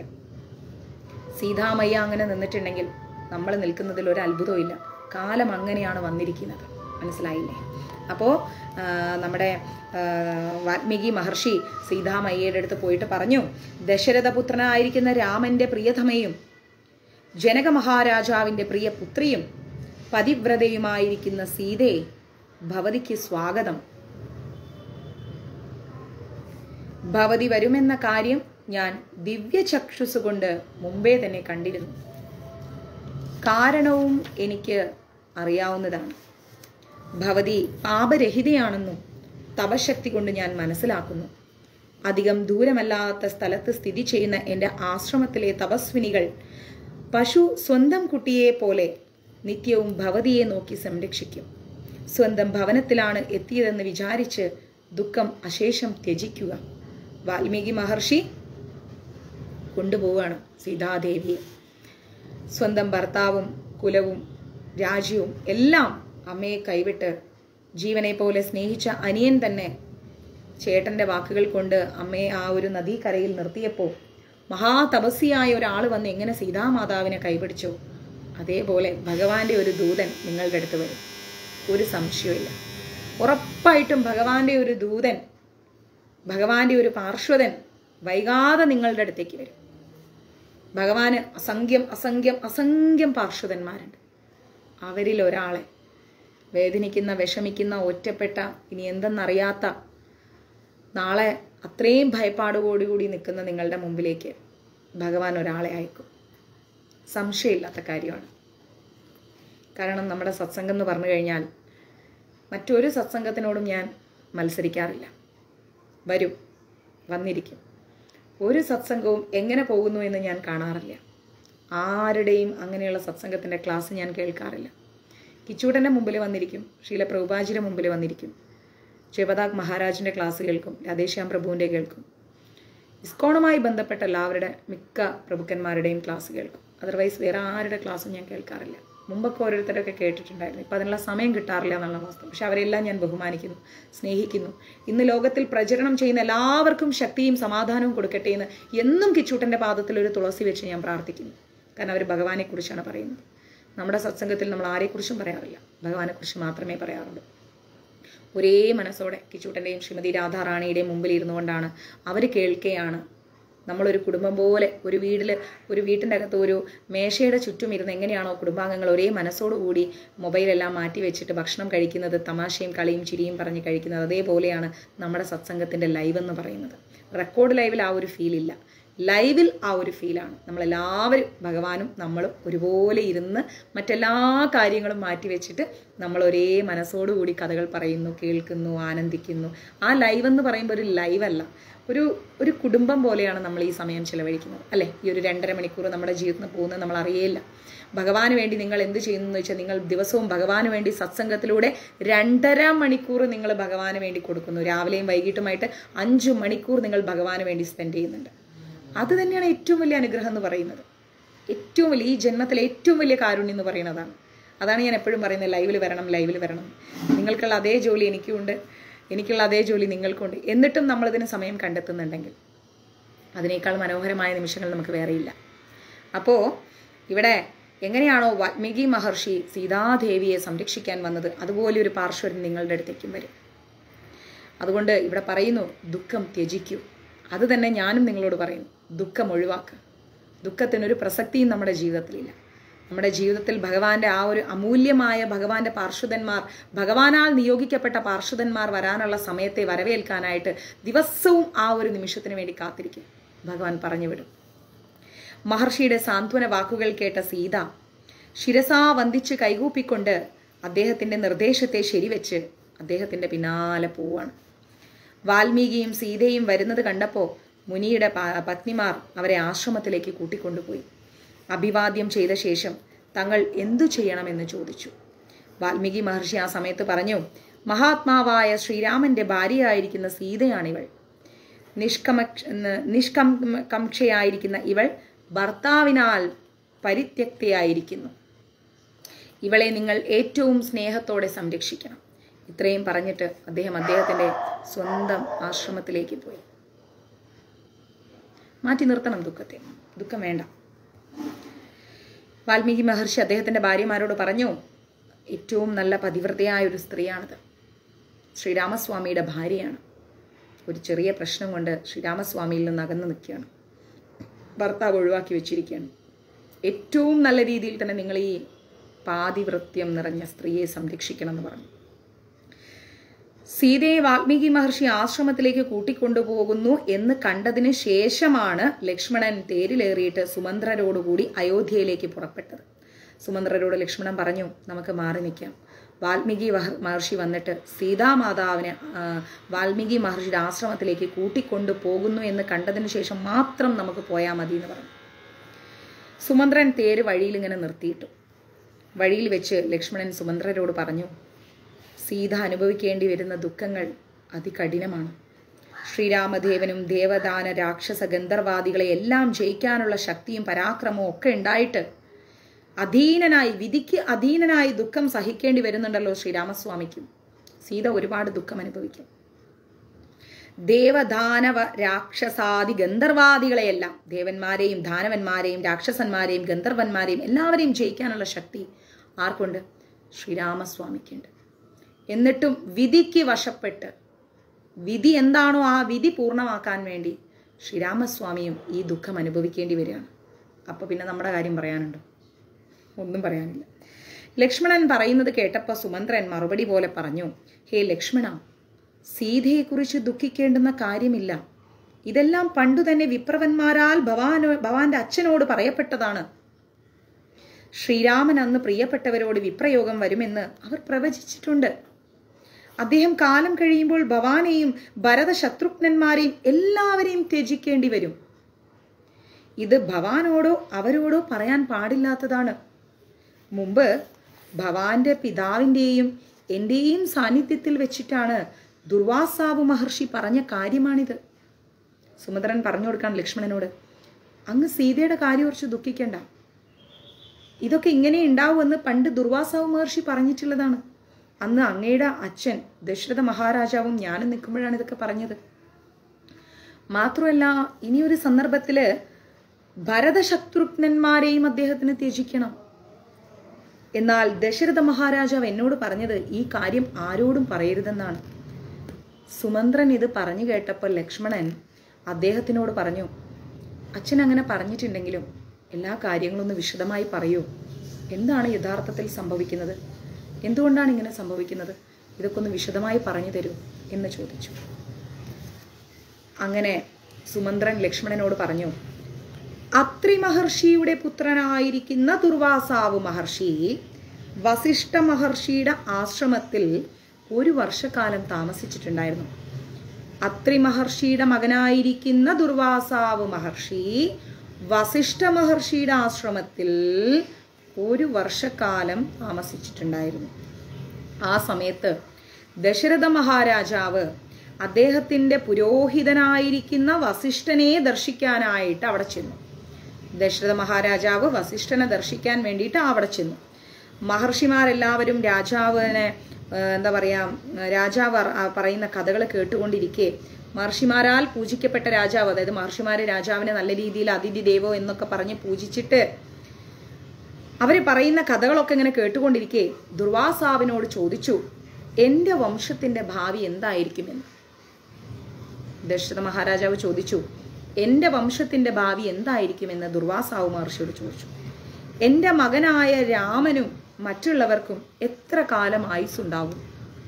S1: സീതാമയ്യ അങ്ങനെ നിന്നിട്ടുണ്ടെങ്കിൽ നമ്മൾ നിൽക്കുന്നതിൽ ഒരു അത്ഭുതവും ഇല്ല കാലം അങ്ങനെയാണ് വന്നിരിക്കുന്നത് മനസ്സിലായില്ലേ അപ്പോൾ നമ്മുടെ ആ, വാൽമീകി മഹർഷി സീതാമയ്യയുടെ അടുത്ത് പോയിട്ട് പറഞ്ഞു ദശരഥപുത്രനായിരിക്കുന്ന രാമന്റെ പ്രിയതമയും ജനക മഹാരാജാവിന്റെ പ്രിയ പുത്രിയും പതിവ്രതയുമായിരിക്കുന്ന സീതയെ ഭവതിക്ക് സ്വാഗതം ഭവതി വരുമെന്ന കാര്യം ഞാൻ ദിവ്യചക്ഷുസ് കൊണ്ട് മുമ്പേ തന്നെ കണ്ടിരുന്നു കാരണവും എനിക്ക് അറിയാവുന്നതാണ് ഭവതി പാപരഹിതയാണെന്നും തപശക്തി കൊണ്ട് ഞാൻ മനസ്സിലാക്കുന്നു അധികം ദൂരമല്ലാത്ത സ്ഥലത്ത് സ്ഥിതി ചെയ്യുന്ന എൻ്റെ ആശ്രമത്തിലെ തപസ്വിനികൾ പശു സ്വന്തം കുട്ടിയെ പോലെ നിത്യവും ഭവതിയെ നോക്കി സംരക്ഷിക്കും സ്വന്തം ഭവനത്തിലാണ് എത്തിയതെന്ന് വിചാരിച്ച് ദുഃഖം അശേഷം ത്യജിക്കുക വാൽമീകി മഹർഷി കൊണ്ടുപോവുകയാണ് സീതാദേവിയെ സ്വന്തം ഭർത്താവും കുലവും രാജ്യവും എല്ലാം അമ്മയെ കൈവിട്ട് ജീവനെ പോലെ സ്നേഹിച്ച അനിയൻ തന്നെ ചേട്ടന്റെ വാക്കുകൾ കൊണ്ട് അമ്മയെ ആ ഒരു നദീക്കരയിൽ നിർത്തിയപ്പോൾ മഹാതപസ്യായ ഒരാൾ വന്ന് എങ്ങനെ സീതാമാതാവിനെ കൈപിടിച്ചോ അതേപോലെ ഭഗവാന്റെ ഒരു ദൂതൻ നിങ്ങളുടെ അടുത്ത് വരും ഒരു സംശയമില്ല ഉറപ്പായിട്ടും ഭഗവാന്റെ ഒരു ദൂതൻ ഭഗവാന്റെ ഒരു പാർശ്വതൻ വൈകാതെ നിങ്ങളുടെ അടുത്തേക്ക് വരും ഭഗവാന് അസംഖ്യം അസംഖ്യം അസംഖ്യം പാർശ്വതന്മാരുണ്ട് അവരിൽ ഒരാളെ വേദനിക്കുന്ന വിഷമിക്കുന്ന ഒറ്റപ്പെട്ട ഇനി എന്തെന്നറിയാത്ത നാളെ അത്രയും ഭയപ്പാടോടുകൂടി നിൽക്കുന്ന നിങ്ങളുടെ മുമ്പിലേക്ക് ഭഗവാൻ ഒരാളെ അയക്കും സംശയമില്ലാത്ത കാര്യമാണ് കാരണം നമ്മുടെ സത്സംഗം എന്ന് പറഞ്ഞു കഴിഞ്ഞാൽ മറ്റൊരു സത്സംഗത്തിനോടും ഞാൻ മത്സരിക്കാറില്ല വരും വന്നിരിക്കും ഒരു സത്സംഗവും എങ്ങനെ പോകുന്നു എന്ന് ഞാൻ കാണാറില്ല ആരുടെയും അങ്ങനെയുള്ള സത്സംഗത്തിൻ്റെ ക്ലാസ് ഞാൻ കേൾക്കാറില്ല കിച്ചൂട്ടൻ്റെ മുമ്പിൽ വന്നിരിക്കും ശീല പ്രഭുപാജിയുടെ മുമ്പിൽ വന്നിരിക്കും ജയപതാക് മഹാരാജിൻ്റെ ക്ലാസ് കേൾക്കും രാധേശ്യാം പ്രഭുവിൻ്റെ കേൾക്കും ഇസ്കോണുമായി ബന്ധപ്പെട്ട എല്ലാവരുടെ മിക്ക പ്രഭുക്കന്മാരുടെയും ക്ലാസ് കേൾക്കും അതർവൈസ് വേറെ ആരുടെ ക്ലാസ്സും ഞാൻ കേൾക്കാറില്ല മുമ്പൊക്കെ ഓരോരുത്തരൊക്കെ കേട്ടിട്ടുണ്ടായിരുന്നു ഇപ്പം അതിനുള്ള സമയം കിട്ടാറില്ല എന്നുള്ള വാസ്തവം പക്ഷെ അവരെല്ലാം ഞാൻ ബഹുമാനിക്കുന്നു സ്നേഹിക്കുന്നു ഇന്ന് ലോകത്തിൽ പ്രചരണം ചെയ്യുന്ന എല്ലാവർക്കും ശക്തിയും സമാധാനവും കൊടുക്കട്ടെ എന്ന് എന്നും കിച്ചൂട്ടൻ്റെ പാദത്തിൽ ഒരു തുളസി വെച്ച് ഞാൻ പ്രാർത്ഥിക്കുന്നു കാരണം അവർ ഭഗവാനെക്കുറിച്ചാണ് പറയുന്നത് നമ്മുടെ സത്സംഗത്തിൽ നമ്മൾ ആരെക്കുറിച്ചും പറയാറില്ല ഭഗവാനെക്കുറിച്ച് മാത്രമേ പറയാറുള്ളൂ ഒരേ മനസ്സോടെ കിച്ചൂട്ടൻ്റെയും ശ്രീമതി രാധാറാണിയുടെയും മുമ്പിൽ ഇരുന്നുകൊണ്ടാണ് അവർ കേൾക്കുകയാണ് നമ്മളൊരു കുടുംബം പോലെ ഒരു വീട്ടിൽ ഒരു വീട്ടിൻ്റെ അകത്ത് ഒരു മേശയുടെ ചുറ്റും ഇരുന്ന് എങ്ങനെയാണോ കുടുംബാംഗങ്ങൾ ഒരേ മനസ്സോടുകൂടി മൊബൈലെല്ലാം മാറ്റി വെച്ചിട്ട് ഭക്ഷണം കഴിക്കുന്നത് തമാശയും കളിയും ചിരിയും പറഞ്ഞ് കഴിക്കുന്നത് അതേപോലെയാണ് നമ്മുടെ സത്സംഗത്തിൻ്റെ ലൈവ് എന്ന് പറയുന്നത് റെക്കോർഡ് ലൈവിൽ ആ ഒരു ഫീൽ ഇല്ല ലൈവിൽ ആ ഒരു ഫീലാണ് നമ്മളെല്ലാവരും ഭഗവാനും നമ്മളും ഒരുപോലെ ഇരുന്ന് മറ്റെല്ലാ കാര്യങ്ങളും മാറ്റി വെച്ചിട്ട് നമ്മൾ ഒരേ മനസ്സോടുകൂടി കഥകൾ പറയുന്നു കേൾക്കുന്നു ആനന്ദിക്കുന്നു ആ ലൈവ് എന്ന് പറയുമ്പോൾ ഒരു ലൈവല്ല ഒരു ഒരു കുടുംബം പോലെയാണ് നമ്മൾ ഈ സമയം ചിലവഴിക്കുന്നത് അല്ലേ ഈ ഒരു രണ്ടര മണിക്കൂർ നമ്മുടെ ജീവിതത്തിൽ പോകുന്നത് നമ്മൾ അറിയേയില്ല ഭഗവാന് വേണ്ടി നിങ്ങൾ എന്ത് ചെയ്യുന്നു എന്ന് വെച്ചാൽ നിങ്ങൾ ദിവസവും ഭഗവാന് വേണ്ടി സത്സംഗത്തിലൂടെ രണ്ടര മണിക്കൂർ നിങ്ങൾ ഭഗവാന് വേണ്ടി കൊടുക്കുന്നു രാവിലെയും വൈകിട്ടുമായിട്ട് അഞ്ചു മണിക്കൂർ നിങ്ങൾ ഭഗവാന് വേണ്ടി സ്പെൻഡ് ചെയ്യുന്നുണ്ട് അത് തന്നെയാണ് ഏറ്റവും വലിയ അനുഗ്രഹം എന്ന് പറയുന്നത് ഏറ്റവും വലിയ ഈ ജന്മത്തിലെ ഏറ്റവും വലിയ കാരുണ്യം എന്ന് പറയുന്നതാണ് അതാണ് ഞാൻ എപ്പോഴും പറയുന്നത് ലൈവിൽ വരണം ലൈവിൽ വരണം നിങ്ങൾക്കുള്ള അതേ ജോലി എനിക്കുമുണ്ട് എനിക്കുള്ള അതേ ജോലി നിങ്ങൾക്കുണ്ട് എന്നിട്ടും നമ്മളിതിന് സമയം കണ്ടെത്തുന്നുണ്ടെങ്കിൽ അതിനേക്കാൾ മനോഹരമായ നിമിഷങ്ങൾ നമുക്ക് വേറെയില്ല അപ്പോൾ ഇവിടെ എങ്ങനെയാണോ വാൽമീകി മഹർഷി സീതാദേവിയെ സംരക്ഷിക്കാൻ വന്നത് അതുപോലെ ഒരു പാർശ്വരൻ നിങ്ങളുടെ അടുത്തേക്കും വരും അതുകൊണ്ട് ഇവിടെ പറയുന്നു ദുഃഖം ത്യജിക്കൂ അത് തന്നെ ഞാനും നിങ്ങളോട് പറയുന്നു ദുഃഖം ഒഴിവാക്കുക ദുഃഖത്തിനൊരു പ്രസക്തിയും നമ്മുടെ ജീവിതത്തിലില്ല നമ്മുടെ ജീവിതത്തിൽ ഭഗവാന്റെ ആ ഒരു അമൂല്യമായ ഭഗവാന്റെ പാർശ്വതന്മാർ ഭഗവാനാൽ നിയോഗിക്കപ്പെട്ട പാർശ്വതന്മാർ വരാനുള്ള സമയത്തെ വരവേൽക്കാനായിട്ട് ദിവസവും ആ ഒരു നിമിഷത്തിന് വേണ്ടി കാത്തിരിക്കും ഭഗവാൻ പറഞ്ഞു വിടും മഹർഷിയുടെ സാന്ത്വന വാക്കുകൾ കേട്ട സീത ശിരസാ വന്ദിച്ച് കൈകൂപ്പിക്കൊണ്ട് അദ്ദേഹത്തിന്റെ നിർദ്ദേശത്തെ ശരിവെച്ച് അദ്ദേഹത്തിന്റെ പിന്നാലെ പോവാണ് വാൽമീകിയും സീതയും വരുന്നത് കണ്ടപ്പോൾ മുനിയുടെ പ- പത്നിമാർ അവരെ ആശ്രമത്തിലേക്ക് കൂട്ടിക്കൊണ്ടുപോയി അഭിവാദ്യം ചെയ്ത ശേഷം തങ്ങൾ എന്തു ചെയ്യണമെന്ന് ചോദിച്ചു വാൽമീകി മഹർഷി ആ സമയത്ത് പറഞ്ഞു മഹാത്മാവായ ശ്രീരാമന്റെ ഭാര്യയായിരിക്കുന്ന സീതയാണിവൾ നിഷ്കമ നിഷ്കംക്ഷയായിരിക്കുന്ന ഇവൾ ഭർത്താവിനാൽ പരിത്യക്തയായിരിക്കുന്നു ഇവളെ നിങ്ങൾ ഏറ്റവും സ്നേഹത്തോടെ സംരക്ഷിക്കണം ഇത്രയും പറഞ്ഞിട്ട് അദ്ദേഹം അദ്ദേഹത്തിന്റെ സ്വന്തം ആശ്രമത്തിലേക്ക് പോയി മാറ്റി നിർത്തണം ദുഃഖത്തെ ദുഃഖം വേണ്ട വാൽമീകി മഹർഷി അദ്ദേഹത്തിന്റെ ഭാര്യമാരോട് പറഞ്ഞു ഏറ്റവും നല്ല പതിവ്രതയായ ഒരു സ്ത്രീയാണത് ശ്രീരാമസ്വാമിയുടെ ഭാര്യയാണ് ഒരു ചെറിയ പ്രശ്നം കൊണ്ട് ശ്രീരാമസ്വാമിയിൽ നിന്ന് അകന്നു നിൽക്കുകയാണ് ഭർത്താവ് ഒഴിവാക്കി വെച്ചിരിക്കുകയാണ് ഏറ്റവും നല്ല രീതിയിൽ തന്നെ നിങ്ങൾ ഈ പാതിവൃത്യം നിറഞ്ഞ സ്ത്രീയെ സംരക്ഷിക്കണം എന്ന് പറഞ്ഞു സീതയെ വാൽമീകി മഹർഷി ആശ്രമത്തിലേക്ക് കൂട്ടിക്കൊണ്ടുപോകുന്നു എന്ന് കണ്ടതിന് ശേഷമാണ് ലക്ഷ്മണൻ തേരിലേറിയിട്ട് സുമന്ത്രരോടുകൂടി അയോധ്യയിലേക്ക് പുറപ്പെട്ടത് സുമന്ത്രരോട് ലക്ഷ്മണൻ പറഞ്ഞു നമുക്ക് മാറി നിൽക്കാം വാൽമീകി വഹ- മഹർഷി വന്നിട്ട് സീതാമാതാവിനെ ആ, വാൽമീകി മഹർഷിയുടെ ആശ്രമത്തിലേക്ക് കൂട്ടിക്കൊണ്ടു പോകുന്നു എന്ന് കണ്ടതിന് ശേഷം മാത്രം നമുക്ക് പോയാൽ മതി എന്ന് പറഞ്ഞു സുമന്ത്രൻ തേര് വഴിയിൽ ഇങ്ങനെ നിർത്തിയിട്ടു വഴിയിൽ വെച്ച് ലക്ഷ്മണൻ സുമന്ത്രരോട് പറഞ്ഞു സീത അനുഭവിക്കേണ്ടി വരുന്ന ദുഃഖങ്ങൾ അതികഠിനമാണ് ശ്രീരാമദേവനും ദേവദാന രാക്ഷസ ഗന്ധർവാദികളെ എല്ലാം ജയിക്കാനുള്ള ശക്തിയും പരാക്രമവും ഒക്കെ ഉണ്ടായിട്ട് അധീനനായി വിധിക്ക് അധീനനായി ദുഃഖം സഹിക്കേണ്ടി വരുന്നുണ്ടല്ലോ ശ്രീരാമസ്വാമിക്കും സീത ഒരുപാട് ദുഃഖം അനുഭവിക്കും ദേവദാനവ രാക്ഷസാദി ഗന്ധർവാദികളെയെല്ലാം ദേവന്മാരെയും ദാനവന്മാരെയും രാക്ഷസന്മാരെയും ഗന്ധർവന്മാരെയും എല്ലാവരെയും ജയിക്കാനുള്ള ശക്തി ആർക്കുണ്ട് ശ്രീരാമസ്വാമിക്കുണ്ട് എന്നിട്ടും വിധിക്ക് വശപ്പെട്ട് വിധി എന്താണോ ആ വിധി പൂർണ്ണമാക്കാൻ വേണ്ടി ശ്രീരാമസ്വാമിയും ഈ ദുഃഖം അനുഭവിക്കേണ്ടി വരികയാണ് അപ്പോൾ പിന്നെ നമ്മുടെ കാര്യം പറയാനുണ്ടോ ഒന്നും പറയാനില്ല ലക്ഷ്മണൻ പറയുന്നത് കേട്ടപ്പോൾ സുമന്ത്രൻ മറുപടി പോലെ പറഞ്ഞു ഹേ ലക്ഷ്മണ സീതയെക്കുറിച്ച് ദുഃഖിക്കേണ്ടുന്ന കാര്യമില്ല ഇതെല്ലാം പണ്ടു തന്നെ വിപ്രവന്മാരാൽ ഭവാനോ ഭവാന്റെ അച്ഛനോട് പറയപ്പെട്ടതാണ് ശ്രീരാമൻ അന്ന് പ്രിയപ്പെട്ടവരോട് വിപ്രയോഗം വരുമെന്ന് അവർ പ്രവചിച്ചിട്ടുണ്ട് അദ്ദേഹം കാലം കഴിയുമ്പോൾ ഭവാനെയും ഭരത ശത്രുഘ്നന്മാരെയും എല്ലാവരെയും ത്യജിക്കേണ്ടി വരും ഇത് ഭവാനോടോ അവരോടോ പറയാൻ പാടില്ലാത്തതാണ് മുമ്പ് ഭവാന്റെ പിതാവിൻ്റെയും എൻ്റെയും സാന്നിധ്യത്തിൽ വെച്ചിട്ടാണ് ദുർവാസാവ് മഹർഷി പറഞ്ഞ കാര്യമാണിത് സുമദ്രൻ പറഞ്ഞു കൊടുക്കാൻ ലക്ഷ്മണനോട് അങ്ങ് സീതയുടെ കാര്യം കുറിച്ച് ദുഃഖിക്കേണ്ട ഇതൊക്കെ ഇങ്ങനെ ഉണ്ടാവുമെന്ന് പണ്ട് ദുർവാസാവ് മഹർഷി പറഞ്ഞിട്ടുള്ളതാണ് അന്ന് അങ്ങയുടെ അച്ഛൻ ദശരഥ മഹാരാജാവും ഞാനും നിൽക്കുമ്പോഴാണ് ഇതൊക്കെ പറഞ്ഞത് മാത്രമല്ല ഇനിയൊരു സന്ദർഭത്തില് ഭരതശത്രുഘ്നന്മാരെയും അദ്ദേഹത്തിന് ത്യജിക്കണം എന്നാൽ ദശരഥ മഹാരാജാവ് എന്നോട് പറഞ്ഞത് ഈ കാര്യം ആരോടും പറയരുതെന്നാണ് സുമന്ത്രൻ ഇത് പറഞ്ഞു കേട്ടപ്പോൾ ലക്ഷ്മണൻ അദ്ദേഹത്തിനോട് പറഞ്ഞു അച്ഛൻ അങ്ങനെ പറഞ്ഞിട്ടുണ്ടെങ്കിലും എല്ലാ കാര്യങ്ങളും ഒന്ന് വിശദമായി പറയൂ എന്താണ് യഥാർത്ഥത്തിൽ സംഭവിക്കുന്നത് എന്തുകൊണ്ടാണ് ഇങ്ങനെ സംഭവിക്കുന്നത് ഇതൊക്കെ ഒന്ന് വിശദമായി പറഞ്ഞു തരൂ എന്ന് ചോദിച്ചു അങ്ങനെ സുമന്ത്രൻ ലക്ഷ്മണനോട് പറഞ്ഞു അത്രി മഹർഷിയുടെ പുത്രനായിരിക്കുന്ന ദുർവാസാവ് മഹർഷി വസിഷ്ഠ മഹർഷിയുടെ ആശ്രമത്തിൽ ഒരു വർഷക്കാലം താമസിച്ചിട്ടുണ്ടായിരുന്നു അത്രി മഹർഷിയുടെ മകനായിരിക്കുന്ന ദുർവാസാവ് മഹർഷി വസിഷ്ഠ മഹർഷിയുടെ ആശ്രമത്തിൽ ഒരു വർഷക്കാലം താമസിച്ചിട്ടുണ്ടായിരുന്നു ആ സമയത്ത് ദശരഥ മഹാരാജാവ് അദ്ദേഹത്തിന്റെ പുരോഹിതനായിരിക്കുന്ന വസിഷ്ഠനെ ദർശിക്കാനായിട്ട് അവിടെ ചെന്നു ദശരഥ മഹാരാജാവ് വസിഷ്ഠനെ ദർശിക്കാൻ വേണ്ടിയിട്ട് അവിടെ ചെന്നു മഹർഷിമാരെല്ലാവരും രാജാവിനെ ആ, എന്താ പറയാ രാജാവ് അറ- ആ പറയുന്ന കഥകൾ കേട്ടുകൊണ്ടിരിക്കെ മഹർഷിമാരാൽ പൂജിക്കപ്പെട്ട രാജാവ് അതായത് മഹർഷിമാരെ രാജാവിനെ നല്ല രീതിയിൽ അതിഥി ദേവോ എന്നൊക്കെ പറഞ്ഞ് പൂജിച്ചിട്ട് അവര് പറയുന്ന കഥകളൊക്കെ ഇങ്ങനെ കേട്ടുകൊണ്ടിരിക്കെ ദുർവാസാവിനോട് ചോദിച്ചു എന്റെ വംശത്തിന്റെ ഭാവി എന്തായിരിക്കുമെന്ന് ദശരഥ മഹാരാജാവ് ചോദിച്ചു എന്റെ വംശത്തിന്റെ ഭാവി എന്തായിരിക്കുമെന്ന് ദുർവാസാവ് മഹർഷിയോട് ചോദിച്ചു എന്റെ മകനായ രാമനും മറ്റുള്ളവർക്കും എത്ര കാലം ആയുസ്സുണ്ടാകും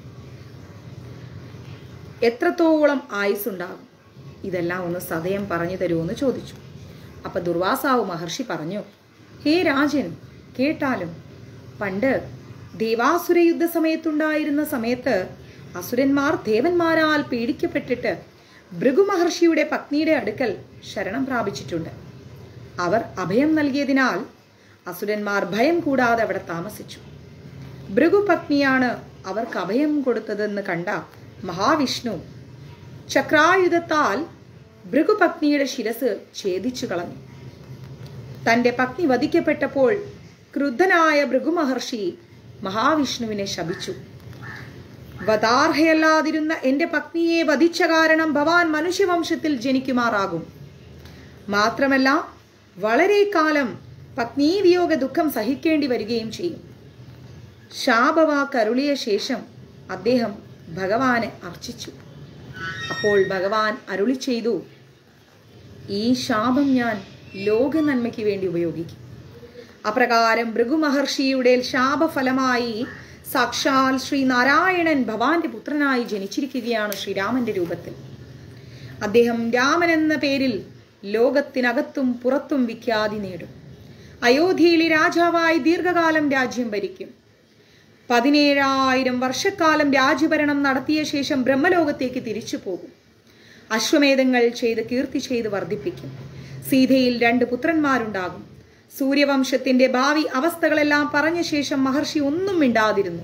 S1: എത്രത്തോളം ആയുസ്സുണ്ടാകും ഇതെല്ലാം ഒന്ന് സദയം പറഞ്ഞു തരുമോ ചോദിച്ചു അപ്പൊ ദുർവാസാവ് മഹർഷി പറഞ്ഞു ഹേ രാജൻ കേട്ടാലും പണ്ട് ദേവാസുര യുദ്ധ സമയത്തുണ്ടായിരുന്ന സമയത്ത് അസുരന്മാർ ദേവന്മാരാൽ പീഡിക്കപ്പെട്ടിട്ട് ഭൃഗു മഹർഷിയുടെ പത്നിയുടെ അടുക്കൽ ശരണം പ്രാപിച്ചിട്ടുണ്ട് അവർ അഭയം നൽകിയതിനാൽ അസുരന്മാർ ഭയം കൂടാതെ അവിടെ താമസിച്ചു ഭൃഗുപത്നിയാണ് അവർക്ക് അഭയം കൊടുത്തതെന്ന് കണ്ട മഹാവിഷ്ണു ചക്രായുധത്താൽ ഭൃഗുപത്നിയുടെ ശിരസ് ഛേദിച്ചു കളഞ്ഞു തന്റെ പത്നി വധിക്കപ്പെട്ടപ്പോൾ ക്രുദ്ധനായ ഭൃഗുമഹർഷി മഹാവിഷ്ണുവിനെ ശപിച്ചു വധാർഹയല്ലാതിരുന്ന എന്റെ പത്നിയെ വധിച്ച കാരണം ഭവാൻ മനുഷ്യവംശത്തിൽ ജനിക്കുമാറാകും മാത്രമല്ല വളരെ കാലം പത്നീവിയോഗ ദുഃഖം സഹിക്കേണ്ടി വരികയും ചെയ്യും ശാപവാക്കരുളിയ ശേഷം അദ്ദേഹം ഭഗവാനെ അർച്ചിച്ചു അപ്പോൾ ഭഗവാൻ അരുളി ചെയ്തു ഈ ശാപം ഞാൻ ലോക നന്മയ്ക്ക് വേണ്ടി ഉപയോഗിക്കും അപ്രകാരം ഭൃഗുമഹർഷിയുടെ ശാപഫലമായി സാക്ഷാൽ ശ്രീനാരായണൻ ഭവാന്റെ പുത്രനായി ജനിച്ചിരിക്കുകയാണ് ശ്രീരാമന്റെ രൂപത്തിൽ അദ്ദേഹം രാമൻ എന്ന പേരിൽ ലോകത്തിനകത്തും പുറത്തും വിഖ്യാതി നേടും അയോധ്യയിലെ രാജാവായി ദീർഘകാലം രാജ്യം ഭരിക്കും പതിനേഴായിരം വർഷക്കാലം രാജ്യഭരണം നടത്തിയ ശേഷം ബ്രഹ്മലോകത്തേക്ക് തിരിച്ചു പോകും അശ്വമേധങ്ങൾ ചെയ്ത് കീർത്തി ചെയ്ത് വർദ്ധിപ്പിക്കും സീതയിൽ രണ്ട് പുത്രന്മാരുണ്ടാകും സൂര്യവംശത്തിന്റെ ഭാവി അവസ്ഥകളെല്ലാം പറഞ്ഞ ശേഷം മഹർഷി ഒന്നും മിണ്ടാതിരുന്നു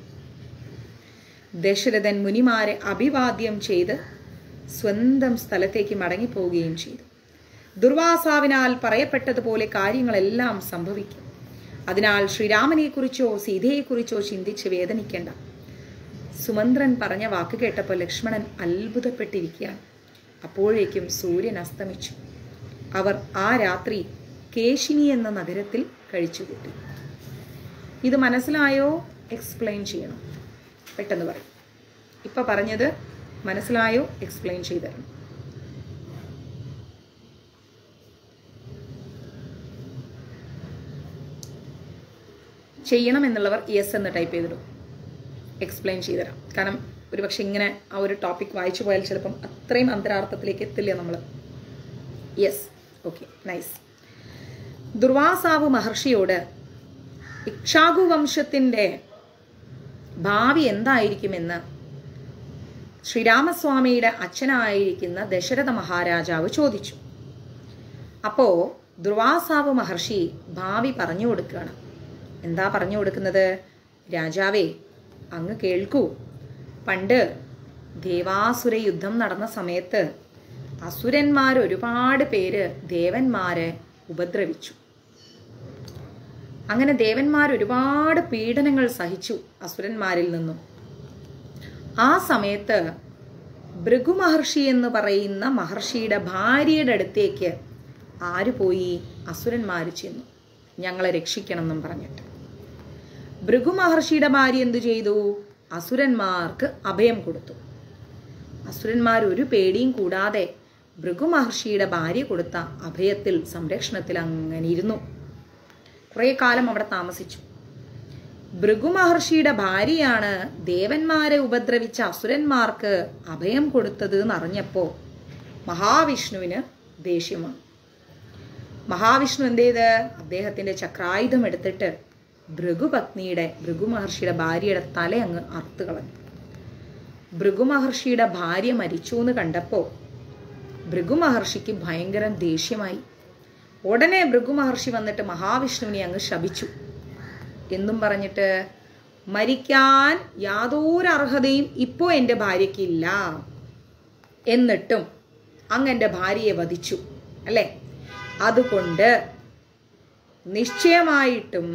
S1: ദശരഥൻ മുനിമാരെ അഭിവാദ്യം ചെയ്ത് സ്വന്തം സ്ഥലത്തേക്ക് മടങ്ങിപ്പോവുകയും ചെയ്തു ദുർവാസാവിനാൽ പറയപ്പെട്ടതുപോലെ കാര്യങ്ങളെല്ലാം സംഭവിക്കും അതിനാൽ ശ്രീരാമനെക്കുറിച്ചോ സീതയെക്കുറിച്ചോ ചിന്തിച്ച് വേദനിക്കേണ്ട സുമന്ത്രൻ പറഞ്ഞ വാക്ക് കേട്ടപ്പോൾ ലക്ഷ്മണൻ അത്ഭുതപ്പെട്ടിരിക്കുകയാണ് അപ്പോഴേക്കും സൂര്യൻ അസ്തമിച്ചു അവർ ആ രാത്രി കേശിനി എന്ന നഗരത്തിൽ കഴിച്ചുകൂട്ടി ഇത് മനസ്സിലായോ എക്സ്പ്ലെയിൻ ചെയ്യണം പെട്ടെന്ന് പറയും ഇപ്പൊ പറഞ്ഞത് മനസ്സിലായോ എക്സ്പ്ലെയിൻ ചെയ്തു തരണം ചെയ്യണം എന്നുള്ളവർ യെസ് എന്ന് ടൈപ്പ് ചെയ്തിടും എക്സ്പ്ലെയിൻ ചെയ്തുതരാം കാരണം ഒരു പക്ഷെ ഇങ്ങനെ ആ ഒരു ടോപ്പിക് വായിച്ചു പോയാൽ ചിലപ്പം അത്രയും അന്തരാർത്ഥത്തിലേക്ക് എത്തില്ല നമ്മൾ യെസ് ഓക്കെ നൈസ് ദുർവാസാവ് മഹർഷിയോട് ഇക്ഷാകു വംശത്തിൻ്റെ ഭാവി എന്തായിരിക്കുമെന്ന് ശ്രീരാമസ്വാമിയുടെ അച്ഛനായിരിക്കുന്ന ദശരഥ മഹാരാജാവ് ചോദിച്ചു അപ്പോൾ ദുർവാസാവ് മഹർഷി ഭാവി പറഞ്ഞു കൊടുക്കുകയാണ് എന്താ പറഞ്ഞു കൊടുക്കുന്നത് രാജാവേ അങ്ങ് കേൾക്കൂ പണ്ട് ദേവാസുര യുദ്ധം നടന്ന സമയത്ത് അസുരന്മാർ ഒരുപാട് പേര് ദേവന്മാരെ ഉപദ്രവിച്ചു അങ്ങനെ ദേവന്മാർ ഒരുപാട് പീഡനങ്ങൾ സഹിച്ചു അസുരന്മാരിൽ നിന്നും ആ സമയത്ത് ഭൃഗു മഹർഷി എന്ന് പറയുന്ന മഹർഷിയുടെ ഭാര്യയുടെ അടുത്തേക്ക് ആര് പോയി അസുരന്മാർ ചെന്നു ഞങ്ങളെ രക്ഷിക്കണം എന്നും പറഞ്ഞിട്ട് ഭൃഗു മഹർഷിയുടെ ഭാര്യ എന്തു ചെയ്തു അസുരന്മാർക്ക് അഭയം കൊടുത്തു അസുരന്മാർ ഒരു പേടിയും കൂടാതെ ഭൃഗു മഹർഷിയുടെ ഭാര്യ കൊടുത്ത അഭയത്തിൽ സംരക്ഷണത്തിൽ അങ്ങനെ ഇരുന്നു കുറേ കാലം അവിടെ താമസിച്ചു ഭൃഗു മഹർഷിയുടെ ഭാര്യയാണ് ദേവന്മാരെ ഉപദ്രവിച്ച അസുരന്മാർക്ക് അഭയം കൊടുത്തത് എന്നറിഞ്ഞപ്പോൾ മഹാവിഷ്ണുവിന് ദേഷ്യമാണ് മഹാവിഷ്ണു എന്ത് ചെയ്ത് അദ്ദേഹത്തിന്റെ ചക്രായുധം എടുത്തിട്ട് ഭൃഗുപത്നിയുടെ ഭൃഗു മഹർഷിയുടെ ഭാര്യയുടെ തല അങ്ങ് അറുത്ത് കളഞ്ഞു ഭൃഗു മഹർഷിയുടെ ഭാര്യ മരിച്ചു എന്ന് കണ്ടപ്പോൾ ഭൃഗു മഹർഷിക്ക് ഭയങ്കര ദേഷ്യമായി ഉടനെ ഭൃഗു മഹർഷി വന്നിട്ട് മഹാവിഷ്ണുവിനെ അങ്ങ് ശപിച്ചു എന്നും പറഞ്ഞിട്ട് മരിക്കാൻ യാതൊരു അർഹതയും ഇപ്പോൾ എൻ്റെ ഭാര്യയ്ക്കില്ല എന്നിട്ടും അങ്ങ് എൻ്റെ ഭാര്യയെ വധിച്ചു അല്ലേ അതുകൊണ്ട് നിശ്ചയമായിട്ടും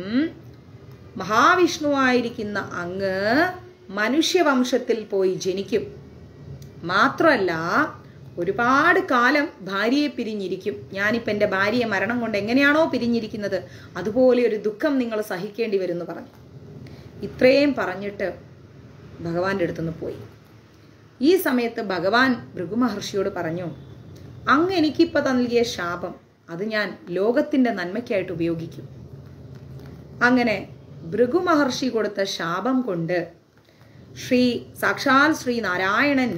S1: മഹാവിഷ്ണുവായിരിക്കുന്ന അങ്ങ് മനുഷ്യവംശത്തിൽ പോയി ജനിക്കും മാത്രമല്ല ഒരുപാട് കാലം ഭാര്യയെ പിരിഞ്ഞിരിക്കും ഞാനിപ്പോൾ എൻ്റെ ഭാര്യയെ മരണം കൊണ്ട് എങ്ങനെയാണോ പിരിഞ്ഞിരിക്കുന്നത് അതുപോലെ ഒരു ദുഃഖം നിങ്ങൾ സഹിക്കേണ്ടി വരുമെന്ന് പറഞ്ഞു ഇത്രയും പറഞ്ഞിട്ട് ഭഗവാന്റെ അടുത്തുനിന്ന് പോയി ഈ സമയത്ത് ഭഗവാൻ ഭൃഗു മഹർഷിയോട് പറഞ്ഞു അങ്ങ് എനിക്കിപ്പോൾ നൽകിയ ശാപം അത് ഞാൻ ലോകത്തിൻ്റെ നന്മയ്ക്കായിട്ട് ഉപയോഗിക്കും അങ്ങനെ ഭൃഗു മഹർഷി കൊടുത്ത ശാപം കൊണ്ട് ശ്രീ സാക്ഷാൽ ശ്രീ നാരായണൻ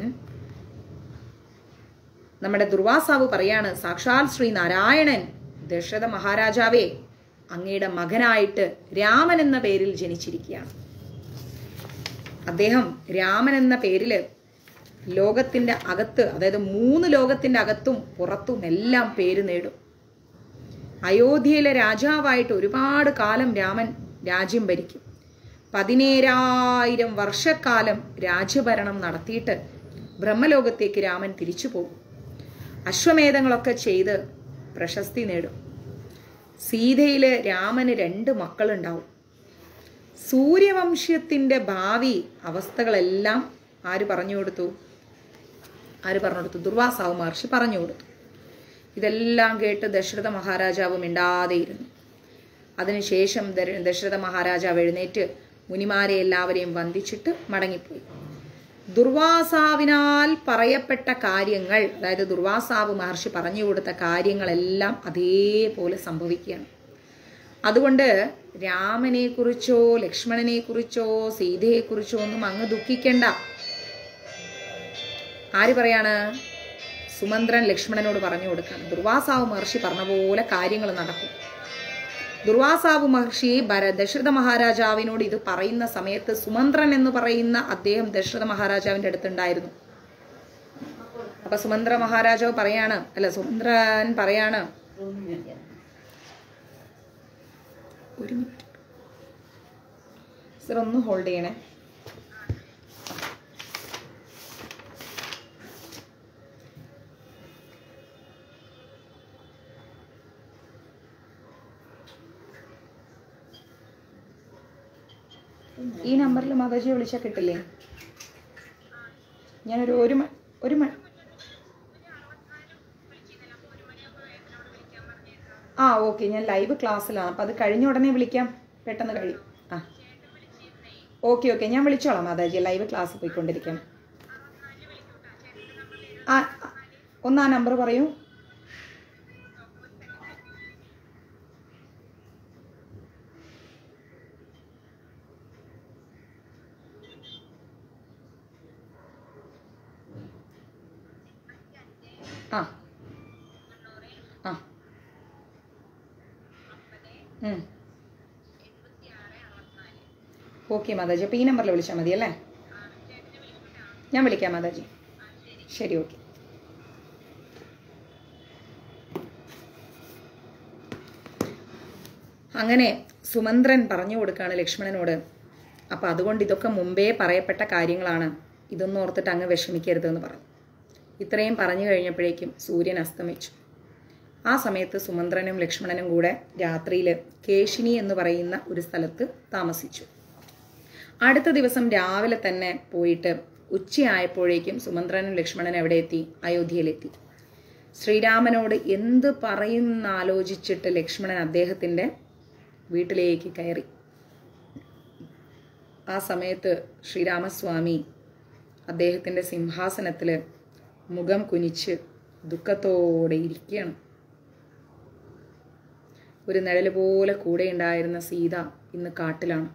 S1: നമ്മുടെ ദുർവാസാവ് പറയാണ് സാക്ഷാൽ ശ്രീ നാരായണൻ ദശരഥ മഹാരാജാവേ അങ്ങയുടെ മകനായിട്ട് രാമൻ എന്ന പേരിൽ ജനിച്ചിരിക്കുകയാണ് അദ്ദേഹം രാമൻ എന്ന പേരിൽ ലോകത്തിന്റെ അകത്ത് അതായത് മൂന്ന് ലോകത്തിന്റെ അകത്തും പുറത്തും എല്ലാം പേര് നേടും അയോധ്യയിലെ രാജാവായിട്ട് ഒരുപാട് കാലം രാമൻ രാജ്യം ഭരിക്കും പതിനേഴായിരം വർഷക്കാലം രാജ്യഭരണം നടത്തിയിട്ട് ബ്രഹ്മലോകത്തേക്ക് രാമൻ തിരിച്ചു പോകും അശ്വമേധങ്ങളൊക്കെ ചെയ്ത് പ്രശസ്തി നേടും സീതയിൽ രാമന് രണ്ട് മക്കളുണ്ടാവും സൂര്യവംശത്തിൻ്റെ ഭാവി അവസ്ഥകളെല്ലാം ആര് പറഞ്ഞു കൊടുത്തു ആര് പറഞ്ഞു കൊടുത്തു ദുർവാസാവ് മഹർഷി പറഞ്ഞു കൊടുത്തു ഇതെല്ലാം കേട്ട് ദശരഥ മഹാരാജാവ് മിണ്ടാതെയിരുന്നു അതിനുശേഷം ദര- ദശരഥ മഹാരാജാവ് എഴുന്നേറ്റ് മുനിമാരെ എല്ലാവരെയും വന്ദിച്ചിട്ട് മടങ്ങിപ്പോയി ദുർവാസാവിനാൽ പറയപ്പെട്ട കാര്യങ്ങൾ അതായത് ദുർവാസാവ് മഹർഷി പറഞ്ഞു കൊടുത്ത കാര്യങ്ങളെല്ലാം അതേപോലെ സംഭവിക്കുകയാണ് അതുകൊണ്ട് രാമനെക്കുറിച്ചോ ലക്ഷ്മണനെക്കുറിച്ചോ സീതയെക്കുറിച്ചോ ഒന്നും അങ്ങ് ദുഃഖിക്കേണ്ട ആര് പറയാണ് സുമന്ത്രൻ ലക്ഷ്മണനോട് പറഞ്ഞു കൊടുക്കാണ് ദുർവാസാവ് മഹർഷി പറഞ്ഞ പോലെ കാര്യങ്ങൾ നടക്കും ദുർവാസാവ് മഹർഷി ഭര ദശരഥ മഹാരാജാവിനോട് ഇത് പറയുന്ന സമയത്ത് സുമന്ത്രൻ എന്ന് പറയുന്ന അദ്ദേഹം ദശരഥ മഹാരാജാവിന്റെ അടുത്തുണ്ടായിരുന്നു അപ്പൊ സുമന്ത്ര മഹാരാജാവ് പറയാണ് അല്ല സുമന്ത്രൻ പറയാണ് ഒരു മിനിറ്റ് സർ ഒന്ന് ഹോൾഡ് ചെയ്യണേ ഈ നമ്പറിൽ മാതാജിയെ വിളിച്ചാൽ കിട്ടില്ലേ ഞാനൊരു ഒരു മ ഒരു മ ആ ഓക്കെ ഞാൻ ലൈവ് ക്ലാസ്സിലാണ് അപ്പം അത് കഴിഞ്ഞ ഉടനെ വിളിക്കാം പെട്ടെന്ന് കഴിയും ആ ഓക്കെ ഓക്കെ ഞാൻ വിളിച്ചോളാം മാതാജി ലൈവ് ക്ലാസ് പോയിക്കൊണ്ടിരിക്കണം ആ ആ, ഒന്ന് ആ നമ്പർ പറയൂ ഓക്കെ മാതാജി അപ്പോൾ ഈ നമ്പറിൽ വിളിച്ചാൽ മതി അല്ലേ ഞാൻ വിളിക്കാം മാതാജി ശരി ഓക്കെ അങ്ങനെ സുമന്ത്രൻ പറഞ്ഞു കൊടുക്കുകയാണ് ലക്ഷ്മണനോട് അപ്പം അതുകൊണ്ട് ഇതൊക്കെ മുമ്പേ പറയപ്പെട്ട കാര്യങ്ങളാണ് ഇതൊന്നും ഓർത്തിട്ട് അങ്ങ് വിഷമിക്കരുതെന്ന് പറഞ്ഞു ഇത്രയും പറഞ്ഞു കഴിഞ്ഞപ്പോഴേക്കും സൂര്യൻ അസ്തമിച്ചു ആ സമയത്ത് സുമന്ത്രനും ലക്ഷ്മണനും കൂടെ രാത്രിയിൽ കേശിനി എന്ന് പറയുന്ന ഒരു സ്ഥലത്ത് താമസിച്ചു അടുത്ത ദിവസം രാവിലെ തന്നെ പോയിട്ട് ഉച്ചയായപ്പോഴേക്കും സുമന്ത്രനും ലക്ഷ്മണനും എവിടെ എത്തി അയോധ്യയിലെത്തി ശ്രീരാമനോട് എന്ത് പറയുമെന്നാലോചിച്ചിട്ട് ലക്ഷ്മണൻ അദ്ദേഹത്തിൻ്റെ വീട്ടിലേക്ക് കയറി ആ സമയത്ത് ശ്രീരാമസ്വാമി അദ്ദേഹത്തിൻ്റെ സിംഹാസനത്തിൽ മുഖം കുനിച്ച് ദുഃഖത്തോടെ ഇരിക്കുകയാണ് ഒരു നിഴല് പോലെ കൂടെ ഉണ്ടായിരുന്ന സീത ഇന്ന് കാട്ടിലാണ്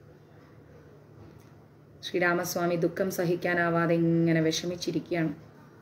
S1: ശ്രീരാമസ്വാമി ദുഃഖം സഹിക്കാനാവാതെ ഇങ്ങനെ വിഷമിച്ചിരിക്കുകയാണ്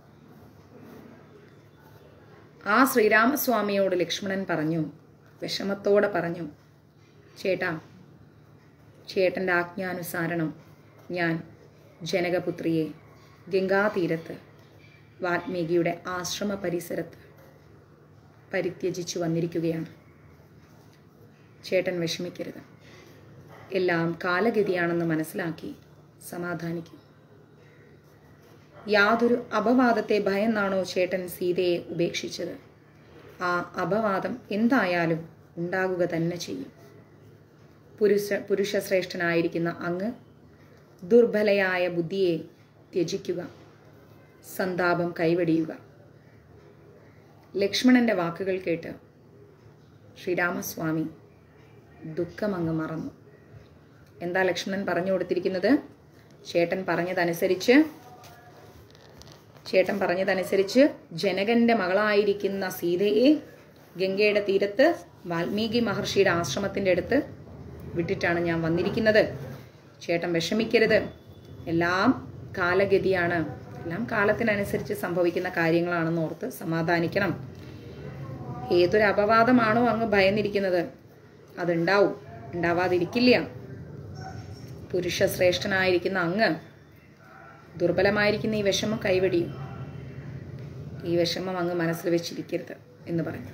S1: ആ ശ്രീരാമസ്വാമിയോട് ലക്ഷ്മണൻ പറഞ്ഞു വിഷമത്തോടെ പറഞ്ഞു ചേട്ടാ ചേട്ടൻ്റെ ആജ്ഞാനുസാരണം ഞാൻ ജനകപുത്രിയെ ഗംഗാതീരത്ത് വാൽമീകിയുടെ ആശ്രമ പരിസരത്ത് പരിത്യജിച്ചു വന്നിരിക്കുകയാണ് ചേട്ടൻ വിഷമിക്കരുത് എല്ലാം കാലഗതിയാണെന്ന് മനസ്സിലാക്കി സമാധാനിക്കും യാതൊരു അപവാദത്തെ ഭയന്നാണോ ചേട്ടൻ സീതയെ ഉപേക്ഷിച്ചത് ആ അപവാദം എന്തായാലും ഉണ്ടാകുക തന്നെ ചെയ്യും പുരുഷ പുരുഷശ്രേഷ്ഠനായിരിക്കുന്ന അങ്ങ് ദുർബലയായ ബുദ്ധിയെ ത്യജിക്കുക സന്താപം കൈവടിയുക ലക്ഷ്മണന്റെ വാക്കുകൾ കേട്ട് ശ്രീരാമസ്വാമി ദുഃഖമങ്ങ് മറന്നു എന്താ ലക്ഷ്മണൻ പറഞ്ഞു കൊടുത്തിരിക്കുന്നത് ചേട്ടൻ പറഞ്ഞതനുസരിച്ച് ചേട്ടൻ പറഞ്ഞതനുസരിച്ച് ജനകന്റെ മകളായിരിക്കുന്ന സീതയെ ഗംഗയുടെ തീരത്ത് വാൽമീകി മഹർഷിയുടെ ആശ്രമത്തിൻ്റെ അടുത്ത് വിട്ടിട്ടാണ് ഞാൻ വന്നിരിക്കുന്നത് ചേട്ടൻ വിഷമിക്കരുത് എല്ലാം കാലഗതിയാണ് എല്ലാം കാലത്തിനനുസരിച്ച് സംഭവിക്കുന്ന കാര്യങ്ങളാണെന്ന് ഓർത്ത് സമാധാനിക്കണം ഏതൊരു അപവാദമാണോ അങ്ങ് ഭയന്നിരിക്കുന്നത് അതുണ്ടാവും ഉണ്ടാവാതിരിക്കില്ല പുരുഷശ്രേഷ്ഠനായിരിക്കുന്ന അങ്ങ് ദുർബലമായിരിക്കുന്ന ഈ വിഷമം കൈവെടിയും ഈ വിഷമം അങ്ങ് മനസ്സിൽ വെച്ചിരിക്കരുത് എന്ന് പറഞ്ഞു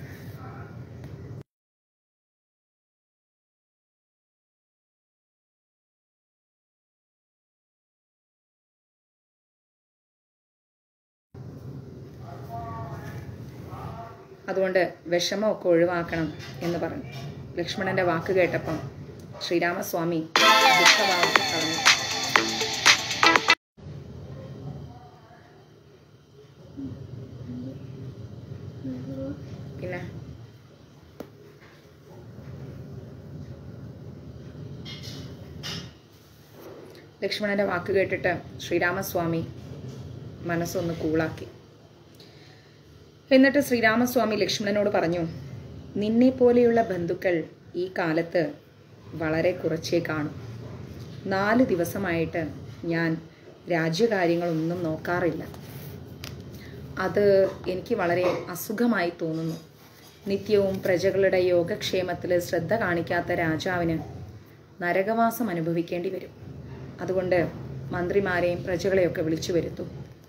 S1: അതുകൊണ്ട് വിഷമമൊക്കെ ഒഴിവാക്കണം എന്ന് പറഞ്ഞു ലക്ഷ്മണന്റെ വാക്ക് കേട്ടപ്പം ശ്രീരാമസ്വാമി ദുഃഖഭാവത്തിൽ കളഞ്ഞു പിന്നെ ലക്ഷ്മണന്റെ വാക്ക് കേട്ടിട്ട് ശ്രീരാമസ്വാമി മനസ്സൊന്ന് കൂളാക്കി എന്നിട്ട് ശ്രീരാമസ്വാമി ലക്ഷ്മണനോട് പറഞ്ഞു നിന്നെ പോലെയുള്ള ബന്ധുക്കൾ ഈ കാലത്ത് വളരെ കുറച്ചേ കാണും നാല് ദിവസമായിട്ട് ഞാൻ രാജ്യകാര്യങ്ങളൊന്നും നോക്കാറില്ല അത് എനിക്ക് വളരെ അസുഖമായി തോന്നുന്നു നിത്യവും പ്രജകളുടെ യോഗക്ഷേമത്തിൽ ശ്രദ്ധ കാണിക്കാത്ത രാജാവിന് നരകവാസം അനുഭവിക്കേണ്ടി വരും അതുകൊണ്ട് മന്ത്രിമാരെയും പ്രജകളെയൊക്കെ വിളിച്ചു വരുത്തും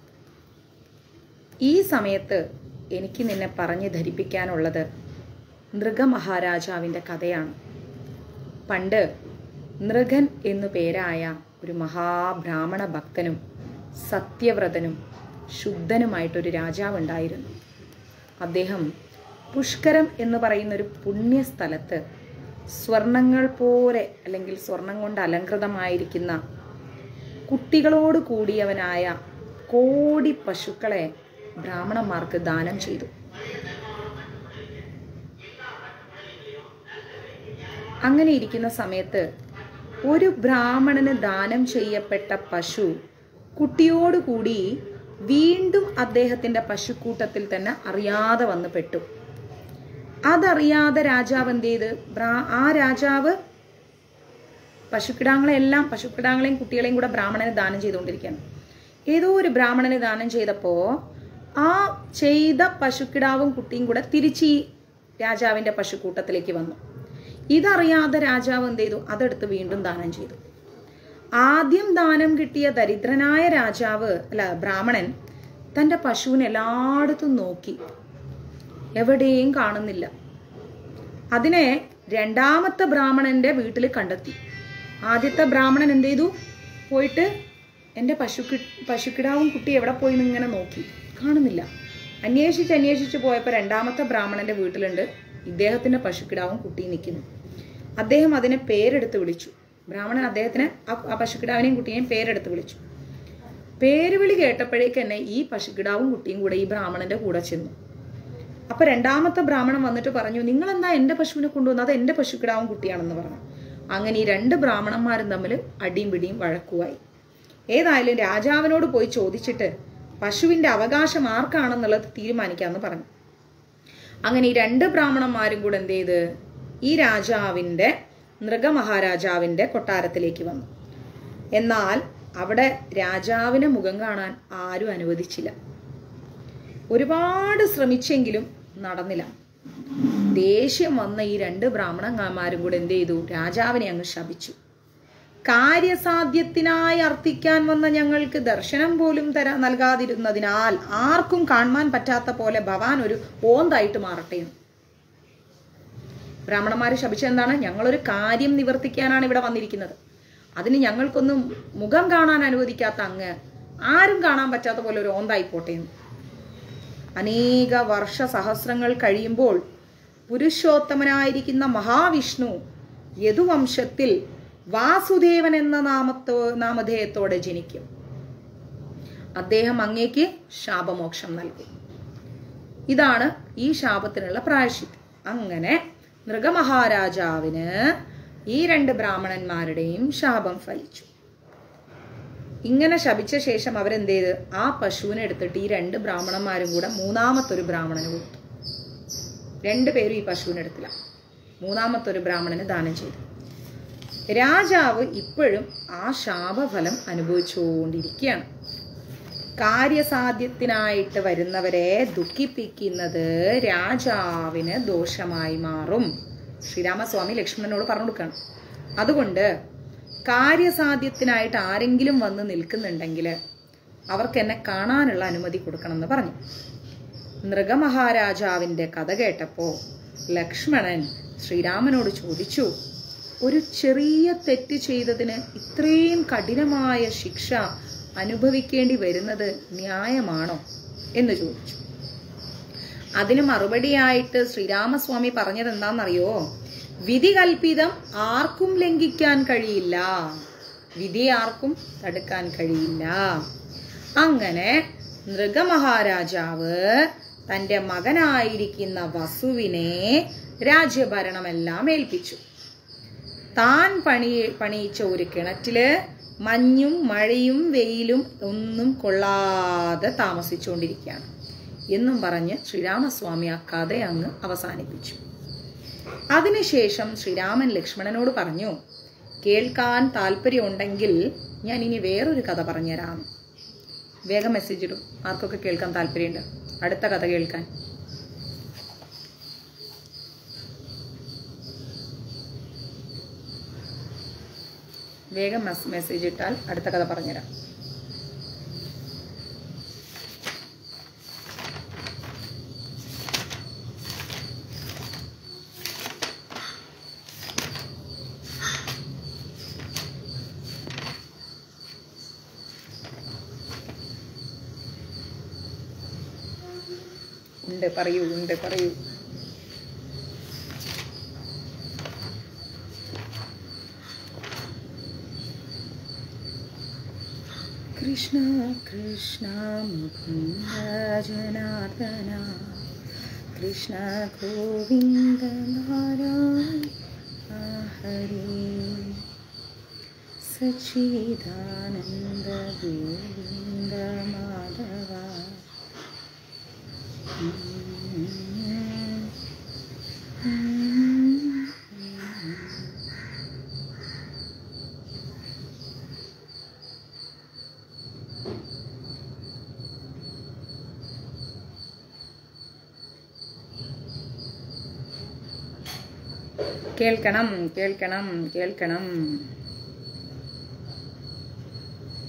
S1: ഈ സമയത്ത് എനിക്ക് നിന്നെ പറഞ്ഞ് ധരിപ്പിക്കാനുള്ളത് നൃഗമഹാരാജാവിൻ്റെ കഥയാണ് പണ്ട് നൃഗൻ എന്നു പേരായ ഒരു മഹാബ്രാഹ്മണ ഭക്തനും സത്യവ്രതനും ശുദ്ധനുമായിട്ടൊരു രാജാവുണ്ടായിരുന്നു അദ്ദേഹം പുഷ്കരം എന്ന് പറയുന്ന ഒരു പുണ്യസ്ഥലത്ത് സ്വർണങ്ങൾ പോലെ അല്ലെങ്കിൽ സ്വർണം കൊണ്ട് അലങ്കൃതമായിരിക്കുന്ന കുട്ടികളോട് കൂടിയവനായ കോടി പശുക്കളെ ബ്രാഹ്മണന്മാർക്ക് ദാനം ചെയ്തു അങ്ങനെ ഇരിക്കുന്ന സമയത്ത് ഒരു ബ്രാഹ്മണന് ദാനം ചെയ്യപ്പെട്ട പശു കുട്ടിയോടുകൂടി വീണ്ടും അദ്ദേഹത്തിന്റെ പശുക്കൂട്ടത്തിൽ തന്നെ അറിയാതെ വന്ന് പെട്ടു അതറിയാതെ രാജാവ് എന്ത് ചെയ്ത് ബ്രാ- ആ രാജാവ് പശുക്കിടാങ്ങളെല്ലാം പശുക്കിടാങ്ങളെയും കുട്ടികളെയും കൂടെ ബ്രാഹ്മണന് ദാനം ചെയ്തുകൊണ്ടിരിക്കുകയാണ് ഏതോ ഒരു ബ്രാഹ്മണന് ദാനം ചെയ്തപ്പോൾ ആ ചെയ്ത പശുക്കിടാവും കുട്ടിയും കൂടെ തിരിച്ച് ഈ രാജാവിൻ്റെ പശുക്കൂട്ടത്തിലേക്ക് വന്നു ഇതറിയാതെ രാജാവ് എന്ത് ചെയ്തു അതെടുത്ത് വീണ്ടും ദാനം ചെയ്തു ആദ്യം ദാനം കിട്ടിയ ദരിദ്രനായ രാജാവ് അല്ല ബ്രാഹ്മണൻ തൻ്റെ പശുവിനെ എല്ലായിടത്തും നോക്കി എവിടെയും കാണുന്നില്ല അതിനെ രണ്ടാമത്തെ ബ്രാഹ്മണന്റെ വീട്ടിൽ കണ്ടെത്തി ആദ്യത്തെ ബ്രാഹ്മണൻ എന്ത് ചെയ്തു പോയിട്ട് എൻ്റെ പശു പശുക്കിടാവും കുട്ടി എവിടെ പോയി എന്ന് ഇങ്ങനെ നോക്കി കാണുന്നില്ല അന്വേഷിച്ച് അന്വേഷിച്ച് പോയപ്പോൾ രണ്ടാമത്തെ ബ്രാഹ്മണന്റെ വീട്ടിലുണ്ട് ഇദ്ദേഹത്തിന്റെ പശുക്കിടാവും കുട്ടി നിൽക്കുന്നു അദ്ദേഹം അതിനെ പേരെടുത്ത് വിളിച്ചു ബ്രാഹ്മണൻ അദ്ദേഹത്തിന് ആ- ആ പശുക്കിടാവിനെയും കുട്ടിയെയും പേരെടുത്ത് വിളിച്ചു പേര് വിളി കേട്ടപ്പോഴേക്ക് തന്നെ ഈ പശുക്കിടാവും കുട്ടിയും കൂടെ ഈ ബ്രാഹ്മണന്റെ കൂടെ ചെന്നു അപ്പൊ രണ്ടാമത്തെ ബ്രാഹ്മണൻ വന്നിട്ട് പറഞ്ഞു നിങ്ങൾ എന്താ എന്റെ പശുവിനെ കൊണ്ടുവന്നത് അത് എന്റെ പശുക്കിടാവും കുട്ടിയാണെന്ന് പറഞ്ഞു അങ്ങനെ ഈ രണ്ട് ബ്രാഹ്മണന്മാരും തമ്മിൽ അടിയും പിടിയും വഴക്കുമായി ഏതായാലും രാജാവിനോട് പോയി ചോദിച്ചിട്ട് പശുവിന്റെ അവകാശം ആർക്കാണെന്നുള്ളത് തീരുമാനിക്കാമെന്ന് പറഞ്ഞു അങ്ങനെ ഈ രണ്ട് ബ്രാഹ്മണന്മാരും കൂടെ എന്ത് ചെയ്ത് ഈ രാജാവിന്റെ നൃഗമഹാരാജാവിന്റെ കൊട്ടാരത്തിലേക്ക് വന്നു എന്നാൽ അവിടെ രാജാവിനെ മുഖം കാണാൻ ആരും അനുവദിച്ചില്ല ഒരുപാട് ശ്രമിച്ചെങ്കിലും നടന്നില്ല ദേഷ്യം വന്ന ഈ രണ്ട് ബ്രാഹ്മണന്മാരും കൂടെ എന്ത് ചെയ്തു രാജാവിനെ അങ്ങ് ശപിച്ചു കാര്യസാധ്യത്തിനായി അർത്ഥിക്കാൻ വന്ന ഞങ്ങൾക്ക് ദർശനം പോലും തരാ നൽകാതിരുന്നതിനാൽ ആർക്കും കാണാൻ പറ്റാത്ത പോലെ ഭവാൻ ഒരു ഓന്തായിട്ട് മാറട്ടെ എന്ന്. ബ്രാഹ്മണന്മാരെ ശപിച്ചെന്താണ് ഞങ്ങളൊരു കാര്യം നിവർത്തിക്കാനാണ് ഇവിടെ വന്നിരിക്കുന്നത് അതിന് ഞങ്ങൾക്കൊന്നും മുഖം കാണാൻ അനുവദിക്കാത്ത അങ്ങ് ആരും കാണാൻ പറ്റാത്ത പോലെ ഒരു ഓന്തായി പോട്ടെ എന്ന്. അനേക വർഷ സഹസ്രങ്ങൾ കഴിയുമ്പോൾ പുരുഷോത്തമനായിരിക്കുന്ന മഹാവിഷ്ണു യദുവംശത്തിൽ വാസുദേവൻ എന്ന നാമത്തോ നാമധേയത്തോടെ ജനിക്കും അദ്ദേഹം അങ്ങേക്ക് ശാപമോക്ഷം നൽകും ഇതാണ് ഈ ശാപത്തിനുള്ള പ്രായശ്ചിത്തം അങ്ങനെ മൃഗമഹാരാജാവിന് ഈ രണ്ട് ബ്രാഹ്മണന്മാരുടെയും ശാപം ഫലിച്ചു ഇങ്ങനെ ശപിച്ച ശേഷം അവരെന്ത് ചെയ്ത് ആ പശുവിനെ എടുത്തിട്ട് ഈ രണ്ട് ബ്രാഹ്മണന്മാരും കൂടെ മൂന്നാമത്തൊരു ബ്രാഹ്മണന് കൊടുത്തു രണ്ടുപേരും ഈ പശുവിനെ എടുത്തില്ല മൂന്നാമത്തൊരു ബ്രാഹ്മണന് ദാനം ചെയ്തു രാജാവ് ഇപ്പോഴും ആ ശാപഫലം അനുഭവിച്ചുകൊണ്ടിരിക്കുകയാണ് കാര്യസാധ്യത്തിനായിട്ട് വരുന്നവരെ ദുഃഖിപ്പിക്കുന്നത് രാജാവിന് ദോഷമായി മാറും ശ്രീരാമസ്വാമി ലക്ഷ്മണനോട് പറഞ്ഞു കൊടുക്കണം അതുകൊണ്ട് കാര്യസാധ്യത്തിനായിട്ട് ആരെങ്കിലും വന്ന് നിൽക്കുന്നുണ്ടെങ്കിൽ അവർക്ക് എന്നെ കാണാനുള്ള അനുമതി കൊടുക്കണമെന്ന് പറഞ്ഞു നൃഗമഹാരാജാവിൻ്റെ കഥ കേട്ടപ്പോൾ ലക്ഷ്മണൻ ശ്രീരാമനോട് ചോദിച്ചു ഒരു ചെറിയ തെറ്റ് ചെയ്തതിന് ഇത്രയും കഠിനമായ ശിക്ഷ അനുഭവിക്കേണ്ടി വരുന്നത് ന്യായമാണോ എന്ന് ചോദിച്ചു അതിന് മറുപടിയായിട്ട് ശ്രീരാമസ്വാമി പറഞ്ഞത് എന്താണെന്നറിയോ വിധി കൽപ്പിതം ആർക്കും ലംഘിക്കാൻ കഴിയില്ല വിധി ആർക്കും തടുക്കാൻ കഴിയില്ല അങ്ങനെ നൃഗമഹാരാജാവ് തൻ്റെ മകനായിരിക്കുന്ന വസുവിനെ രാജ്യഭരണമെല്ലാം ഏൽപ്പിച്ചു താൻ പണി പണിയിച്ച ഒരു കിണറ്റില് മഞ്ഞും മഴയും വെയിലും ഒന്നും കൊള്ളാതെ താമസിച്ചുകൊണ്ടിരിക്കുകയാണ് എന്നും പറഞ്ഞ് ശ്രീരാമസ്വാമി ആ കഥ അങ്ങ് അവസാനിപ്പിച്ചു അതിനുശേഷം ശ്രീരാമൻ ലക്ഷ്മണനോട് പറഞ്ഞു കേൾക്കാൻ താല്പര്യമുണ്ടെങ്കിൽ ഞാൻ ഇനി വേറൊരു കഥ പറഞ്ഞുതരാം വേഗം മെസ്സേജ് ഇടും ആർക്കൊക്കെ കേൾക്കാൻ താല്പര്യമുണ്ട് അടുത്ത കഥ കേൾക്കാൻ വേഗം മെസ് മെസ്സേജ് ഇട്ടാൽ അടുത്ത കഥ പറഞ്ഞുതരാം ഉണ്ട് പറയൂ ഉണ്ട് പറയൂ കൃഷ്ണ കൃഷ്ണ മുകുന്ദ ജനാർദ്ദന കൃഷ്ണ ഗോവിന്ദ നാരായണ ഹരി സച്ചിദാനന്ദ ഗോവിന്ദ മാധവ കേൾക്കണം കേൾക്കണം കേൾക്കണം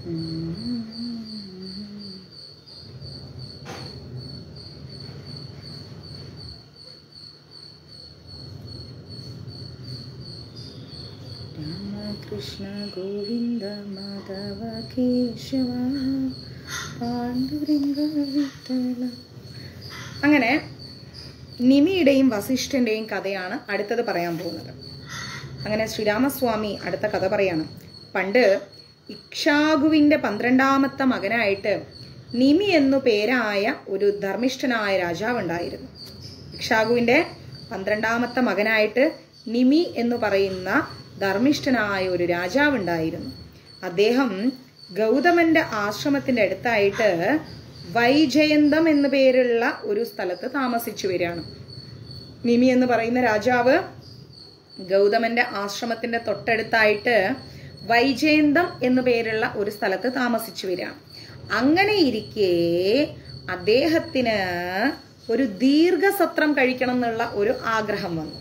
S1: രാമകൃഷ്ണ ഗോവിന്ദ മാധവ കേശവ പാണ്ഡുരംഗ വിട്ടല അങ്ങനെ നിമിയുടെയും വസിഷ്ഠന്റെയും കഥയാണ് അടുത്തത് പറയാൻ പോകുന്നത് അങ്ങനെ ശ്രീരാമസ്വാമി അടുത്ത കഥ പറയാണ് പണ്ട് ഇക്ഷാകുവിന്റെ പന്ത്രണ്ടാമത്തെ മകനായിട്ട് നിമി എന്നു പേരായ ഒരു ധർമ്മിഷ്ഠനായ രാജാവുണ്ടായിരുന്നു ഇക്ഷാകുവിന്റെ പന്ത്രണ്ടാമത്തെ മകനായിട്ട് നിമി എന്ന് പറയുന്ന ധർമ്മിഷ്ഠനായ ഒരു രാജാവുണ്ടായിരുന്നു അദ്ദേഹം ഗൗതമന്റെ ആശ്രമത്തിന്റെ അടുത്തായിട്ട് വൈജയന്തം എന്നു പേരുള്ള ഒരു സ്ഥലത്ത് താമസിച്ചു വരികയാണ് നിമി എന്ന് പറയുന്ന രാജാവ് ഗൗതമന്റെ ആശ്രമത്തിന്റെ തൊട്ടടുത്തായിട്ട് വൈജയന്തം എന്നു പേരുള്ള ഒരു സ്ഥലത്ത് താമസിച്ചു വരികയാണ് അങ്ങനെ ഇരിക്കെ അദ്ദേഹത്തിന് ഒരു ദീർഘസത്രം കഴിക്കണം എന്നുള്ള ഒരു ആഗ്രഹം വന്നു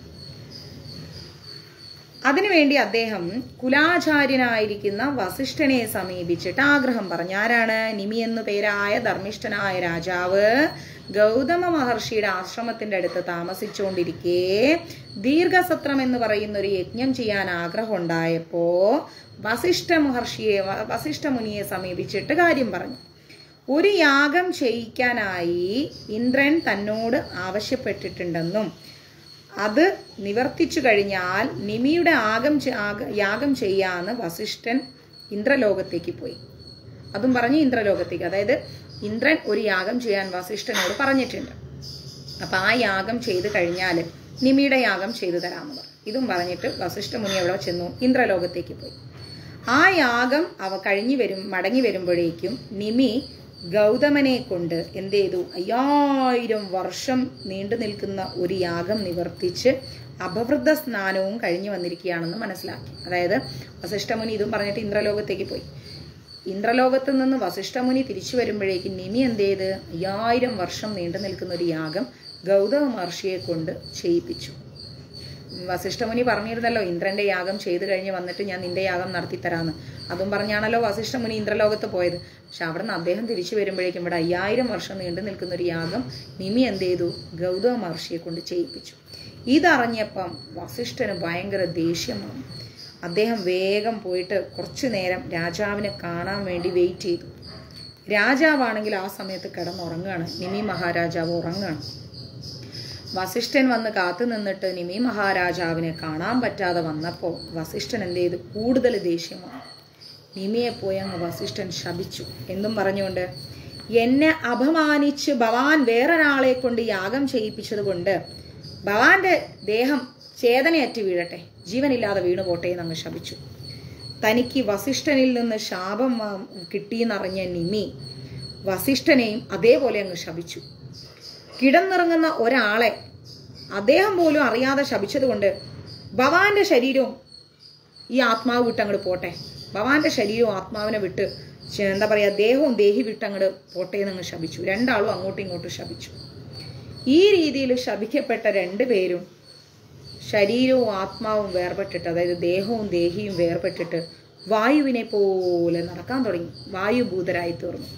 S1: അതിനുവേണ്ടി അദ്ദേഹം കുലാചാര്യനായിരിക്കുന്ന വസിഷ്ഠനെ സമീപിച്ചിട്ട് ആഗ്രഹം പറഞ്ഞു ആരാണ് നിമി എന്നു പേരായ ധർമ്മിഷ്ഠനായ രാജാവ് ഗൗതമ മഹർഷിയുടെ ആശ്രമത്തിന്റെ അടുത്ത് താമസിച്ചുകൊണ്ടിരിക്കെ ദീർഘസത്രം എന്ന് പറയുന്ന ഒരു യജ്ഞം ചെയ്യാൻ ആഗ്രഹം ഉണ്ടായപ്പോ വസിഷ്ഠ മഹർഷിയെ വ- വസിഷ്ഠ മുനിയെ സമീപിച്ചിട്ട് കാര്യം പറഞ്ഞു ഒരു യാഗം ചെയ്യിക്കാനായി ഇന്ദ്രൻ തന്നോട് ആവശ്യപ്പെട്ടിട്ടുണ്ടെന്നും അത് നിവർത്തിച്ചു കഴിഞ്ഞാൽ നിമിയുടെ ആഗം ചെ- ആഗ- യാഗം ചെയ്യാന്ന് വസിഷ്ഠൻ ഇന്ദ്രലോകത്തേക്ക് പോയി അതും പറഞ്ഞ് ഇന്ദ്രലോകത്തേക്ക് അതായത് ഇന്ദ്രൻ ഒരു യാഗം ചെയ്യാൻ വസിഷ്ഠനോട് പറഞ്ഞിട്ടുണ്ട് അപ്പൊ ആ യാഗം ചെയ്ത് കഴിഞ്ഞാൽ നിമിയുടെ യാഗം ചെയ്തു തരാമെന്ന് പറഞ്ഞു ഇതും പറഞ്ഞിട്ട് വസിഷ്ഠ മുനി അവിടെ ചെന്നു ഇന്ദ്രലോകത്തേക്ക് പോയി ആ യാഗം അവ കഴിഞ്ഞു വരും മടങ്ങി വരുമ്പോഴേക്കും നിമി ഗൗതമനെ കൊണ്ട് എന്ത് ചെയ്തു അയ്യായിരം വർഷം നീണ്ടു നിൽക്കുന്ന ഒരു യാഗം നിവർത്തിച്ച് അപവൃദ്ധ സ്നാനവും കഴിഞ്ഞു വന്നിരിക്കുകയാണെന്ന് മനസ്സിലാക്കി അതായത് വസിഷ്ഠമുനി ഇതും പറഞ്ഞിട്ട് ഇന്ദ്രലോകത്തേക്ക് പോയി ഇന്ദ്രലോകത്ത് നിന്ന് വസിഷ്ഠമുനി തിരിച്ചു വരുമ്പോഴേക്കും നിമി എന്ത് ചെയ്ത് അയ്യായിരം വർഷം നീണ്ടു നിൽക്കുന്ന ഒരു യാഗം ഗൗതമ മഹർഷിയെ കൊണ്ട് ചെയ്യിപ്പിച്ചു വസിഷ്ഠമുനി പറഞ്ഞിരുന്നല്ലോ ഇന്ദ്രന്റെ യാഗം ചെയ്തു കഴിഞ്ഞ് വന്നിട്ട് ഞാൻ നിന്റെ യാഗം നടത്തിത്തരാന്ന് അതും പറഞ്ഞാണല്ലോ വസിഷ്ഠമുനി ഇന്ദ്രലോകത്ത് പോയത് പക്ഷെ അവിടെ നിന്ന് അദ്ദേഹം തിരിച്ചു വരുമ്പോഴേക്കും ഇവിടെ അയ്യായിരം വർഷം നീണ്ടു നിൽക്കുന്ന ഒരു യാഗം നിമി എന്ത് ചെയ്തു ഗൗതമ മഹർഷിയെ കൊണ്ട് ചെയ്യിപ്പിച്ചു ഇതറിഞ്ഞപ്പം വസിഷ്ഠന് ഭയങ്കര ദേഷ്യം വന്നു അദ്ദേഹം വേഗം പോയിട്ട് കുറച്ചു നേരം രാജാവിനെ കാണാൻ വേണ്ടി വെയിറ്റ് ചെയ്തു രാജാവാണെങ്കിൽ ആ സമയത്ത് കിടന്നുറങ്ങുകയാണ് നിമി മഹാരാജാവ് ഉറങ്ങുകയാണ് വസിഷ്ഠൻ വന്ന് കാത്തു നിന്നിട്ട് നിമി മഹാരാജാവിനെ കാണാൻ പറ്റാതെ വന്നപ്പോൾ വസിഷ്ഠൻ എന്ത് ചെയ്തു കൂടുതൽ ദേഷ്യം വന്നു നിമിയെ പോയി അങ്ങ് വസിഷ്ഠൻ ശപിച്ചു എന്നും പറഞ്ഞുകൊണ്ട് എന്നെ അപമാനിച്ച് ഭവാൻ വേറൊരാളെ കൊണ്ട് യാഗം ചെയ്യിപ്പിച്ചത് കൊണ്ട് ഭവാന്റെ ദേഹം ചേതനയറ്റ് വീഴട്ടെ ജീവനില്ലാതെ വീണു പോട്ടെ എന്ന് അങ്ങ് ശപിച്ചു തനിക്ക് വസിഷ്ഠനിൽ നിന്ന് ശാപം വ- കിട്ടിയെന്നറിഞ്ഞ നിമി വസിഷ്ഠനെയും അതേപോലെ അങ്ങ് ശപിച്ചു കിടന്നിറങ്ങുന്ന ഒരാളെ അദ്ദേഹം പോലും അറിയാതെ ശപിച്ചതുകൊണ്ട് ഭവാന്റെ ശരീരവും ഈ ആത്മാവ് വിട്ട് അങ്ങോട്ട് പോട്ടെ ഭവാന്റെ ശരീരവും ആത്മാവിനെ വിട്ട് ചെ- എന്താ പറയാ ദേഹവും ദേഹി വിട്ട് അങ്ങോട്ട് പോട്ടെ എന്ന് അങ്ങ് ശപിച്ചു രണ്ടാളും അങ്ങോട്ടും ഇങ്ങോട്ടും ശപിച്ചു ഈ രീതിയിൽ ശപിക്കപ്പെട്ട രണ്ടുപേരും ശരീരവും ആത്മാവും വേർപെട്ടിട്ട് അതായത് ദേഹവും ദേഹിയും വേർപെട്ടിട്ട് വായുവിനെ പോലെ നടക്കാൻ തുടങ്ങി വായുഭൂതരായി തീർന്നു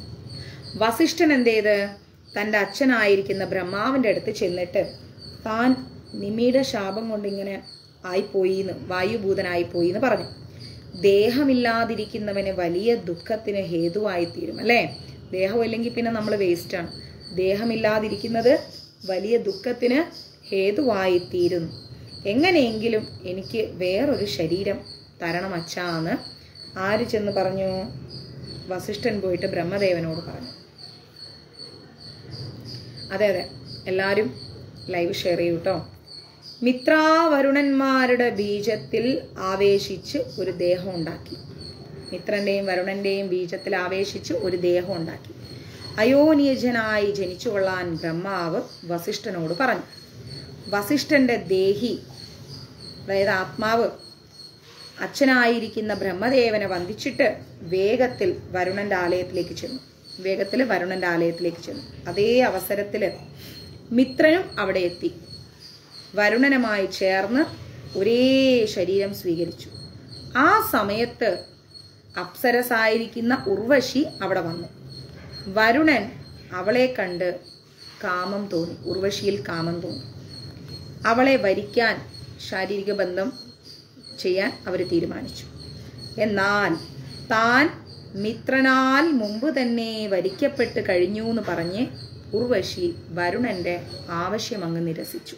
S1: വസിഷ്ഠൻ എന്ത് ചെയ്ത് തൻ്റെ അച്ഛനായിരിക്കുന്ന ബ്രഹ്മാവിൻ്റെ അടുത്ത് ചെന്നിട്ട് താൻ നിമിയുടെ ശാപം കൊണ്ട് ഇങ്ങനെ ആയിപ്പോയി എന്ന് വായുഭൂതനായി പോയി എന്ന് പറഞ്ഞു ദേഹമില്ലാതിരിക്കുന്നവന് വലിയ ദുഃഖത്തിന് ഹേതുവായിത്തീരും അല്ലേ ദേഹമില്ലെങ്കിൽ പിന്നെ നമ്മൾ വേസ്റ്റാണ് ദേഹമില്ലാതിരിക്കുന്നത് വലിയ ദുഃഖത്തിന് ഹേതുവായിത്തീരുന്നു എങ്ങനെയെങ്കിലും എനിക്ക് വേറൊരു ശരീരം തരണം അച്ഛാന്ന് ആര് ചെന്ന് പറഞ്ഞു വസിഷ്ഠൻ പോയിട്ട് ബ്രഹ്മദേവനോട് പറഞ്ഞു അതെ അതെ എല്ലാവരും ലൈവ് ഷെയർ ചെയ്യൂ കേട്ടോ മിത്രാവരുണന്മാരുടെ ബീജത്തിൽ ആവേശിച്ച് ഒരു ദേഹം ഉണ്ടാക്കി മിത്രന്റെയും വരുണന്റെയും ബീജത്തിൽ ആവേശിച്ച് ഒരു ദേഹം ഉണ്ടാക്കി അയോനിയജനായി ജനിച്ചുകൊള്ളാൻ ബ്രഹ്മാവ് വസിഷ്ഠനോട് പറഞ്ഞു വസിഷ്ഠന്റെ ദേഹി അതായത് ആത്മാവ് അച്ഛനായിരിക്കുന്ന ബ്രഹ്മദേവനെ വന്ദിച്ചിട്ട് വേഗത്തിൽ വരുണന്റെ ആലയത്തിലേക്ക് ചെന്നു വേഗത്തിൽ വരുണന്റെ ആലയത്തിലേക്ക് ചെന്നു അതേ അവസരത്തിൽ മിത്രനും അവിടെ എത്തി വരുണനുമായി ചേർന്ന് ഒരേ ശരീരം സ്വീകരിച്ചു ആ സമയത്ത് അപ്സരസായിരിക്കുന്ന ഉർവശി അവിടെ വന്നു വരുണൻ അവളെ കണ്ട് കാമം തോന്നി ഉർവശിയിൽ കാമം തോന്നി അവളെ വരിക്കാൻ ശാരീരിക ബന്ധം ചെയ്യാൻ അവർ തീരുമാനിച്ചു എന്നാൽ താൻ മിത്രനാൽ മുമ്പ് തന്നെ വരിക്കപ്പെട്ട് കഴിഞ്ഞു എന്ന് പറഞ്ഞ് ഉർവശി വരുണന്റെ ആവശ്യം അങ്ങ് നിരസിച്ചു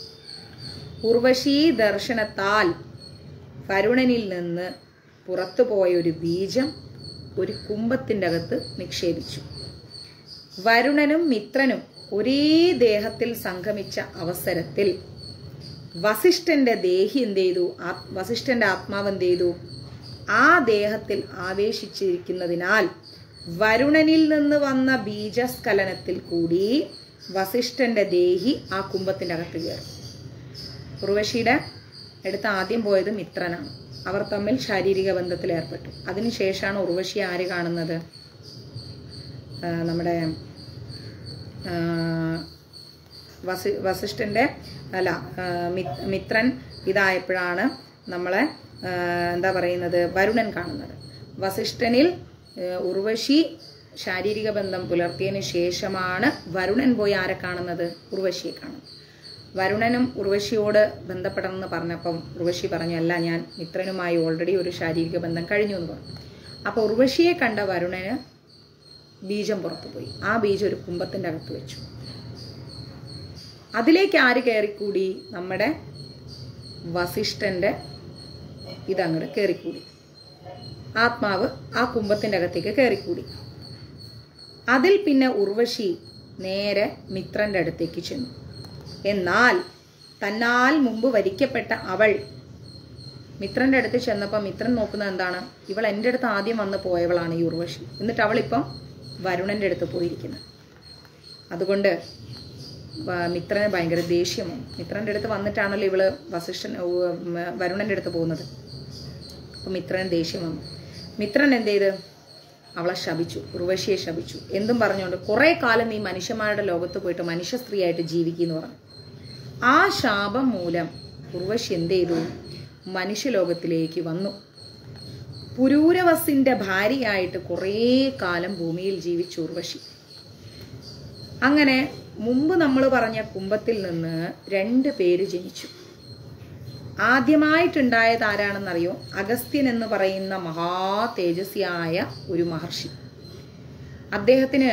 S1: ഉർവശി ദർശനത്താൽ വരുണനിൽ നിന്ന് പുറത്തു പോയ ഒരു ബീജം ഒരു കുംഭത്തിൻ്റെ അകത്ത് നിക്ഷേപിച്ചു വരുണനും മിത്രനും ഒരേ ദേഹത്തിൽ സംഗമിച്ച അവസരത്തിൽ വസിഷ്ഠന്റെ ദേഹി എന്ത് ചെയ്തു ആ- വസിഷ്ഠന്റെ ആത്മാവ് എന്ത് ചെയ്തു ആ ദേഹത്തിൽ ആവേശിച്ചിരിക്കുന്നതിനാൽ വരുണനിൽ നിന്ന് വന്ന ബീജസ്ഖലനത്തിൽ കൂടി വസിഷ്ഠന്റെ ദേഹി ആ കുംഭത്തിന്റെ അകത്ത് കയറി ഉർവശിയുടെ അടുത്ത് ആദ്യം പോയത് മിത്രനാണ് അവർ തമ്മിൽ ശാരീരിക ബന്ധത്തിൽ ഏർപ്പെട്ടു അതിനുശേഷമാണ് ഉർവശി ആര് കാണുന്നത് ആ, നമ്മുടെ ആ, വസി വസിഷ്ഠൻ്റെ അല്ല ആ, മി- മിത്രൻ ഇതായപ്പോഴാണ് നമ്മളെ ആ, എന്താ പറയുന്നത് വരുണൻ കാണുന്നത് വസിഷ്ഠനിൽ ആ, ഉർവശി ശാരീരിക ബന്ധം പുലർത്തിയതിന് ശേഷമാണ് വരുണൻ പോയി ആരെ കാണുന്നത് ഉർവശിയെ കാണുന്നത് വരുണനും ഉർവശിയോട് ബന്ധപ്പെടണമെന്ന് പറഞ്ഞപ്പം ഉർവശി പറഞ്ഞു അല്ല ഞാൻ മിത്രനുമായി ഓൾറെഡി ഒരു ശാരീരിക ബന്ധം കഴിഞ്ഞു എന്ന് പറഞ്ഞു അപ്പോൾ ഉർവശിയെ കണ്ട വരുണന് ബീജം പുറത്തു പോയി ആ ബീജം ഒരു കുംഭത്തിൻ്റെ അകത്ത് വെച്ചു അതിലേക്ക് ആര് കയറിക്കൂടി നമ്മുടെ വസിഷ്ഠന്റെ ഇതങ്ങോട്ട് കയറിക്കൂടി ആത്മാവ് ആ കുംഭത്തിൻ്റെ അകത്തേക്ക് കയറിക്കൂടി അതിൽ പിന്നെ ഉർവശി നേരെ മിത്രന്റെ അടുത്തേക്ക് ചെന്നു എന്നാൽ തന്നാൽ മുമ്പ് വരിക്കപ്പെട്ട അവൾ മിത്രന്റെ അടുത്ത് ചെന്നപ്പോൾ മിത്രൻ നോക്കുന്നത് എന്താണ് ഇവൾ എൻ്റെ അടുത്ത് ആദ്യം വന്ന് പോയവളാണ് ഈ ഉർവശി എന്നിട്ട് അവളിപ്പം വരുണന്റെ അടുത്ത് പോയിരിക്കുന്നത് അതുകൊണ്ട് വ- മിത്രന് ഭയങ്കര ദേഷ്യം വന്നു മിത്രന്റെ അടുത്ത് വന്നിട്ടാണല്ലോ ഇവള് വസിഷ്ഠൻ ഉ- ഉം, വരുണന്റെ അടുത്ത് പോകുന്നത് അപ്പം മിത്രന് ദേഷ്യം വന്നു മിത്രൻ എന്ത് ചെയ്ത് അവളെ ശപിച്ചു ഉർവശിയെ ശപിച്ചു എന്തും പറഞ്ഞുകൊണ്ട് കുറേ കാലം ഈ മനുഷ്യന്മാരുടെ ലോകത്ത് പോയിട്ട് മനുഷ്യ സ്ത്രീയായിട്ട് ജീവിക്കുന്നു പറഞ്ഞു ആ ശാപം മൂലം ഉർവശി എന്ത് ചെയ്തു മനുഷ്യലോകത്തിലേക്ക് വന്നു പുരൂരവസിന്റെ ഭാര്യയായിട്ട് കുറേ കാലം ഭൂമിയിൽ ജീവിച്ചു ഉർവശി അങ്ങനെ മുമ്പ് നമ്മൾ പറഞ്ഞ കുംഭത്തിൽ നിന്ന് രണ്ട് പേര് ജനിച്ചു ആദ്യമായിട്ടുണ്ടായത് ആരാണെന്നറിയോ അഗസ്ത്യൻ എന്ന് പറയുന്ന മഹാ തേജസ്വിയായ ഒരു മഹർഷി അദ്ദേഹത്തിന്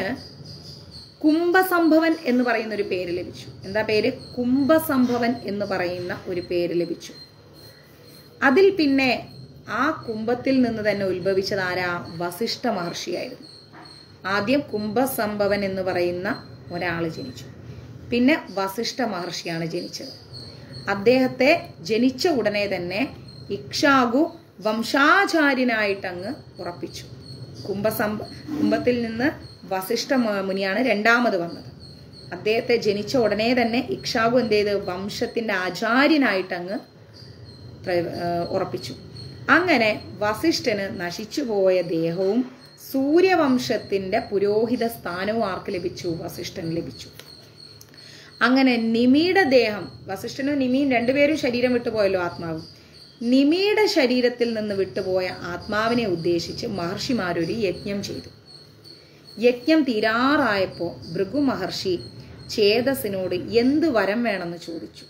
S1: കുംഭസംഭവൻ എന്ന് പറയുന്ന ഒരു പേര് ലഭിച്ചു എന്താ പേര് കുംഭസംഭവൻ എന്ന് പറയുന്ന ഒരു പേര് ലഭിച്ചു അതിൽ പിന്നെ ആ കുംഭത്തിൽ നിന്ന് തന്നെ ഉത്ഭവിച്ചത് ആരാ വസിഷ്ഠ മഹർഷിയായിരുന്നു ആദ്യം കുംഭസംഭവൻ എന്ന് പറയുന്ന ഒരാൾ ജനിച്ചു പിന്നെ വസിഷ്ഠ മഹർഷിയാണ് ജനിച്ചത് അദ്ദേഹത്തെ ജനിച്ച ഉടനെ തന്നെ ഇക്ഷാഗു വംശാചാര്യനായിട്ട് അങ്ങ് ഉറപ്പിച്ചു കുംഭസംഭ കുംഭത്തിൽ നിന്ന് വസിഷ്ഠ മ- മുനിയാണ് രണ്ടാമത് വന്നത് അദ്ദേഹത്തെ ജനിച്ച ഉടനെ തന്നെ ഇക്ഷാഗു എന്ത് ചെയ്ത് വംശത്തിന്റെ ആചാര്യനായിട്ട് അങ്ങ് പ്ര- ആ, ഉറപ്പിച്ചു അങ്ങനെ വസിഷ്ഠന് നശിച്ചുപോയ ദേഹവും സൂര്യവംശത്തിന്റെ പുരോഹിത സ്ഥാനവും ആർക്ക് ലഭിച്ചു വസിഷ്ഠന് ലഭിച്ചു അങ്ങനെ നിമിയുടെ ദേഹം വസിഷ്ഠനും നിമിയും രണ്ടുപേരും ശരീരം വിട്ടുപോയല്ലോ ആത്മാവ് നിമിയുടെ ശരീരത്തിൽ നിന്ന് വിട്ടുപോയ ആത്മാവിനെ ഉദ്ദേശിച്ച് മഹർഷിമാരൊരു യജ്ഞം ചെയ്തു യജ്ഞം തീരാറായപ്പോൾ ഭൃഗു മഹർഷി ചേതസിനോട് എന്ത് വരം വേണമെന്ന് ചോദിച്ചു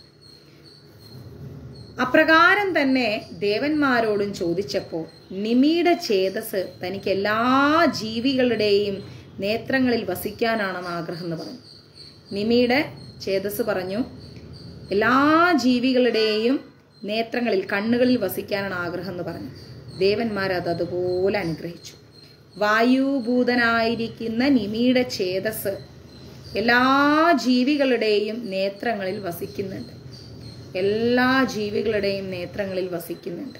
S1: അപ്രകാരം തന്നെ ദേവന്മാരോടും ചോദിച്ചപ്പോൾ നിമിയുടെ ചേതസ് തനിക്ക് എല്ലാ ജീവികളുടെയും നേത്രങ്ങളിൽ വസിക്കാനാണെന്ന് ആഗ്രഹം എന്ന് പറഞ്ഞു നിമിയുടെ ചേതസ് പറഞ്ഞു എല്ലാ ജീവികളുടെയും നേത്രങ്ങളിൽ കണ്ണുകളിൽ വസിക്കാനാണ് ആഗ്രഹം എന്ന് പറഞ്ഞു ദേവന്മാർ അത് അതുപോലെ അനുഗ്രഹിച്ചു വായുഭൂതനായിരിക്കുന്ന നിമിയുടെ ചേതസ് എല്ലാ ജീവികളുടെയും നേത്രങ്ങളിൽ വസിക്കുന്നുണ്ട് എല്ലാ ജീവികളുടെയും നേത്രങ്ങളിൽ വസിക്കുന്നുണ്ട്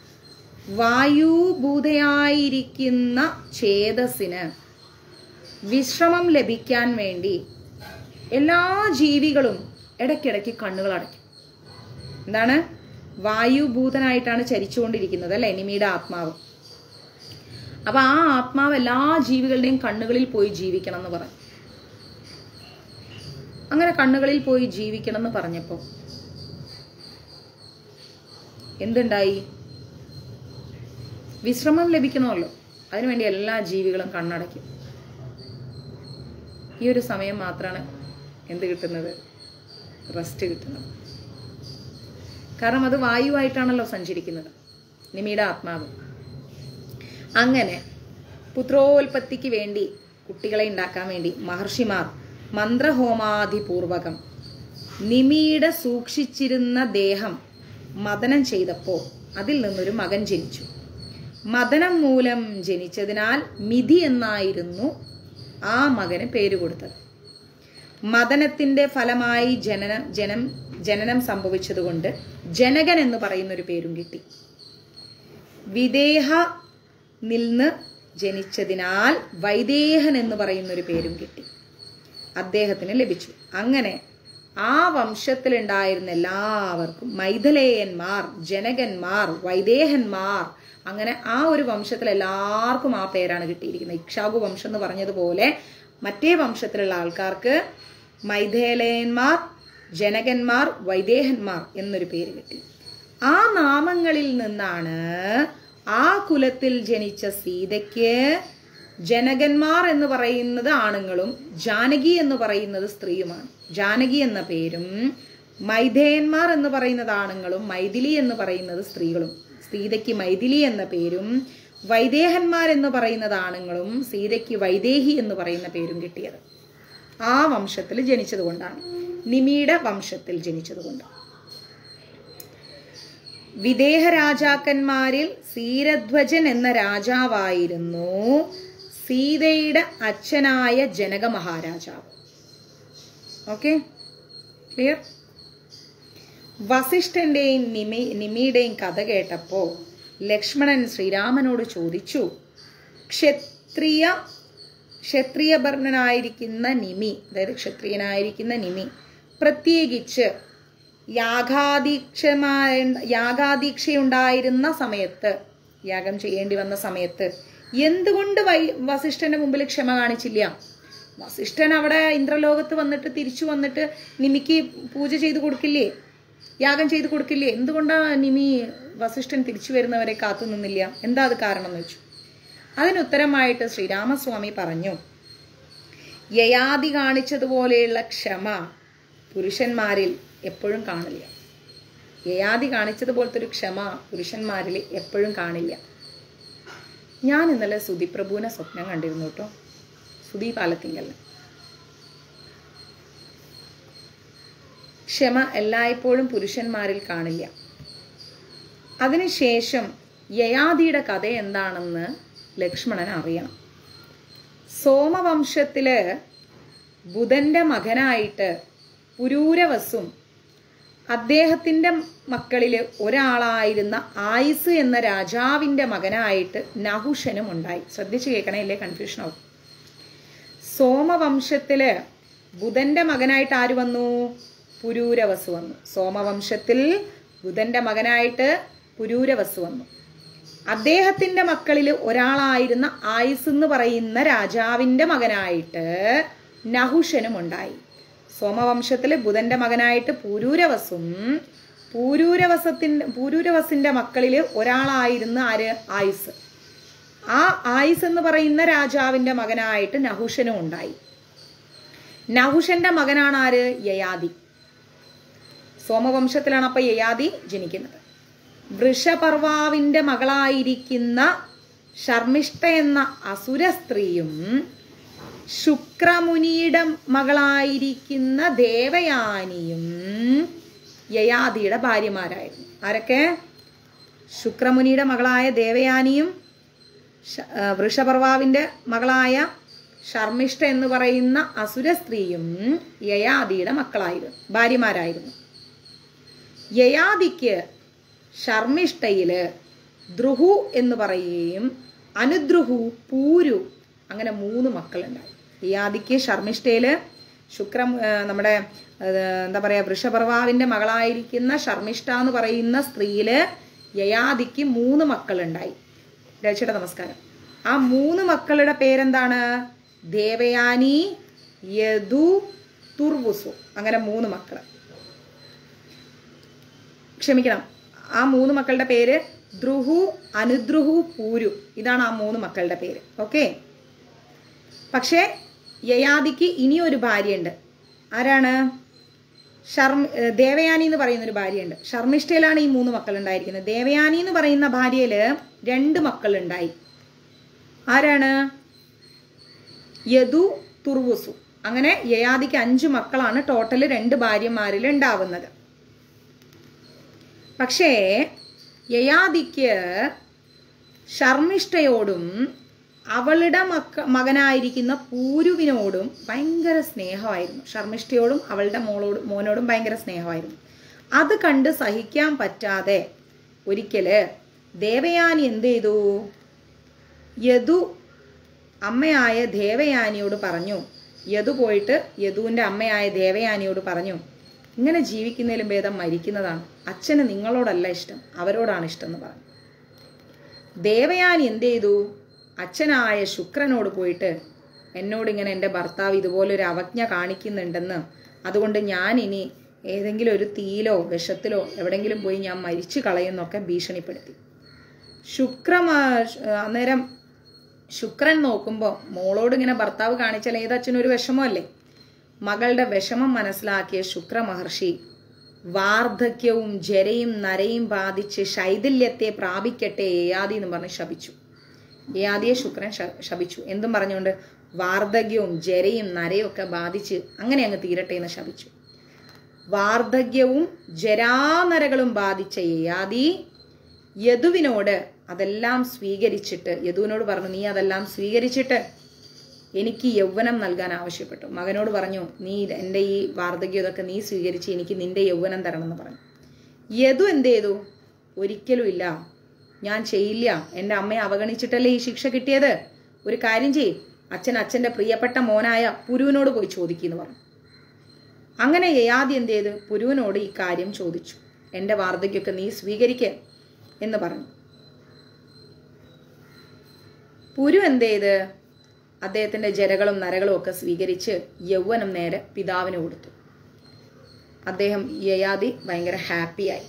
S1: വായുഭൂതയായിരിക്കുന്ന ചേതസിന് വിശ്രമം ലഭിക്കാൻ വേണ്ടി എല്ലാ ജീവികളും ഇടയ്ക്കിടയ്ക്ക് കണ്ണുകൾ അടയ്ക്കും എന്താണ് വായുഭൂതനായിട്ടാണ് ചരിച്ചുകൊണ്ടിരിക്കുന്നത് അല്ലെ നിമിയുടെ ആത്മാവ് അപ്പൊ ആ ആത്മാവ് എല്ലാ ജീവികളുടെയും കണ്ണുകളിൽ പോയി ജീവിക്കണം എന്ന് പറഞ്ഞു അങ്ങനെ കണ്ണുകളിൽ പോയി ജീവിക്കണം എന്ന് പറഞ്ഞപ്പോൾ എന്തുണ്ടായി വിശ്രമം ലഭിക്കണമല്ലോ അതിനുവേണ്ടി എല്ലാ ജീവികളും കണ്ണടയ്ക്കും ഈ ഒരു സമയം മാത്രമാണ് എന്ത് കിട്ടുന്നത് റെസ്റ്റ് കിട്ടുന്നത് കാരണം അത് വായുവായിട്ടാണല്ലോ സഞ്ചരിക്കുന്നത് നിമിയുടെ ആത്മാവ് അങ്ങനെ പുത്രോൽപത്തിക്ക് വേണ്ടി കുട്ടികളെ ഉണ്ടാക്കാൻ വേണ്ടി മഹർഷിമാർ മന്ത്രഹോമാദിപൂർവകം നിമിയുടെ സൂക്ഷിച്ചിരുന്ന ദേഹം മദനം ചെയ്തപ്പോൾ അതിൽ നിന്നൊരു മകൻ ജനിച്ചു മദനം മൂലം ജനിച്ചതിനാൽ മിഥി എന്നായിരുന്നു ആ മകന് പേര് കൊടുത്തത് മദനത്തിന്റെ ഫലമായി ജനന ജനം ജനനം സംഭവിച്ചതുകൊണ്ട് ജനകൻ എന്ന് പറയുന്ന ഒരു പേരും കിട്ടി വിദേഹ നിന്ന് ജനിച്ചതിനാൽ വൈദേഹൻ എന്ന് പറയുന്ന ഒരു പേരും കിട്ടി അദ്ദേഹത്തിന് ലഭിച്ചു അങ്ങനെ ആ വംശത്തിലുണ്ടായിരുന്ന എല്ലാവർക്കും മൈഥിലേയന്മാർ ജനകന്മാർ വൈദേഹന്മാർ അങ്ങനെ ആ ഒരു വംശത്തിൽ എല്ലാവർക്കും ആ പേരാണ് കിട്ടിയിരിക്കുന്നത് ഇക്ഷാകു വംശം എന്ന് പറഞ്ഞതുപോലെ മറ്റേ വംശത്തിലുള്ള ആൾക്കാർക്ക് മൈഥേലയന്മാർ ജനകന്മാർ വൈദേഹന്മാർ എന്നൊരു പേര് കിട്ടി ആ നാമങ്ങളിൽ നിന്നാണ് ആ കുലത്തിൽ ജനിച്ച സീതയ്ക്ക് ജനകന്മാർ എന്ന് പറയുന്നത് ആണുങ്ങളും ജാനകി എന്ന് പറയുന്നത് സ്ത്രീയുമാണ് ജാനകി എന്ന പേരും മൈഥേയന്മാർ എന്ന് പറയുന്നത് ആണുങ്ങളും മൈഥിലി എന്ന് പറയുന്നത് സ്ത്രീകളും സീതയ്ക്ക് മൈഥിലി എന്ന പേരും വൈദേഹന്മാർ എന്ന് പറയുന്നത് ആണുങ്ങളും സീതയ്ക്ക് വൈദേഹി എന്ന് പറയുന്ന പേരും കിട്ടിയത് ആ വംശത്തിൽ ജനിച്ചതുകൊണ്ടാണ് നിമിയുടെ വംശത്തിൽ ജനിച്ചതുകൊണ്ട് വിദേഹ രാജാക്കന്മാരിൽ സീരധ്വജൻ എന്ന രാജാവായിരുന്നു സീതയുടെ അച്ഛനായ ജനക മഹാരാജാവ് ഓക്കെ ക്ലിയർ വസിഷ്ഠന്റെയും നിമി നിമിയുടെയും കഥ കേട്ടപ്പോൾ ലക്ഷ്മണൻ ശ്രീരാമനോട് ചോദിച്ചു ക്ഷത്രിയ ക്ഷത്രിയഭർണനായിരിക്കുന്ന നിമി അതായത് ക്ഷത്രിയനായിരിക്കുന്ന നിമി പ്രത്യേകിച്ച് യാഗാദീക്ഷമായ യാഗാദീക്ഷയുണ്ടായിരുന്ന സമയത്ത് യാഗം ചെയ്യേണ്ടി വന്ന സമയത്ത് എന്തുകൊണ്ട് വൈ വസിഷ്ഠന്റെ മുമ്പിൽ ക്ഷമ കാണിച്ചില്ല വസിഷ്ഠൻ അവിടെ ഇന്ദ്രലോകത്ത് വന്നിട്ട് തിരിച്ചു വന്നിട്ട് നിമിക്ക് പൂജ ചെയ്ത് കൊടുക്കില്ലേ യാഗം ചെയ്ത് കൊടുക്കില്ലേ എന്തുകൊണ്ടാ നിമി വസിഷ്ഠൻ തിരിച്ചു വരുന്നവരെ കാത്തു നിന്നില്ല എന്താ അത് കാരണം എന്ന് വെച്ചു അതിനുത്തരമായിട്ട് ശ്രീരാമസ്വാമി പറഞ്ഞു യയാതി കാണിച്ചതുപോലെയുള്ള ക്ഷമ പുരുഷന്മാരിൽ എപ്പോഴും കാണില്ല യയാതി കാണിച്ചതുപോലത്തെ ഒരു ക്ഷമ പുരുഷന്മാരിൽ എപ്പോഴും കാണില്ല ഞാൻ ഇന്നലെ സുധിപ്രഭുവിനെ സ്വപ്നം കണ്ടിരുന്നു കേട്ടോ സുധി പാലത്തിങ്കല്ല ക്ഷമ എല്ലായ്പ്പോഴും പുരുഷന്മാരിൽ കാണില്ല അതിനുശേഷം യയാതിയുടെ കഥ എന്താണെന്ന് ലക്ഷ്മണൻ അറിയണം സോമവംശത്തില് ബുധന്റെ മകനായിട്ട് പുരൂരവസും അദ്ദേഹത്തിന്റെ മക്കളില് ഒരാളായിരുന്ന ആയുസ് എന്ന രാജാവിന്റെ മകനായിട്ട് നഹുഷനും ഉണ്ടായി ശ്രദ്ധിച്ചു കേൾക്കണേ ഇല്ലേ കൺഫ്യൂഷൻ ആവും സോമവംശത്തില് ബുധന്റെ മകനായിട്ട് ആര് വന്നു പുരൂരവസ് വന്നു സോമവംശത്തിൽ ബുധന്റെ മകനായിട്ട് പുരൂരവസ് വന്നു അദ്ദേഹത്തിന്റെ മക്കളിൽ ഒരാളായിരുന്ന ആയുസ് എന്ന് പറയുന്ന രാജാവിന്റെ മകനായിട്ട് നഹുഷനും ഉണ്ടായി സോമവംശത്തിലെ ബുധന്റെ മകനായിട്ട് പൂരൂരവസും പൂരൂരവസത്തിന്റെ പൂരൂരവസിന്റെ മക്കളിൽ ഒരാളായിരുന്ന ആര് ആയുസ് ആ ആയുസ് എന്ന് പറയുന്ന രാജാവിന്റെ മകനായിട്ട് നഹുഷനും ഉണ്ടായി നഹുഷന്റെ മകനാണ് ആര് യയാതി സോമവംശത്തിലാണ് അപ്പൊ യയാതി ജനിക്കുന്നത് വൃഷപർവാവിന്റെ മകളായിരിക്കുന്ന ശർമ്മിഷ്ഠ എന്ന അസുര സ്ത്രീയും ശുക്രമുനിയുടെ മകളായിരിക്കുന്ന ദേവയാനിയും യയാതിയുടെ ഭാര്യമാരായിരുന്നു ആരൊക്കെ ശുക്രമുനിയുടെ മകളായ ദേവയാനിയും ശ- ആ, വൃഷപർവാവിന്റെ മകളായ ശർമ്മിഷ്ഠ എന്ന് പറയുന്ന അസുര സ്ത്രീയും യയാതിയുടെ മക്കളായിരുന്നു ഭാര്യമാരായിരുന്നു യയാതിക്ക് ശർമ്മിഷ്ഠയില് ദ്രുഹു എന്ന് പറയുകയും അനുദ്രുഹു പൂരു അങ്ങനെ മൂന്ന് മക്കളുണ്ടായി യയാതിക്ക് ശർമ്മിഷ്ഠയില് ശുക്ര ആ, നമ്മുടെ ആ, എന്താ പറയാ വൃഷപർവാവിന്റെ മകളായിരിക്കുന്ന ശർമ്മിഷ്ഠ എന്ന് പറയുന്ന സ്ത്രീയില് യയാതിക്ക് മൂന്ന് മക്കളുണ്ടായി രചിയുടെ നമസ്കാരം ആ മൂന്ന് മക്കളുടെ പേരെന്താണ് ദേവയാനി യദു തുർവുസു അങ്ങനെ മൂന്ന് മക്കള് ക്ഷമിക്കണം ആ മൂന്ന് മക്കളുടെ പേര് ധ്രുഹു അനുദ്രുഹു പൂരു ഇതാണ് ആ മൂന്ന് മക്കളുടെ പേര് ഓക്കെ പക്ഷേ യയാദിക്ക് ഇനിയൊരു ഭാര്യയുണ്ട് ആരാണ് ഷർമ ഏഹ് ദേവയാനി എന്ന് പറയുന്ന ഒരു ഭാര്യയുണ്ട് ഷർമിഷ്ഠയിലാണ് ഈ മൂന്ന് മക്കൾ ഉണ്ടായിരിക്കുന്നത് ദേവയാനി എന്ന് പറയുന്ന ഭാര്യയിൽ രണ്ട് മക്കളുണ്ടായി ആരാണ് യദു തുർവുസു അങ്ങനെ യയാദിക്ക് അഞ്ച് മക്കളാണ് ടോട്ടൽ രണ്ട് ഭാര്യമാരിൽ ഉണ്ടാവുന്നത് പക്ഷേ യയാദിക്ക് ശർമ്മിഷ്ഠയോടും അവളുടെ മക്ക മകനായിരിക്കുന്ന പൂരുവിനോടും ഭയങ്കര സ്നേഹമായിരുന്നു ശർമ്മിഷ്ഠയോടും അവളുടെ മോളോടും മോനോടും ഭയങ്കര സ്നേഹമായിരുന്നു അത് കണ്ട് സഹിക്കാൻ പറ്റാതെ ഒരിക്കല് ദേവയാനി എന്ത് ചെയ്തു യദു അമ്മയായ ദേവയാനിയോട് പറഞ്ഞു യദു പോയിട്ട് യദുവിൻ്റെ അമ്മയായ ദേവയാനിയോട് പറഞ്ഞു ഇങ്ങനെ ജീവിക്കുന്നതിലും ഭേദം മരിക്കുന്നതാണ് അച്ഛന് നിങ്ങളോടല്ല ഇഷ്ടം അവരോടാണ് ഇഷ്ടം എന്ന് പറഞ്ഞു ദേവയാനി എന്ത് ചെയ്തു അച്ഛനായ ശുക്രനോട് പോയിട്ട് എന്നോട് ഇങ്ങനെ എൻ്റെ ഭർത്താവ് ഇതുപോലൊരു അവജ്ഞ കാണിക്കുന്നുണ്ടെന്ന് അതുകൊണ്ട് ഞാൻ ഇനി ഏതെങ്കിലും ഒരു തീയിലോ വിഷത്തിലോ എവിടെങ്കിലും പോയി ഞാൻ മരിച്ചു കളയുന്നൊക്കെ ഭീഷണിപ്പെടുത്തി ശുക്രമ അന്നേരം ശുക്രൻ നോക്കുമ്പോൾ മോളോട് ഇങ്ങനെ ഭർത്താവ് കാണിച്ചാൽ ഏതച്ഛനും ഒരു വിഷമമല്ലേ മകളുടെ വിഷമം മനസ്സിലാക്കിയ ശുക്ര മഹർഷി വാർദ്ധക്യവും ജരയും നരയും ബാധിച്ച് ശൈഥില്യത്തെ പ്രാപിക്കട്ടെ ഏയാദി എന്ന് പറഞ്ഞ് ശപിച്ചു ഏയാദിയെ ശുക്രൻ ശ- ശപിച്ചു എന്തും പറഞ്ഞുകൊണ്ട് വാർദ്ധക്യവും ജരയും നരയും ഒക്കെ ബാധിച്ച് അങ്ങനെ അങ്ങ് തീരട്ടെ എന്ന് ശപിച്ചു വാർദ്ധക്യവും ജരാനരകളും ബാധിച്ച യയാതി യദുവിനോട് അതെല്ലാം സ്വീകരിച്ചിട്ട് യദുവിനോട് പറഞ്ഞു നീ അതെല്ലാം സ്വീകരിച്ചിട്ട് എനിക്ക് യൗവനം നൽകാൻ ആവശ്യപ്പെട്ടു മകനോട് പറഞ്ഞു നീ എൻ്റെ ഈ വാർദ്ധക്യം ഇതൊക്കെ നീ സ്വീകരിച്ച് എനിക്ക് നിന്റെ യൗവനം തരണമെന്ന് പറഞ്ഞു യദു എന്ത് ചെയ്തു ഒരിക്കലും ഇല്ല ഞാൻ ചെയ്യില്ല എൻ്റെ അമ്മയെ അവഗണിച്ചിട്ടല്ലേ ഈ ശിക്ഷ കിട്ടിയത് ഒരു കാര്യം ചെയ്യ് അച്ഛൻ അച്ഛൻ്റെ പ്രിയപ്പെട്ട മോനായ പുരുവിനോട് പോയി ചോദിക്കുന്നു പറഞ്ഞു അങ്ങനെ യയാദി എന്ത് ചെയ്ത് പുരുവിനോട് ഈ കാര്യം ചോദിച്ചു എൻ്റെ വാർദ്ധക്യമൊക്കെ നീ സ്വീകരിക്ക എന്ന് പറഞ്ഞു പുരു എന്ത് ചെയ്ത് അദ്ദേഹത്തിൻ്റെ ജരകളും നരകളും ഒക്കെ സ്വീകരിച്ച് യൗവനം നേരെ പിതാവിന് കൊടുത്തു അദ്ദേഹം യയാദി ഭയങ്കര ഹാപ്പിയായി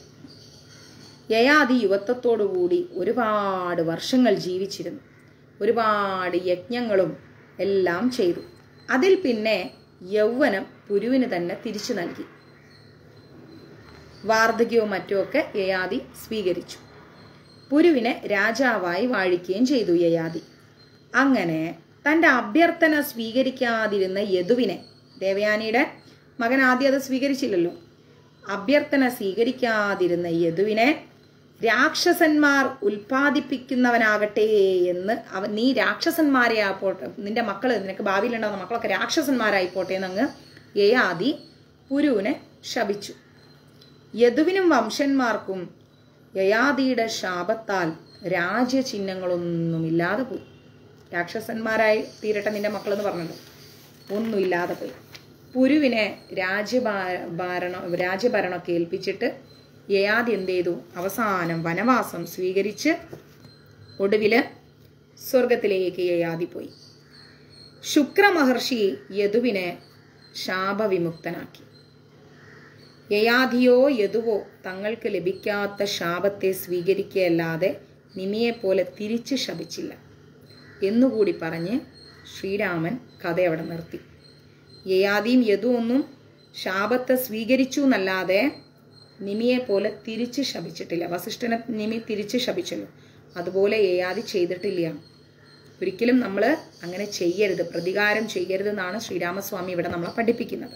S1: യയാദി യുവത്വത്തോടുകൂടി ഒരുപാട് വർഷങ്ങൾ ജീവിച്ചിരുന്നു ഒരുപാട് യജ്ഞങ്ങളും എല്ലാം ചെയ്തു അതിൽ പിന്നെ യൗവനം പുരുവിന് തന്നെ തിരിച്ചു നൽകി വാർദ്ധക്യവും മറ്റുമൊക്കെ യയാദി സ്വീകരിച്ചു പുരുവിനെ രാജാവായി വാഴിക്കുകയും ചെയ്തു യയാദി അങ്ങനെ തൻ്റെ അഭ്യർത്ഥന സ്വീകരിക്കാതിരുന്ന യദുവിനെ ദേവയാനിയുടെ മകൻ ആദ്യം അത് സ്വീകരിച്ചില്ലല്ലോ അഭ്യർത്ഥന സ്വീകരിക്കാതിരുന്ന യദുവിനെ രാക്ഷസന്മാർ ഉൽപ്പാദിപ്പിക്കുന്നവനാകട്ടെ എന്ന് അവൻ നീ രാക്ഷസന്മാരെ ആപ്പോട്ടെ നിന്റെ മക്കൾ നിനക്ക് ഭാവിയിലുണ്ടാകുന്ന മക്കളൊക്കെ രാക്ഷസന്മാരായിപ്പോട്ടെ എന്നങ്ങ് യയാദി പുരുവിനെ ശപിച്ചു യദുവിനും വംശന്മാർക്കും യയാദിയുടെ ശാപത്താൽ രാജ്യചിഹ്നങ്ങളൊന്നുമില്ലാതെ പോയി രാക്ഷസന്മാരായി തീരട്ടെ നിന്റെ മക്കളെന്ന് പറഞ്ഞല്ലോ ഒന്നുമില്ലാതെ പോയി പുരുവിനെ രാജ്യഭാരണം രാജ്യഭരണമൊക്കെ ഏൽപ്പിച്ചിട്ട് യയാദി എന്ത് ചെയ്തു അവസാനം വനവാസം സ്വീകരിച്ച് ഒടുവിൽ സ്വർഗത്തിലേക്ക് യയാദി പോയി ശുക്രമഹർഷി യദുവിനെ ശാപവിമുക്തനാക്കി യയാധിയോ യദുവോ തങ്ങൾക്ക് ലഭിക്കാത്ത ശാപത്തെ സ്വീകരിക്കുകയല്ലാതെ നിമിയെപ്പോലെ തിരിച്ചു ശപിച്ചില്ല എന്നുകൂടി പറഞ്ഞ് ശ്രീരാമൻ കഥ അവിടെ നിർത്തി യയാദിയും യദു ഒന്നും ശാപത്തെ സ്വീകരിച്ചു എന്നല്ലാതെ നിമിയെപ്പോലെ തിരിച്ച് ശപിച്ചിട്ടില്ല വസിഷ്ഠനെ നിമി തിരിച്ച് ശപിച്ചല്ലോ അതുപോലെ യയാദി ചെയ്തിട്ടില്ല ഒരിക്കലും നമ്മൾ അങ്ങനെ ചെയ്യരുത് പ്രതികാരം ചെയ്യരുതെന്നാണ് ശ്രീരാമസ്വാമി ഇവിടെ നമ്മളെ പഠിപ്പിക്കുന്നത്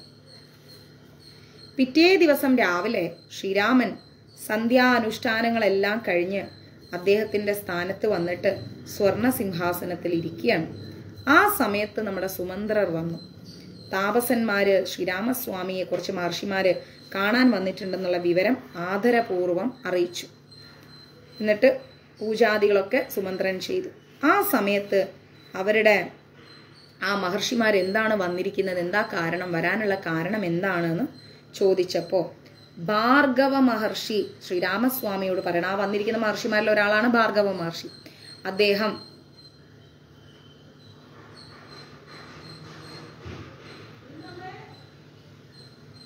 S1: പിറ്റേ ദിവസം രാവിലെ ശ്രീരാമൻ സന്ധ്യാനുഷ്ഠാനങ്ങളെല്ലാം കഴിഞ്ഞ് അദ്ദേഹത്തിൻ്റെ സ്ഥാനത്ത് വന്നിട്ട് സ്വർണ സിംഹാസനത്തിൽ ഇരിക്കുകയാണ് ആ സമയത്ത് നമ്മുടെ സുമന്ത്രർ വന്നു താപസന്മാര് ശ്രീരാമസ്വാമിയെ കുറച്ച് മഹർഷിമാര് കാണാൻ വന്നിട്ടുണ്ടെന്നുള്ള വിവരം ആദരപൂർവം അറിയിച്ചു എന്നിട്ട് പൂജാദികളൊക്കെ സുമന്ത്രൻ ചെയ്തു ആ സമയത്ത് അവരുടെ ആ മഹർഷിമാർ എന്താണ് വന്നിരിക്കുന്നത് എന്താ കാരണം വരാനുള്ള കാരണം എന്താണെന്ന് ചോദിച്ചപ്പോൾ ഭാർഗവ മഹർഷി ശ്രീരാമസ്വാമിയോട് പറയണം ആ വന്നിരിക്കുന്ന മഹർഷിമാരിൽ ഒരാളാണ് ഭാർഗവ മഹർഷി അദ്ദേഹം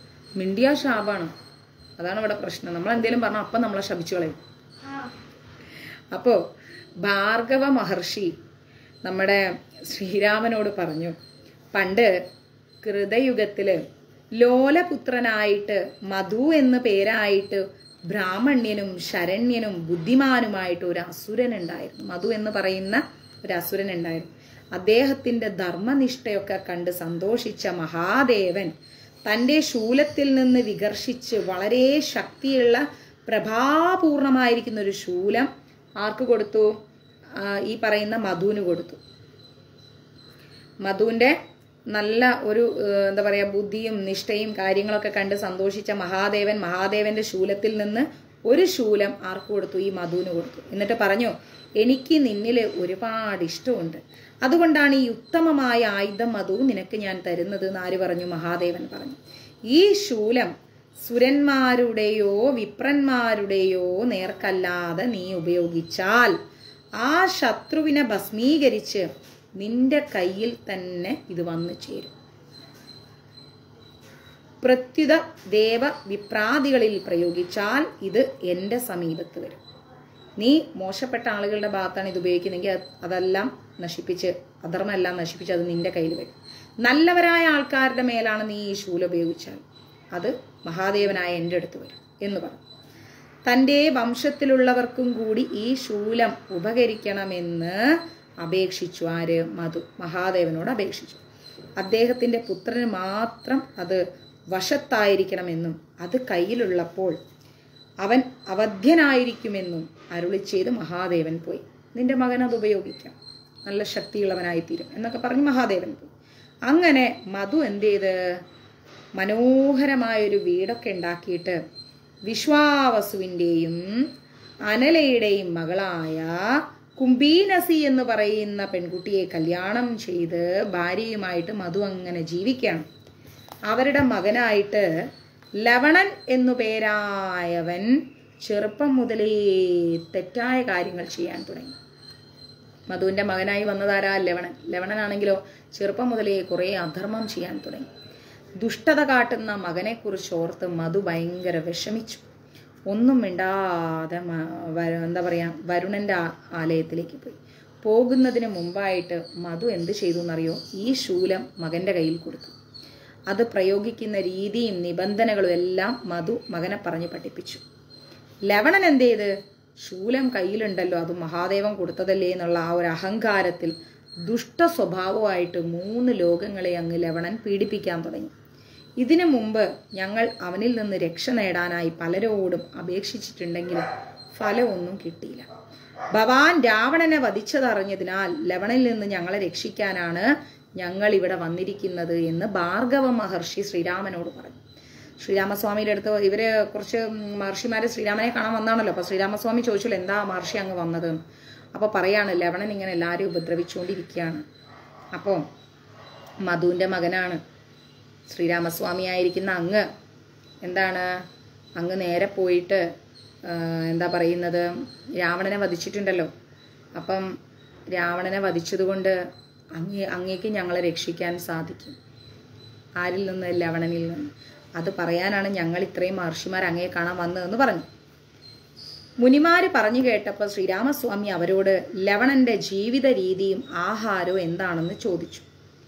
S1: മിണ്ടിയ ശാപാണ് അതാണ് ഇവിടെ പ്രശ്നം നമ്മൾ എന്തെങ്കിലും പറഞ്ഞാൽ അപ്പം നമ്മളെ ശപിച്ചു കളയും അപ്പോൾ ഭാർഗവ മഹർഷി നമ്മുടെ ശ്രീരാമനോട് പറഞ്ഞു പണ്ട് കൃതയുഗത്തില് ലോലപുത്രനായിട്ട് മധു എന്ന പേരായിട്ട് ബ്രാഹ്മണ്യനും ശരണ്യനും ബുദ്ധിമാനുമായിട്ട് ഒരു അസുരൻ ഉണ്ടായിരുന്നു മധു എന്ന് പറയുന്ന ഒരു അസുരൻ ഉണ്ടായിരുന്നു അദ്ദേഹത്തിന്റെ ധർമ്മനിഷ്ഠയൊക്കെ കണ്ട് സന്തോഷിച്ച മഹാദേവൻ തൻ്റെ ശൂലത്തിൽ നിന്ന് വികർഷിച്ച് വളരെ ശക്തിയുള്ള പ്രഭാപൂർണമായിരിക്കുന്ന ഒരു ശൂലം ആർക്ക് കൊടുത്തു ആ, ഈ പറയുന്ന മധുവിന് കൊടുത്തു മധുവിൻ്റെ നല്ല ഒരു ഏഹ്, എന്താ പറയുക ബുദ്ധിയും നിഷ്ഠയും കാര്യങ്ങളൊക്കെ കണ്ട് സന്തോഷിച്ച മഹാദേവൻ മഹാദേവന്റെ ശൂലത്തിൽ നിന്ന് ഒരു ശൂലം ആർക്ക് കൊടുത്തു ഈ മധുവിന് കൊടുത്തു എന്നിട്ട് പറഞ്ഞു എനിക്ക് നിന്നിൽ ഒരുപാട് ഇഷ്ടമുണ്ട് അതുകൊണ്ടാണ് ഈ ഉത്തമമായ ആയുധം മധു നിനക്ക് ഞാൻ തരുന്നത് എന്ന് ആര് പറഞ്ഞു മഹാദേവൻ പറഞ്ഞു ഈ ശൂലം സുരന്മാരുടെയോ വിപ്രന്മാരുടെയോ നേർക്കല്ലാതെ നീ ഉപയോഗിച്ചാൽ ആ ശത്രുവിനെ ഭസ്മീകരിച്ച് നിന്റെ കയ്യിൽ തന്നെ ഇത് വന്നു ചേരും പ്രത്യുത ദേവ വിപ്രാദികളിൽ പ്രയോഗിച്ചാൽ ഇത് എൻ്റെ സമീപത്ത് വരും നീ മോശപ്പെട്ട ആളുകളുടെ ഭാഗത്താണ് ഇത് ഉപയോഗിക്കുന്നതെങ്കിൽ അത് അതെല്ലാം നശിപ്പിച്ച് അധർമ്മമെല്ലാം നശിപ്പിച്ച് അത് നിന്റെ കയ്യിൽ വരും നല്ലവരായ ആൾക്കാരുടെ മേലാണ് നീ ഈ ശൂല ഉപയോഗിച്ചാൽ അത് മഹാദേവനായ എൻ്റെ അടുത്ത് വരും എന്ന് പറഞ്ഞു തൻ്റെ വംശത്തിലുള്ളവർക്കും കൂടി ഈ ശൂലം ഉപകരിക്കണമെന്ന് അപേക്ഷിച്ചു ആര് മധു മഹാദേവനോട് അപേക്ഷിച്ചു അദ്ദേഹത്തിൻ്റെ പുത്രന് മാത്രം അത് വശത്തായിരിക്കണമെന്നും അത് കയ്യിലുള്ളപ്പോൾ അവൻ അവധ്യനായിരിക്കുമെന്നും അരുളി ചെയ്ത് മഹാദേവൻ പോയി നിന്റെ മകൻ അത് ഉപയോഗിക്കാം നല്ല ശക്തിയുള്ളവനായിത്തീരും എന്നൊക്കെ പറഞ്ഞ് മഹാദേവൻ പോയി അങ്ങനെ മധു എന്ത് ചെയ്ത് മനോഹരമായൊരു വീടൊക്കെ ഉണ്ടാക്കിയിട്ട് വിശ്വാവസുവിൻ്റെയും അനലയുടെയും മകളായ കുംഭീനസി എന്ന് പറയുന്ന പെൺകുട്ടിയെ കല്യാണം ചെയ്ത് ഭാര്യയുമായിട്ട് മധു അങ്ങനെ ജീവിക്കുകയാണ് അവരുടെ മകനായിട്ട് ലവണൻ എന്നു പേരായവൻ ചെറുപ്പം മുതലേ തെറ്റായ കാര്യങ്ങൾ ചെയ്യാൻ തുടങ്ങി മധുവിൻ്റെ മകനായി വന്നതാരാ ലവണൻ ലവണനാണെങ്കിലോ ചെറുപ്പം മുതലേ കുറേ അധർമ്മം ചെയ്യാൻ തുടങ്ങി ദുഷ്ടത കാട്ടുന്ന മകനെക്കുറിച്ച് ഓർത്ത് മധു ഭയങ്കര വിഷമിച്ചു ഒന്നും മിണ്ടാതെ മ- വര- എന്താ പറയുക വരുണൻ്റെ ആ- ആലയത്തിലേക്ക് പോയി പോകുന്നതിന് മുമ്പായിട്ട് മധു എന്ത് ചെയ്തു എന്നറിയോ ഈ ശൂലം മകൻ്റെ കയ്യിൽ കൊടുത്തു അത് പ്രയോഗിക്കുന്ന രീതിയും നിബന്ധനകളും എല്ലാം മധു മകനെ പറഞ്ഞ് പഠിപ്പിച്ചു ലവണൻ എന്ത് ചെയ്ത് ശൂലം കയ്യിലുണ്ടല്ലോ അത് മഹാദേവൻ കൊടുത്തതല്ലേ എന്നുള്ള ആ ഒരു അഹങ്കാരത്തിൽ ദുഷ്ട സ്വഭാവമായിട്ട് മൂന്ന് ലോകങ്ങളെ അങ്ങ് ലവണൻ പീഡിപ്പിക്കാൻ തുടങ്ങി ഇതിനു മുമ്പ് ഞങ്ങൾ അവനിൽ നിന്ന് രക്ഷ നേടാനായി പലരോടും അപേക്ഷിച്ചിട്ടുണ്ടെങ്കിലും ഫലമൊന്നും കിട്ടിയില്ല ഭവാൻ രാവണനെ വധിച്ചതറിഞ്ഞതിനാൽ ലവണിൽ നിന്ന് ഞങ്ങളെ രക്ഷിക്കാനാണ് ഞങ്ങൾ ഇവിടെ വന്നിരിക്കുന്നത് എന്ന് ഭാർഗവ മഹർഷി ശ്രീരാമനോട് പറഞ്ഞു ശ്രീരാമസ്വാമിയുടെ അടുത്ത് ഇവര് കുറച്ച് മഹർഷിമാര് ശ്രീരാമനെ കാണാൻ വന്നാണല്ലോ അപ്പൊ ശ്രീരാമസ്വാമി ചോദിച്ചല്ലോ എന്താ മഹർഷി അങ്ങ് വന്നത് അപ്പൊ പറയാണ് ലവണൻ ഇങ്ങനെ എല്ലാവരും ഉപദ്രവിച്ചുകൊണ്ടിരിക്കുകയാണ് അപ്പോൾ മധുവിൻ്റെ മകനാണ് ശ്രീരാമസ്വാമി ആയിരിക്കുന്ന അങ്ങ് എന്താണ് അങ്ങ് നേരെ പോയിട്ട് ആ, എന്താ പറയുന്നത് രാവണനെ വധിച്ചിട്ടുണ്ടല്ലോ അപ്പം രാവണനെ വധിച്ചതുകൊണ്ട് അങ്ങേ അങ്ങേക്ക് ഞങ്ങളെ രക്ഷിക്കാൻ സാധിക്കും ആരിൽ നിന്ന് ലവണനിൽ നിന്ന് അത് പറയാനാണ് ഞങ്ങൾ ഇത്രയും മഹർഷിമാർ അങ്ങേ കാണാൻ വന്നതെന്ന് പറഞ്ഞു മുനിമാര് പറഞ്ഞു കേട്ടപ്പോൾ ശ്രീരാമസ്വാമി അവരോട് ലവണന്റെ ജീവിത രീതിയും ആഹാരവും എന്താണെന്ന് ചോദിച്ചു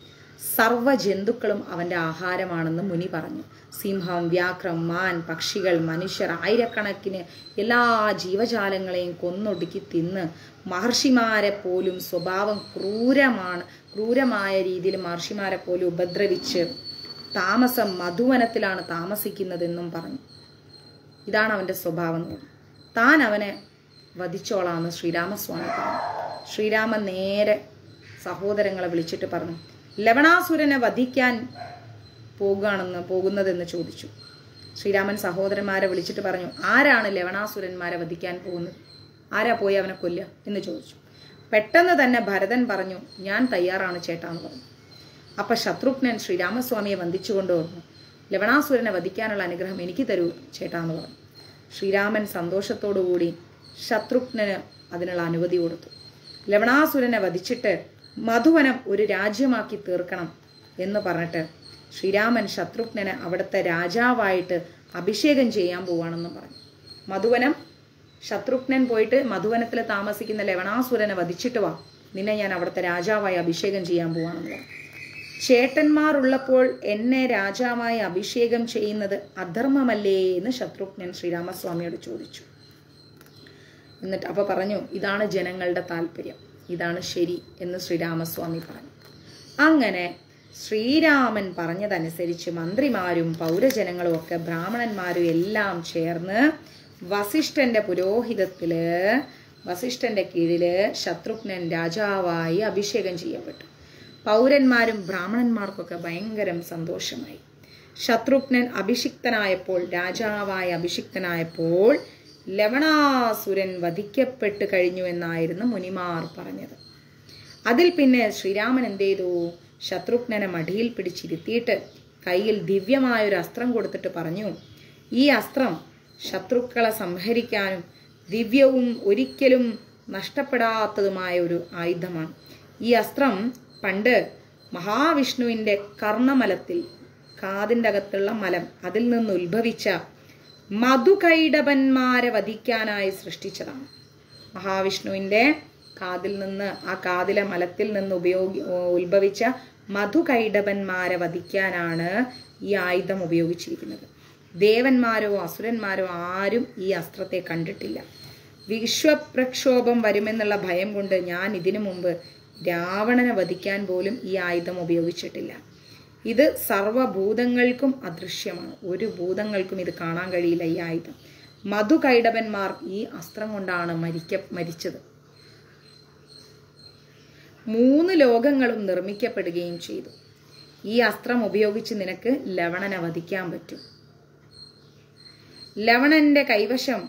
S1: സർവ്വ ജന്തുക്കളും അവന്റെ ആഹാരമാണെന്ന് മുനി പറഞ്ഞു സിംഹം വ്യാക്രം മാൻ പക്ഷികൾ മനുഷ്യർ ആയിരക്കണക്കിന് എല്ലാ ജീവജാലങ്ങളെയും കൊന്നൊടുക്കി തിന്ന് മഹർഷിമാരെ പോലും സ്വഭാവം ക്രൂരമാണ് ക്രൂരമായ രീതിയിൽ മഹർഷിമാരെ പോലും ഉപദ്രവിച്ച് താമസം മധുവനത്തിലാണ് താമസിക്കുന്നതെന്നും പറഞ്ഞു ഇതാണ് അവൻ്റെ സ്വഭാവം എന്ന് പറഞ്ഞു താൻ അവനെ വധിച്ചോളാമെന്ന് ശ്രീരാമസ്വാമി പറഞ്ഞു ശ്രീരാമൻ നേരെ സഹോദരങ്ങളെ വിളിച്ചിട്ട് പറഞ്ഞു ലവണാസുരനെ വധിക്കാൻ പോകുകയാണെന്ന് പോകുന്നതെന്ന് ചോദിച്ചു ശ്രീരാമൻ സഹോദരന്മാരെ വിളിച്ചിട്ട് പറഞ്ഞു ആരാണ് ലവണാസുരന്മാരെ വധിക്കാൻ പോകുന്നത് ആരാ പോയി അവനെ കൊല്ലുക എന്ന് ചോദിച്ചു പെട്ടെന്ന് തന്നെ ഭരതൻ പറഞ്ഞു ഞാൻ തയ്യാറാണ് ചേട്ടാന്ന് പറഞ്ഞു അപ്പൊ ശത്രുഘ്നൻ ശ്രീരാമസ്വാമിയെ വന്ദിച്ചുകൊണ്ട് പറഞ്ഞു ലവണാസുരനെ വധിക്കാനുള്ള അനുഗ്രഹം എനിക്ക് തരൂ ചേട്ടാന്ന് പറഞ്ഞു ശ്രീരാമൻ സന്തോഷത്തോടുകൂടി ശത്രുഘ്നന് അതിനുള്ള അനുമതി കൊടുത്തു ലവണാസുരനെ വധിച്ചിട്ട് മധുവനം ഒരു രാജ്യമാക്കി തീർക്കണം എന്ന് പറഞ്ഞിട്ട് ശ്രീരാമൻ ശത്രുഘ്നനെ അവിടുത്തെ രാജാവായിട്ട് അഭിഷേകം ചെയ്യാൻ പോവാണെന്ന് പറഞ്ഞു മധുവനം ശത്രുഘ്നൻ പോയിട്ട് മധുവനത്തിൽ താമസിക്കുന്ന ലവണാസുരനെ വധിച്ചിട്ട് വാ നിന്നെ ഞാൻ അവിടുത്തെ രാജാവായി അഭിഷേകം ചെയ്യാൻ പോവാണെന്ന് പറഞ്ഞു ചേട്ടന്മാരുള്ളപ്പോൾ എന്നെ രാജാവായി അഭിഷേകം ചെയ്യുന്നത് അധർമ്മമല്ലേ എന്ന് ശത്രുഘ്നൻ ശ്രീരാമസ്വാമിയോട് ചോദിച്ചു എന്നിട്ട് അപ്പോൾ പറഞ്ഞു ഇതാണ് ജനങ്ങളുടെ താല്പര്യം ഇതാണ് ശരി എന്ന് ശ്രീരാമസ്വാമി പറഞ്ഞു അങ്ങനെ ശ്രീരാമൻ പറഞ്ഞതനുസരിച്ച് മന്ത്രിമാരും പൗരജനങ്ങളും ഒക്കെ ബ്രാഹ്മണന്മാരും എല്ലാം ചേർന്ന് വസിഷ്ഠന്റെ പുരോഹിതത്തില് വസിഷ്ഠന്റെ കീഴില് ശത്രുഘ്നൻ രാജാവായി അഭിഷേകം ചെയ്യപ്പെട്ടു പൗരന്മാരും ബ്രാഹ്മണന്മാർക്കൊക്കെ ഭയങ്കരം സന്തോഷമായി ശത്രുഘ്നൻ അഭിഷിക്തനായപ്പോൾ രാജാവായി അഭിഷിക്തനായപ്പോൾ ലവണാസുരൻ വധിക്കപ്പെട്ട് കഴിഞ്ഞു എന്നായിരുന്നു മുനിമാർ പറഞ്ഞത് അതിൽ പിന്നെ ശ്രീരാമൻ എന്ത് ചെയ്തു ശത്രുഘ്നനെ മടിയിൽ പിടിച്ചിരുത്തിയിട്ട് കയ്യിൽ ദിവ്യമായൊരു അസ്ത്രം കൊടുത്തിട്ട് പറഞ്ഞു ഈ അസ്ത്രം ശത്രുക്കളെ സംഹരിക്കാനും ദിവ്യവും ഒരിക്കലും നഷ്ടപ്പെടാത്തതുമായ ഒരു ആയുധമാണ് ഈ അസ്ത്രം പണ്ട് മഹാവിഷ്ണുവിൻ്റെ കർണമലത്തിൽ കാതിൻ്റെ അകത്തുള്ള മലം അതിൽ നിന്ന് ഉത്ഭവിച്ച മധുകൈടപന്മാരെ വധിക്കാനായി സൃഷ്ടിച്ചതാണ് മഹാവിഷ്ണുവിൻ്റെ കാതിൽ നിന്ന് ആ കാതിലെ മലത്തിൽ നിന്ന് ഉപയോഗി ഉത്ഭവിച്ച മധുകൈടപന്മാരെ വധിക്കാനാണ് ഈ ആയുധം ഉപയോഗിച്ചിരിക്കുന്നത് ദേവന്മാരോ അസുരന്മാരോ ആരും ഈ അസ്ത്രത്തെ കണ്ടിട്ടില്ല വിശ്വപ്രക്ഷോഭം വരുമെന്നുള്ള ഭയം കൊണ്ട് ഞാൻ ഇതിനു മുമ്പ് രാവണനെ വധിക്കാൻ പോലും ഈ ആയുധം ഉപയോഗിച്ചിട്ടില്ല ഇത് സർവഭൂതങ്ങൾക്കും അദൃശ്യമാണ് ഒരു ഭൂതങ്ങൾക്കും ഇത് കാണാൻ കഴിയില്ല ഈ ആയുധം മധുകൈടവന്മാർ ഈ അസ്ത്രം കൊണ്ടാണ് മരിക്ക മരിച്ചത് മൂന്ന് ലോകങ്ങളും നിർമ്മിക്കപ്പെടുകയും ചെയ്തു ഈ അസ്ത്രം ഉപയോഗിച്ച് നിനക്ക് ലവണനെ വധിക്കാൻ പറ്റും ലവണന്റെ കൈവശം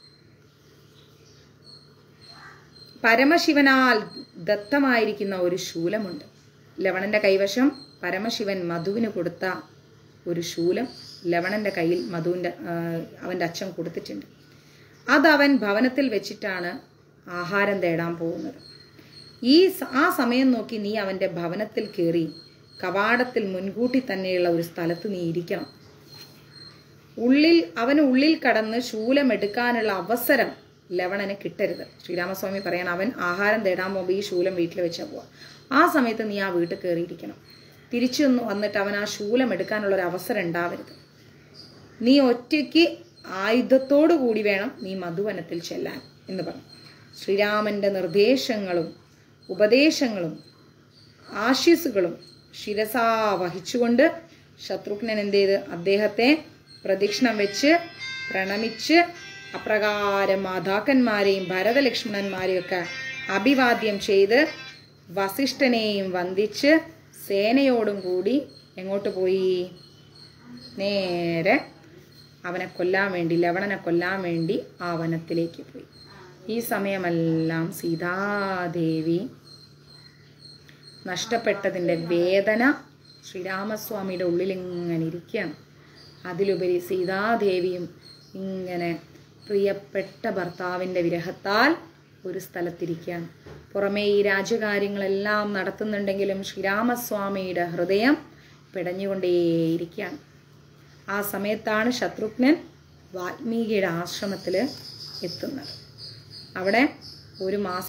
S1: പരമശിവനാൽ ദത്തമായിരിക്കുന്ന ഒരു ശൂലമുണ്ട് ലവണന്റെ കൈവശം പരമശിവൻ മധുവിന് കൊടുത്ത ഒരു ശൂലം ലവണന്റെ കയ്യിൽ മധുവിൻ്റെ അവൻ്റെ അച്ഛൻ കൊടുത്തിട്ടുണ്ട് അതവൻ ഭവനത്തിൽ വെച്ചിട്ടാണ് ആഹാരം തേടാൻ പോകുന്നത് ഈ സ- ആ സമയം നോക്കി നീ അവൻ്റെ ഭവനത്തിൽ കയറി കവാടത്തിൽ മുൻകൂട്ടി തന്നെയുള്ള ഒരു സ്ഥലത്ത് നീ ഇരിക്കണം ഉള്ളിൽ അവന് ഉള്ളിൽ കടന്ന് ശൂലം എടുക്കാനുള്ള അവസരം ലവണന് കിട്ടരുത് ശ്രീരാമസ്വാമി പറയാൻ അവൻ ആഹാരം തേടാൻ പോകുമ്പോൾ ഈ ശൂലം വീട്ടിൽ വെച്ചാൽ പോവാ ആ സമയത്ത് നീ ആ വീട്ടിൽ കയറിയിരിക്കണം തിരിച്ചു വന്ന് വന്നിട്ട് അവൻ ആ ശൂലം എടുക്കാനുള്ള ഒരു അവസരം ഉണ്ടാവരുത് നീ ഒറ്റയ്ക്ക് ആയുധത്തോടു കൂടി വേണം നീ മധുവനത്തിൽ ചെല്ലാൻ എന്ന് പറഞ്ഞു ശ്രീരാമന്റെ നിർദ്ദേശങ്ങളും ഉപദേശങ്ങളും ആശീസുകളും ശിരസാ വഹിച്ചുകൊണ്ട് ശത്രുഘ്നൻ എന്ത് ചെയ്ത് അദ്ദേഹത്തെ പ്രദക്ഷിണം വെച്ച് പ്രണമിച്ച് അപ്രകാരം മാതാക്കന്മാരെയും ഭരതലക്ഷ്മണന്മാരെയും ഒക്കെ അഭിവാദ്യം ചെയ്ത് വസിഷ്ഠനെയും വന്ദിച്ച് സേനയോടും കൂടി എങ്ങോട്ട് പോയി നേരെ അവനെ കൊല്ലാൻ വേണ്ടി ലവണനെ കൊല്ലാൻ വേണ്ടി ആ വനത്തിലേക്ക് പോയി ഈ സമയമെല്ലാം സീതാദേവി നഷ്ടപ്പെട്ടതിൻ്റെ വേദന ശ്രീരാമസ്വാമിയുടെ ഉള്ളിൽ ഇങ്ങനെ ഇരിക്കുകയാണ് അതിലുപരി സീതാദേവിയും ഇങ്ങനെ പ്രിയപ്പെട്ട ഭർത്താവിൻ്റെ വിരഹത്താൽ ഒരു സ്ഥലത്തിരിക്കുകയാണ് പുറമേ ഈ രാജ്യകാര്യങ്ങളെല്ലാം നടത്തുന്നുണ്ടെങ്കിലും ശ്രീരാമസ്വാമിയുടെ ഹൃദയം പിടഞ്ഞുകൊണ്ടേയിരിക്കുകയാണ് ആ സമയത്താണ് ശത്രുഘ്നൻ വാൽമീകിയുടെ ആശ്രമത്തിൽ എത്തുന്നത് അവിടെ ഒരു മാസം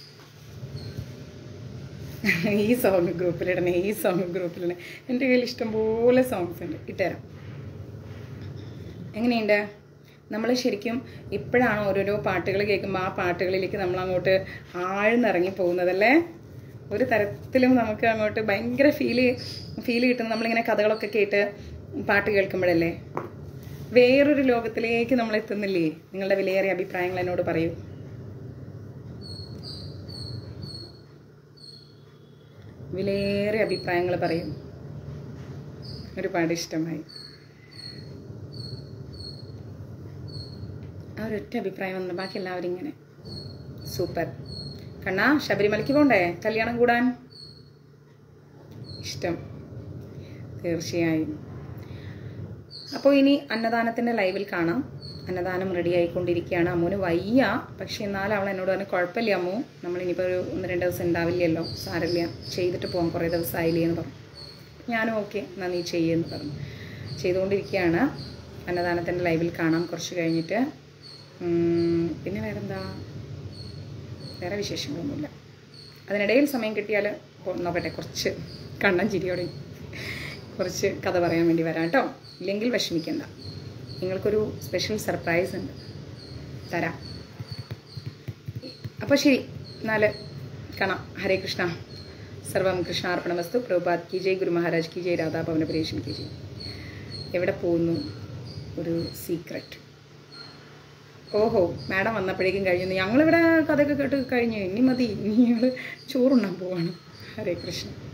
S1: ഈ സോങ് ഗ്രൂപ്പിലിടണേ ഈ സോങ് ഗ്രൂപ്പിലിടണേ എൻ്റെ കയ്യിൽ ഇഷ്ടംപോലെ സോങ്സ് ഉണ്ട് ഇട്ടുതരാം എങ്ങനെയുണ്ട് നമ്മൾ ശരിക്കും ഇപ്പോഴാണ് ഓരോരോ പാട്ടുകൾ കേൾക്കുമ്പോൾ ആ പാട്ടുകളിലേക്ക് നമ്മൾ അങ്ങോട്ട് ആഴ്ന്നിറങ്ങി പോകുന്നതല്ലേ ഒരു തരത്തിലും നമുക്ക് അങ്ങോട്ട് ഭയങ്കര ഫീല് ഫീൽ കിട്ടുന്ന നമ്മളിങ്ങനെ കഥകളൊക്കെ കേട്ട് പാട്ട് കേൾക്കുമ്പോഴല്ലേ വേറൊരു ലോകത്തിലേക്ക് നമ്മൾ എത്തുന്നില്ലേ നിങ്ങളുടെ വിലയേറിയ അഭിപ്രായങ്ങൾ എന്നോട് പറയൂ വിലയേറിയ അഭിപ്രായങ്ങൾ പറയും ഒരുപാട് ഇഷ്ടമായി ആ ഒരൊറ്റ അഭിപ്രായം വന്നു ബാക്കി എല്ലാവരും ഇങ്ങനെ സൂപ്പർ കണ്ണാ ശബരിമലയ്ക്ക് പോണ്ടേ കല്യാണം കൂടാൻ ഇഷ്ടം തീർച്ചയായും അപ്പോൾ ഇനി അന്നദാനത്തിൻ്റെ ലൈവിൽ കാണാം അന്നദാനം റെഡി ആയിക്കൊണ്ടിരിക്കുകയാണ് അമ്മുവിന് വയ്യ പക്ഷെ എന്നാലും അവൾ എന്നോട് പറഞ്ഞു കുഴപ്പമില്ല അമ്മു നമ്മൾ ഇനിയിപ്പോൾ ഒരു ഒന്ന് രണ്ട് ദിവസം ഉണ്ടാവില്ലല്ലോ സാരമില്ല ചെയ്തിട്ട് പോകാം കുറേ ദിവസമായില്ലേ എന്ന് പറഞ്ഞു ഞാനും ഓക്കെ എന്നാൽ നീ ചെയ്യുമെന്ന് പറഞ്ഞു ചെയ്തുകൊണ്ടിരിക്കുകയാണ് അന്നദാനത്തിൻ്റെ ലൈവിൽ കാണാം കുറച്ച് കഴിഞ്ഞിട്ട് ഉം, പിന്നെ വേറെന്താ വേറെ വിശേഷങ്ങളൊന്നുമില്ല അതിനിടയിൽ സമയം കിട്ടിയാൽ നോക്കട്ടെ കുറച്ച് കണ്ണൻ ചിരിയോടെ കുറച്ച് കഥ പറയാൻ വേണ്ടി വരാം കേട്ടോ ഇല്ലെങ്കിൽ വിഷമിക്കണ്ട നിങ്ങൾക്കൊരു സ്പെഷ്യൽ സർപ്രൈസ് ഉണ്ട് തരാം അപ്പോൾ ശരി എന്നാൽ കാണാം ഹരേ കൃഷ്ണ സർവം കൃഷ്ണാർപ്പണമസ്തു പ്രഭുപാത് കി ജയ് ഗുരു മഹാരാജ് കി ജയ് രാധാ പവനപുരേഷൻ കി ജയ് എവിടെ പോകുന്നു ഒരു സീക്രട്ട് ഓഹോ മാഡം വന്നപ്പോഴേക്കും കഴിഞ്ഞു ഞങ്ങളിവിടെ കഥയൊക്കെ കേട്ട് കഴിഞ്ഞു ഇനി മതി ഇനി ഞങ്ങൾ ചോറുണ്ണാൻ പോവാണ് ഹരേ കൃഷ്ണ